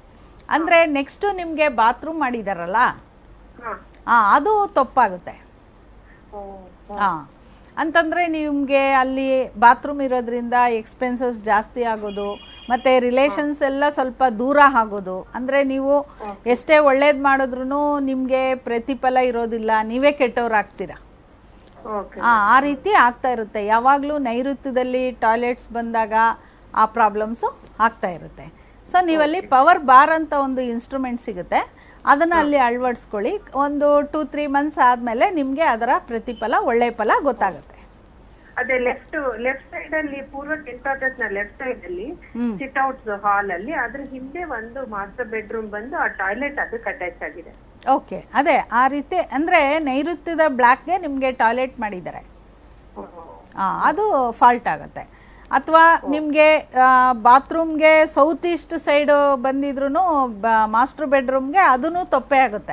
ಅಂದರೆ ನೆಕ್ಸ್ಟು ನಿಮಗೆ ಬಾತ್ರೂಮ್ ಮಾಡಿದಾರಲ್ಲ ಹಾ ಹಾಂ ಅದು ತಪ್ಪಾಗುತ್ತೆ ಓ ಹಾಂ ಅಂತಂದರೆ ನಿಮಗೆ ಅಲ್ಲಿ ಬಾತ್ರೂಮ್ ಇರೋದ್ರಿಂದ ಎಕ್ಸ್ಪೆನ್ಸಸ್ ಜಾಸ್ತಿ ಆಗೋದು ಮತ್ತು ರಿಲೇಷನ್ಸ್ ಎಲ್ಲ ಸ್ವಲ್ಪ ದೂರ ಆಗೋದು ಅಂದರೆ ನೀವು ಎಷ್ಟೇ ಒಳ್ಳೇದು ಮಾಡಿದ್ರೂ ನಿಮಗೆ ಪ್ರತಿಫಲ ಇರೋದಿಲ್ಲ ನೀವೇ ಕೆಟ್ಟವ್ರಾಗ್ತೀರಾ ಓಕೆ ಆ ಆ ರೀತಿ ಆಗ್ತಾ ಇರುತ್ತೆ ಯಾವಾಗಲೂ ನೈಋತ್ಯದಲ್ಲಿ ಟಾಯ್ಲೆಟ್ಸ್ ಬಂದಾಗ ಆ ಪ್ರಾಬ್ಲಮ್ಸು ಆಗ್ತಾ ಇರುತ್ತೆ ಸೊ ನೀವಲ್ಲಿ ಪವರ್ ಬಾರ್ ಅಂತ ಒಂದು ಇನ್ಸ್ಟ್ರೂಮೆಂಟ್ ಸಿಗುತ್ತೆ ಅದನ್ನು ಅಲ್ಲಿ ಅಳವಡಿಸ್ಕೊಳ್ಳಿ ಒಂದು ಟೂ ತ್ರೀ ಮಂತ್ಸ್ ಆದಮೇಲೆ ನಿಮಗೆ ಅದರ ಪ್ರತಿಫಲ ಒಳ್ಳೆ ಫಲ ಗೊತ್ತಾಗುತ್ತೆ ಅದೇ ಲೆಫ್ಟ್ ಲೆಫ್ಟ್ ಸೈಡ್ ಅಲ್ಲಿ ಪೂರ್ವ ಟೆಂಟ್ ನ ಲೆಫ್ಟ್ ಸೈಡ್ ಅಲ್ಲಿ ಸಿಟ್ ಔಟ್ಸ್ ಹಾಲ್ ಅಲ್ಲಿ ಅದ್ರ ಹಿಂದೆ ಒಂದು ಮಾಸ್ಟರ್ ಬೆಡ್ರೂಮ್ ಬಂದು ಆ ಟಾಯ್ಲೆಟ್ ಅದಕ್ಕೆ ಅಟ್ಯಾಚ್ ಆಗಿದೆ ಓಕೆ ಅದೇ ಆ ರೀತಿ ಅಂದರೆ ನೈಋತ್ಯದ ಬ್ಲ್ಯಾಕ್ಗೆ ನಿಮಗೆ ಟಾಯ್ಲೆಟ್ ಮಾಡಿದ್ದಾರೆ ಹಾಂ ಅದು ಫಾಲ್ಟ್ ಆಗುತ್ತೆ ಅಥವಾ ನಿಮಗೆ ಬಾತ್ರೂಮ್ಗೆ ಸೌತ್ ಈಸ್ಟ್ ಸೈಡು ಬಂದಿದ್ರು ಮಾಸ್ಟರ್ ಬೆಡ್ರೂಮ್ಗೆ ಅದೂ ತಪ್ಪೇ ಆಗುತ್ತೆ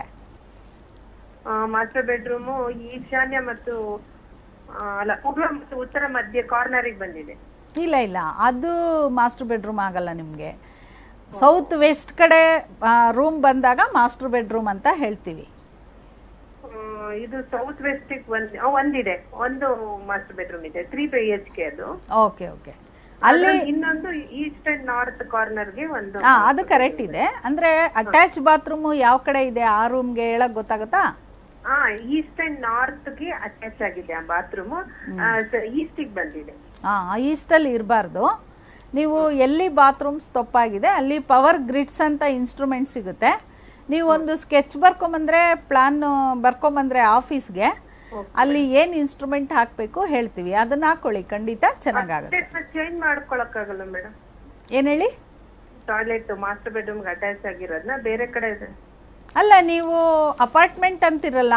ಮಾಸ್ಟರ್ ಬೆಡ್ರೂಮ್ ಈಶಾನ್ಯ ಮತ್ತು ಆ, ಅಲ್ಲ ಪೂರ್ವ ಮತ್ತು ಉತ್ತರ ಮಧ್ಯ ಕಾರ್ನರಿಗೆ ಬಂದಿದೆ ಇಲ್ಲ ಇಲ್ಲ ಅದು ಮಾಸ್ಟರ್ ಬೆಡ್ರೂಮ್ ಆಗಲ್ಲ ನಿಮಗೆ ಸೌತ್ ವೆಸ್ಟ್ ಕಡೆ ರೂಮ್ ಬಂದಾಗ ಮಾಸ್ಟರ್ ಬೆಡ್ರೂಮ್ ಅಂತ ಹೇಳ್ತೀವಿ ಆ, ಇದು ಸೌತ್ ವೆಸ್ಟ್ ಒಂದ್ ಆ, ಒಂದಿದೆ ಒಂದು ಮಾಸ್ಟರ್ ಬೆಡ್ರೂಮ್ ಇದೆ ತ್ರೀ ಬೈ ಎಚ್ ಕೆ ಅದು ಓಕೆ ಓಕೆ ಅಲ್ಲಿ ಅದ್ರಲ್ಲಿ ಇನ್ನೊಂದು ಈಸ್ಟ್ ಅಂಡ್ ನಾರ್ತ್ ಕಾರ್ನರ್ಗೆ ಒಂದು ಹಾಂ ಅದು ಕರೆಕ್ಟ್ ಇದೆ ಅಂದರೆ ಅಟ್ಯಾಚ್ ಬಾತ್ರೂಮು ಯಾವ ಕಡೆ ಇದೆ ಆ ರೂಮ್ಗೆ ಹೇಳಕ್ ಗೊತ್ತಾಗುತ್ತಾ ಹಾ ಈಸ್ಟ್ ಅಂಡ್ ನಾರ್ತ್ ಗೆ ಅಟ್ಯಾಚ್ ಆಗಿದೆ ಆ ಬಾತ್ರೂಮ್ ಈಸ್ಟ್ ಗೆ ಬಂದಿದೆ ಹಾಂ ಈಸ್ಟಲ್ಲಿ ಇರಬಾರ್ದು ನೀವು ಎಲ್ಲಿ ಬಾತ್ರೂಮ್ಸ್ ತಪ್ಪಾಗಿದೆ ಅಲ್ಲಿ ಪವರ್ ಗ್ರಿಡ್ಸ್ ಅಂತ ಇನ್ಸ್ಟ್ರೂಮೆಂಟ್ ಸಿಗುತ್ತೆ ನೀವು ಒಂದು ಸ್ಕೆಚ್ ಬರ್ಕೊಂಬಂದ್ರೆ ಪ್ಲಾನ್ ಬರ್ಕೊಂಬಂದ್ರೆ ಆಫೀಸ್ಗೆ ಅಲ್ಲಿ ಏನು ಇನ್ಸ್ಟ್ರೂಮೆಂಟ್ ಹಾಕಬೇಕು ಹೇಳ್ತೀವಿ ಅದನ್ನ ಹಾಕೊಳ್ಳಿ ಖಂಡಿತ ಚೆನ್ನಾಗಾಗುತ್ತೆ ಚೇಂಜ್ ಮಾಡ್ಕೊಳಕ್ಕಾಗಲ್ಲ ಮೇಡಮ್ ಏನು ಹೇಳಿ ಟಾಯ್ಲೆಟ್ ಮಾಸ್ಟರ್ ಬೆಡ್ರೂಮ್ ಅಟ್ಯಾಚ್ ಆಗಿರೋದ್ನ ಬೇರೆ ಕಡೆ ಇದೆ ಅಲ್ಲ ನೀವು ಅಪಾರ್ಟ್ಮೆಂಟ್ ಅಂತಿರಲ್ಲ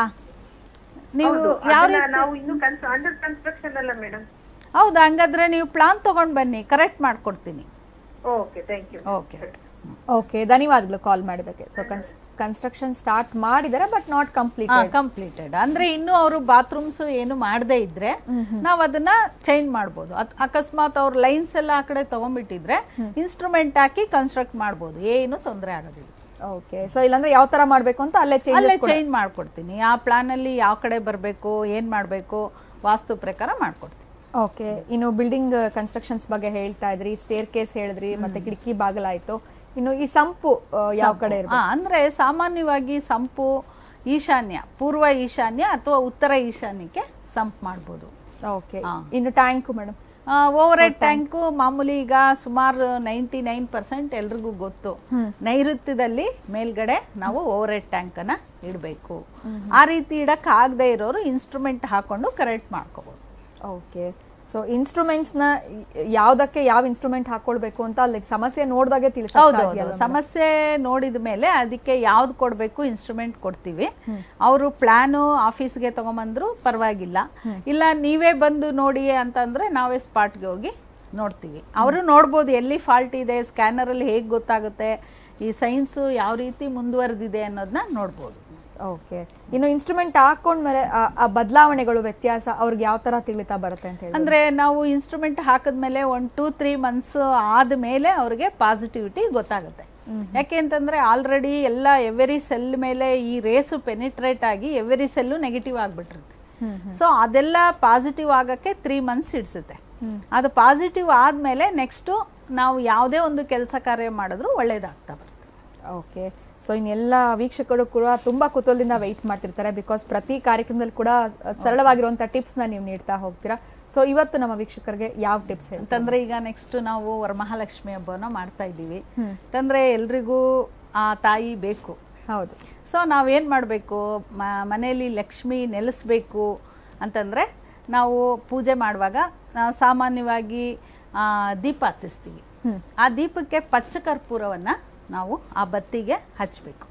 ನೀವು ಹೌದು, ಯಾವ ಅದನ್ನ ರೀತಿ ನಾವು ಇನ್ನು ಅಂಡರ್ ಕನ್ಸ್ಟ್ರಕ್ಷನ್ ಅಲ್ಲ ಮೇಡಮ್ ಹೌದಾ ಹಂಗಾದ್ರೆ ನೀವು ಪ್ಲಾನ್ ತೊಗೊಂಡು ಬನ್ನಿ ಕರೆಕ್ಟ್ ಮಾಡ್ಕೊಡ್ತೀನಿ okay thank you okay okay ಧನ್ಯವಾದಗಳು ಕಾಲ್ ಮಾಡಿದ್ದಕ್ಕೆ ಸೊ ಕನ್ಸ್ಟ್ರಕ್ಷನ್ ಸ್ಟಾರ್ಟ್ ಮಾಡಿದ್ದಾರೆ ಬಟ್ ನಾಟ್ ಕಂಪ್ಲೀಟ್ ಕಂಪ್ಲೀಟೆಡ್ ಅಂದ್ರೆ ಇನ್ನು ಅವರು ಬಾತ್ರೂಮ್ಸ್ ಏನು ಮಾಡದೇ ಇದ್ರೆ ನಾವು ಅದನ್ನ ಚೇಂಜ್ ಮಾಡ್ಬೋದು ಅತ್- ಅಕಸ್ಮಾತ್ ಅವ್ರ ಲೈನ್ಸ್ ಎಲ್ಲ ಆ ಕಡೆ ತಗೊಂಡ್ಬಿಟ್ಟಿದ್ರೆ ಇನ್ಸ್ಟ್ರೂಮೆಂಟ್ ಹಾಕಿ ಕನ್ಸ್ಟ್ರಕ್ಟ್ ಮಾಡ್ಬೋದು ಏನು ತೊಂದರೆ ಆಗೋದಿಲ್ಲ ಓಕೆ ಸೊ ಇಲ್ಲಾಂದ್ರೆ ಯಾವ ತರ ಮಾಡ್ಬೇಕು ಅಂತ ಅಲ್ಲೇ ಅಲ್ಲೇ ಚೇಂಜ್ ಚೇಂಜ್ ಮಾಡ್ಕೊಡ್ತೀನಿ ಆ ಪ್ಲಾನ್ ಅಲ್ಲಿ ಯಾವ ಕಡೆ ಬರಬೇಕು ಏನ್ ಮಾಡಬೇಕು ವಾಸ್ತು ಪ್ರಕಾರ ಮಾಡ್ಕೊಡ್ತೀನಿ ಓಕೆ ಇನ್ನು ಬಿಲ್ಡಿಂಗ್ ಕನ್ಸ್ಟ್ರಕ್ಷನ್ಸ್ ಬಗ್ಗೆ ಹೇಳ್ತಾ ಇದ್ರಿ ಸ್ಟೇರ್ ಕೇಸ್ ಹೇಳಿದ್ರಿ ಮತ್ತೆ ಕಿಟಕಿ ಬಾಗಲಾಯ್ತು ಇನ್ನು ಈ ಸಂಪು ಆ, ಯಾವ ಕಡೆ ಇರ್ಬೇಕು ಹಾ, ಅಂದ್ರೆ ಸಾಮಾನ್ಯವಾಗಿ ಸಂಪು ಈಶಾನ್ಯ ಪೂರ್ವ ಈಶಾನ್ಯ ಅಥವಾ ಉತ್ತರ ಈಶಾನ್ಯಕ್ಕೆ ಸಂಪ್ ಮಾಡ್ಬೋದು ಓಕೆ ಇನ್ನು tank madam overhead tank ಮಾಮೂಲಿ ಈಗ ಸುಮಾರು ನೈಂಟಿ ನೈನ್ ಪರ್ಸೆಂಟ್ ಎಲ್ರಿಗೂ ಗೊತ್ತು ನೈಋತ್ಯದಲ್ಲಿ ಮೇಲ್ಗಡೆ ನಾವು ಓವರ್ ಹೆಡ್ ಟ್ಯಾಂಕನ್ನು ಇಡಬೇಕು ಆ ರೀತಿ ಇಡಕ್ ಆಗದೆ ಇರೋರು ಇನ್ಸ್ಟ್ರೂಮೆಂಟ್ ಹಾಕೊಂಡು ಕರೆಕ್ಟ್ ಮಾಡ್ಕೋಬಹುದು ಓಕೆ ಸೊ ಇನ್ಸ್ಟ್ರೂಮೆಂಟ್ಸ್ ನ ಯಾವ್ದಕ್ಕೆ ಯಾವ ಇನ್ಸ್ಟ್ರೂಮೆಂಟ್ ಹಾಕೊಳ್ಬೇಕು ಅಂತ ಅಲ್ಲಿ ಸಮಸ್ಯೆ ನೋಡಿದಾಗೆ ಹೌದು ತಿಳಿಸ ಸಮಸ್ಯೆ ನೋಡಿದ ಮೇಲೆ ಅದಕ್ಕೆ ಯಾವ್ದು ಕೊಡಬೇಕು ಇನ್ಸ್ಟ್ರೂಮೆಂಟ್ ಕೊಡ್ತೀವಿ ಅವರು ಪ್ಲಾನು ಆಫೀಸ್ಗೆ ತಗೊಂಬಂದ್ರು ಪರವಾಗಿಲ್ಲ ಇಲ್ಲ ನೀವೇ ಬಂದು ನೋಡಿ ಅಂತಂದ್ರೆ ನಾವೇ ಸ್ಪಾಟ್ಗೆ ಹೋಗಿ ನೋಡ್ತೀವಿ ಅವರು ನೋಡ್ಬೋದು ಎಲ್ಲಿ ಫಾಲ್ಟ್ ಇದೆ ಸ್ಕ್ಯಾನರಲ್ಲಿ ಹೇಗೆ ಗೊತ್ತಾಗುತ್ತೆ ಈ ಸೈನ್ಸು ಯಾವ ರೀತಿ ಮುಂದುವರೆದಿದೆ ಅನ್ನೋದನ್ನ ನೋಡ್ಬೋದು ಓಕೆ ಇನ್ನು ಇನ್ಸ್ಟ್ರೂಮೆಂಟ್ ಹಾಕೊಂಡ್ಮೇಲೆ ಆ- ಆ ಬದಲಾವಣೆಗಳು ವ್ಯತ್ಯಾಸ ಅವ್ರಿಗೆ ಯಾವ ತರ ತಿಳಿತಾ ಬರುತ್ತೆ ಅಂತ ಹೇಳಿ ಅಂದ್ರೆ ನಾವು ಇನ್ಸ್ಟ್ರೂಮೆಂಟ್ ಹಾಕಿದ್ಮೇಲೆ ಒಂದು ಟೂ ತ್ರೀ ಮಂತ್ಸ್ ಆದಮೇಲೆ ಅವ್ರಿಗೆ ಪಾಸಿಟಿವಿಟಿ ಗೊತ್ತಾಗುತ್ತೆ ಯಾಕೆ ಅಂತಂದ್ರೆ ಆಲ್ರೆಡಿ ಎಲ್ಲ ಎವ್ರಿ ಸೆಲ್ ಮೇಲೆ ಈ ರೇಸು ಪೆನಿಟ್ರೇಟ್ ಆಗಿ ಎವ್ರಿ ಸೆಲ್ಲು ನೆಗೆಟಿವ್ ಆಗಿಬಿಟ್ಟಿರುತ್ತೆ ಸೊ ಅದೆಲ್ಲ ಪಾಸಿಟಿವ್ ಆಗಕ್ಕೆ ತ್ರೀ ಮಂತ್ಸ್ ಇಡ್ಸುತ್ತೆ ಅದು ಪಾಸಿಟಿವ್ ಆದಮೇಲೆ ನೆಕ್ಸ್ಟು ನಾವು ಯಾವುದೇ ಒಂದು ಕೆಲಸ ಕಾರ್ಯ ಮಾಡಿದ್ರು ಒಳ್ಳೇದಾಗ್ತಾ ಬರುತ್ತೆ ಓಕೆ ಸೊ ಇನ್ನೆಲ್ಲ ವೀಕ್ಷಕರು ಕೂಡ ತುಂಬಾ ಕುತೂಹಲದಿಂದ ವೆಯ್ಟ್ ಮಾಡ್ತಿರ್ತಾರೆ ಬಿಕಾಸ್ ಪ್ರತಿ ಕಾರ್ಯಕ್ರಮದಲ್ಲಿ ಕೂಡ ಸರಳವಾಗಿರುವಂತ ಟಿಪ್ಸ್ ನ ನೀವು ನೀಡ್ತಾ ಹೋಗ್ತೀರಾ ಸೊ ಇವತ್ತು ನಮ್ಮ ವೀಕ್ಷಕರಿಗೆ ಯಾವ ಟಿಪ್ಸ್ ಹೇಳಿ ಅಂತಂದ್ರೆ ಈಗ ನೆಕ್ಸ್ಟ್ ನಾವು ವರಮಹಾಲಕ್ಷ್ಮಿ ಹಬ್ಬನ ಮಾಡ್ತಾ ಇದ್ದೀವಿ ಅಂತಂದ್ರೆ ಎಲ್ರಿಗೂ ಆ ತಾಯಿ ಬೇಕು ಹೌದು ಸೊ ನಾವೇನು ಮಾಡಬೇಕು ಮನೆಯಲ್ಲಿ ಲಕ್ಷ್ಮಿ ನೆಲೆಸ್ಬೇಕು ಅಂತಂದರೆ ನಾವು ಪೂಜೆ ಮಾಡುವಾಗ ನಾವು ಸಾಮಾನ್ಯವಾಗಿ ಆ, ದೀಪ ಹತ್ತಿಸ್ತೀವಿ ಆ ದೀಪಕ್ಕೆ ಪಚ್ಚ ಕರ್ಪೂರವನ್ನು ನಾವು ಆ ಬತ್ತಿಗೆ ಹಚ್ಚಬೇಕು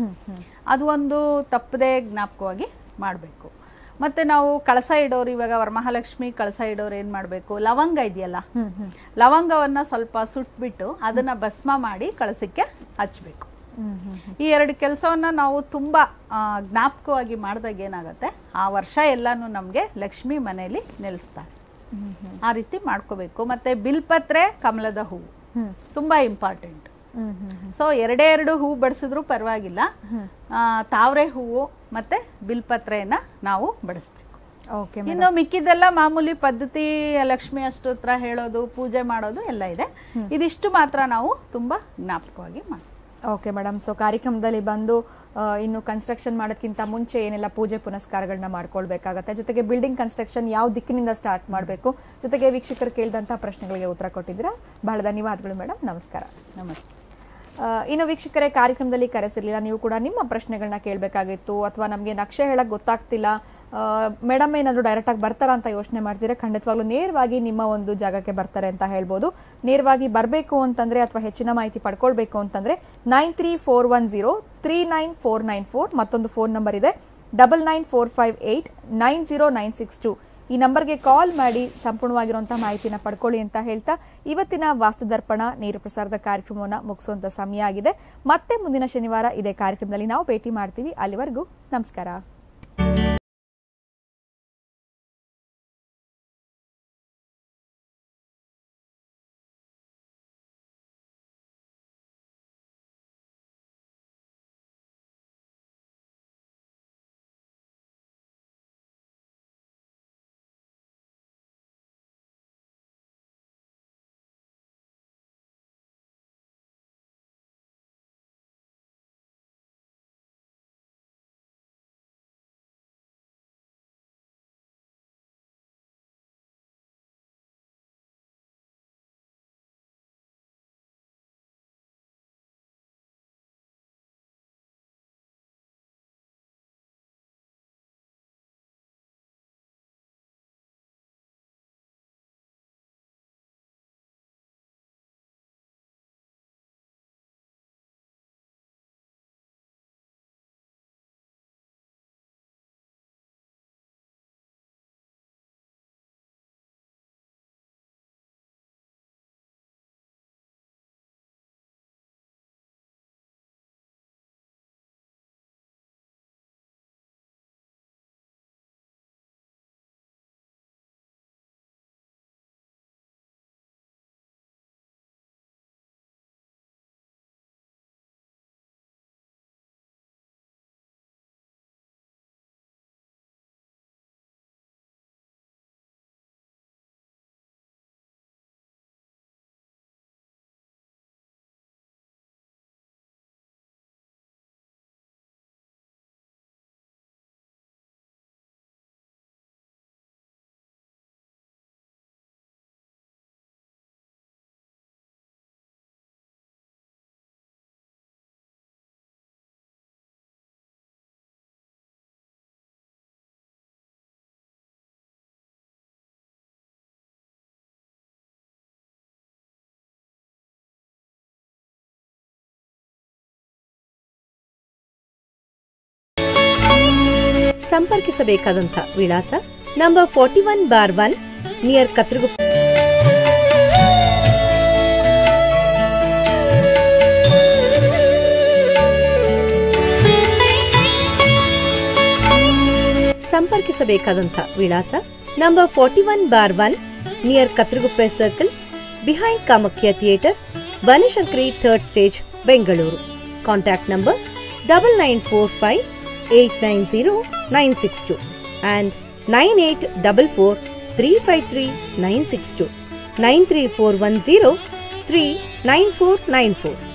ಅದು ಒಂದು ತಪ್ಪದೆ ಜ್ಞಾಪಕವಾಗಿ ಮಾಡಬೇಕು ಮತ್ತು ನಾವು ಕಳಸ ಇಡೋರು ಇವಾಗ ವರಮಹಾಲಕ್ಷ್ಮಿ ಕಳಸ ಇಡೋರು ಏನು ಮಾಡಬೇಕು ಲವಂಗ ಇದೆಯಲ್ಲ ಲವಂಗವನ್ನು ಸ್ವಲ್ಪ ಸುಟ್ಬಿಟ್ಟು ಅದನ್ನು ಭಸ್ಮ ಮಾಡಿ ಕಳಸಕ್ಕೆ ಹಚ್ಚಬೇಕು ಈ ಎರಡು ಕೆಲಸವನ್ನ ನಾವು ತುಂಬ ಆ, ಜ್ಞಾಪಕವಾಗಿ ಮಾಡಿದಾಗ ಏನಾಗುತ್ತೆ ಆ ವರ್ಷ ಎಲ್ಲಾನು ನಮಗೆ ಲಕ್ಷ್ಮಿ ಮನೆಯಲ್ಲಿ ನೆಲೆಸ್ತಾರೆ ಆ ರೀತಿ ಮಾಡ್ಕೋಬೇಕು ಮತ್ತೆ ಬಿಲ್ಪತ್ರೆ ಕಮಲದ ಹೂವು ತುಂಬ ಇಂಪಾರ್ಟೆಂಟ್ ಸೊ ಎರಡೇ ಎರಡು ಹೂವು ಬಡಿಸಿದ್ರು ಪರವಾಗಿಲ್ಲ ಆ, ತಾವರೆ ಹೂವು ಮತ್ತೆ ಬಿಲ್ಪತ್ರೆಯನ್ನ ನಾವು ಬಡಿಸ್ಬೇಕು ಓಕೆ ಇನ್ನು ಮಿಕ್ಕಿದೆಲ್ಲ ಮಾಮೂಲಿ ಪದ್ಧತಿ ಲಕ್ಷ್ಮಿ ಅಷ್ಟೋತ್ರ ಹೇಳೋದು ಪೂಜೆ ಮಾಡೋದು ಎಲ್ಲ ಇದೆ ಇದಿಷ್ಟು ಮಾತ್ರ ನಾವು ತುಂಬಾ ಜ್ಞಾಪಕವಾಗಿ ಮಾಡ್ತೀವಿ ಓಕೆ ಮೇಡಮ್ ಸೊ ಕಾರ್ಯಕ್ರಮದಲ್ಲಿ ಬಂದು ಆ, ಇನ್ನು ಕನ್ಸ್ಟ್ರಕ್ಷನ್ ಮಾಡೋದಕ್ಕಿಂತ ಮುಂಚೆ ಏನೆಲ್ಲ ಪೂಜೆ ಪುನಸ್ಕಾರಗಳನ್ನ ಮಾಡ್ಕೊಳ್ಬೇಕಾಗತ್ತೆ ಜೊತೆಗೆ ಬಿಲ್ಡಿಂಗ್ ಕನ್ಸ್ಟ್ರಕ್ಷನ್ ಯಾವ ದಿಕ್ಕಿನಿಂದ ಸ್ಟಾರ್ಟ್ ಮಾಡಬೇಕು ಜೊತೆಗೆ ವೀಕ್ಷಕರು ಕೇಳಿದಂಥ ಪ್ರಶ್ನೆಗಳಿಗೆ ಉತ್ತರ ಕೊಟ್ಟಿದ್ದೀರಾ ಬಹಳ ಧನ್ಯವಾದಗಳು ಮೇಡಮ್ ನಮಸ್ಕಾರ ನಮಸ್ತೆ ಆ, ಇನ್ನು ವೀಕ್ಷಕರೇ ಕಾರ್ಯಕ್ರಮದಲ್ಲಿ ಕರೆಸಿರ್ಲಿಲ್ಲ ನೀವು ಕೂಡ ನಿಮ್ಮ ಪ್ರಶ್ನೆಗಳನ್ನ ಕೇಳಬೇಕಾಗಿತ್ತು ಅಥವಾ ನಮಗೆ ನಕ್ಷೆ ಹೇಳಕ್ ಗೊತ್ತಾಗ್ತಿಲ್ಲ ಮೇಡಮ್ ಏನಾದರೂ ಡೈರೆಕ್ಟಾಗಿ ಬರ್ತಾರಾ ಅಂತ ಯೋಚನೆ ಮಾಡ್ತೀರಾ ಖಂಡಿತವಾಗ್ಲೂ ನೇರವಾಗಿ ನಿಮ್ಮ ಒಂದು ಜಾಗಕ್ಕೆ ಬರ್ತಾರೆ ಅಂತ ಹೇಳ್ಬೋದು ನೇರವಾಗಿ ಬರಬೇಕು ಅಂತಂದ್ರೆ ಅಥವಾ ಹೆಚ್ಚಿನ ಮಾಹಿತಿ ಪಡ್ಕೊಳ್ಬೇಕು ಅಂತಂದ್ರೆ nine three four one zero three nine four nine four ಮತ್ತೊಂದು ಫೋನ್ ನಂಬರ್ ಇದೆ double nine four five eight nine zero nine six two ಈ ನಂಬರ್ಗೆ ಕಾಲ್ ಮಾಡಿ ಸಂಪೂರ್ಣವಾಗಿರುವಂತಹ ಮಾಹಿತಿನ ಪಡ್ಕೊಳ್ಳಿ ಅಂತ ಹೇಳ್ತಾ ಇವತ್ತಿನ ವಾಸ್ತು ದರ್ಪಣ ನೇರ ಪ್ರಸಾರದ ಕಾರ್ಯಕ್ರಮವನ್ನು ಮುಗಿಸುವಂತ ಸಮಯ ಆಗಿದೆ ಮತ್ತೆ ಮುಂದಿನ ಶನಿವಾರ ಇದೇ ಕಾರ್ಯಕ್ರಮದಲ್ಲಿ ನಾವು ಭೇಟಿ ಮಾಡ್ತೀವಿ ಅಲ್ಲಿವರೆಗೂ ನಮಸ್ಕಾರ ಸಂಪರ್ಕಿಸಬೇಕಾದಂಥ ವಿಳಾಸ number forty one bar one near Kathriguppe ಸಂಪರ್ಕಿಸಬೇಕಾದಂಥ ವಿಳಾಸ number forty one bar one near Kathriguppe circle behind Kamakhya theatre Banashankari third stage Bengaluru contact number double nine four five eight nine zero nine six two and nine eight double four three five three nine six two nine three four one zero three nine four nine four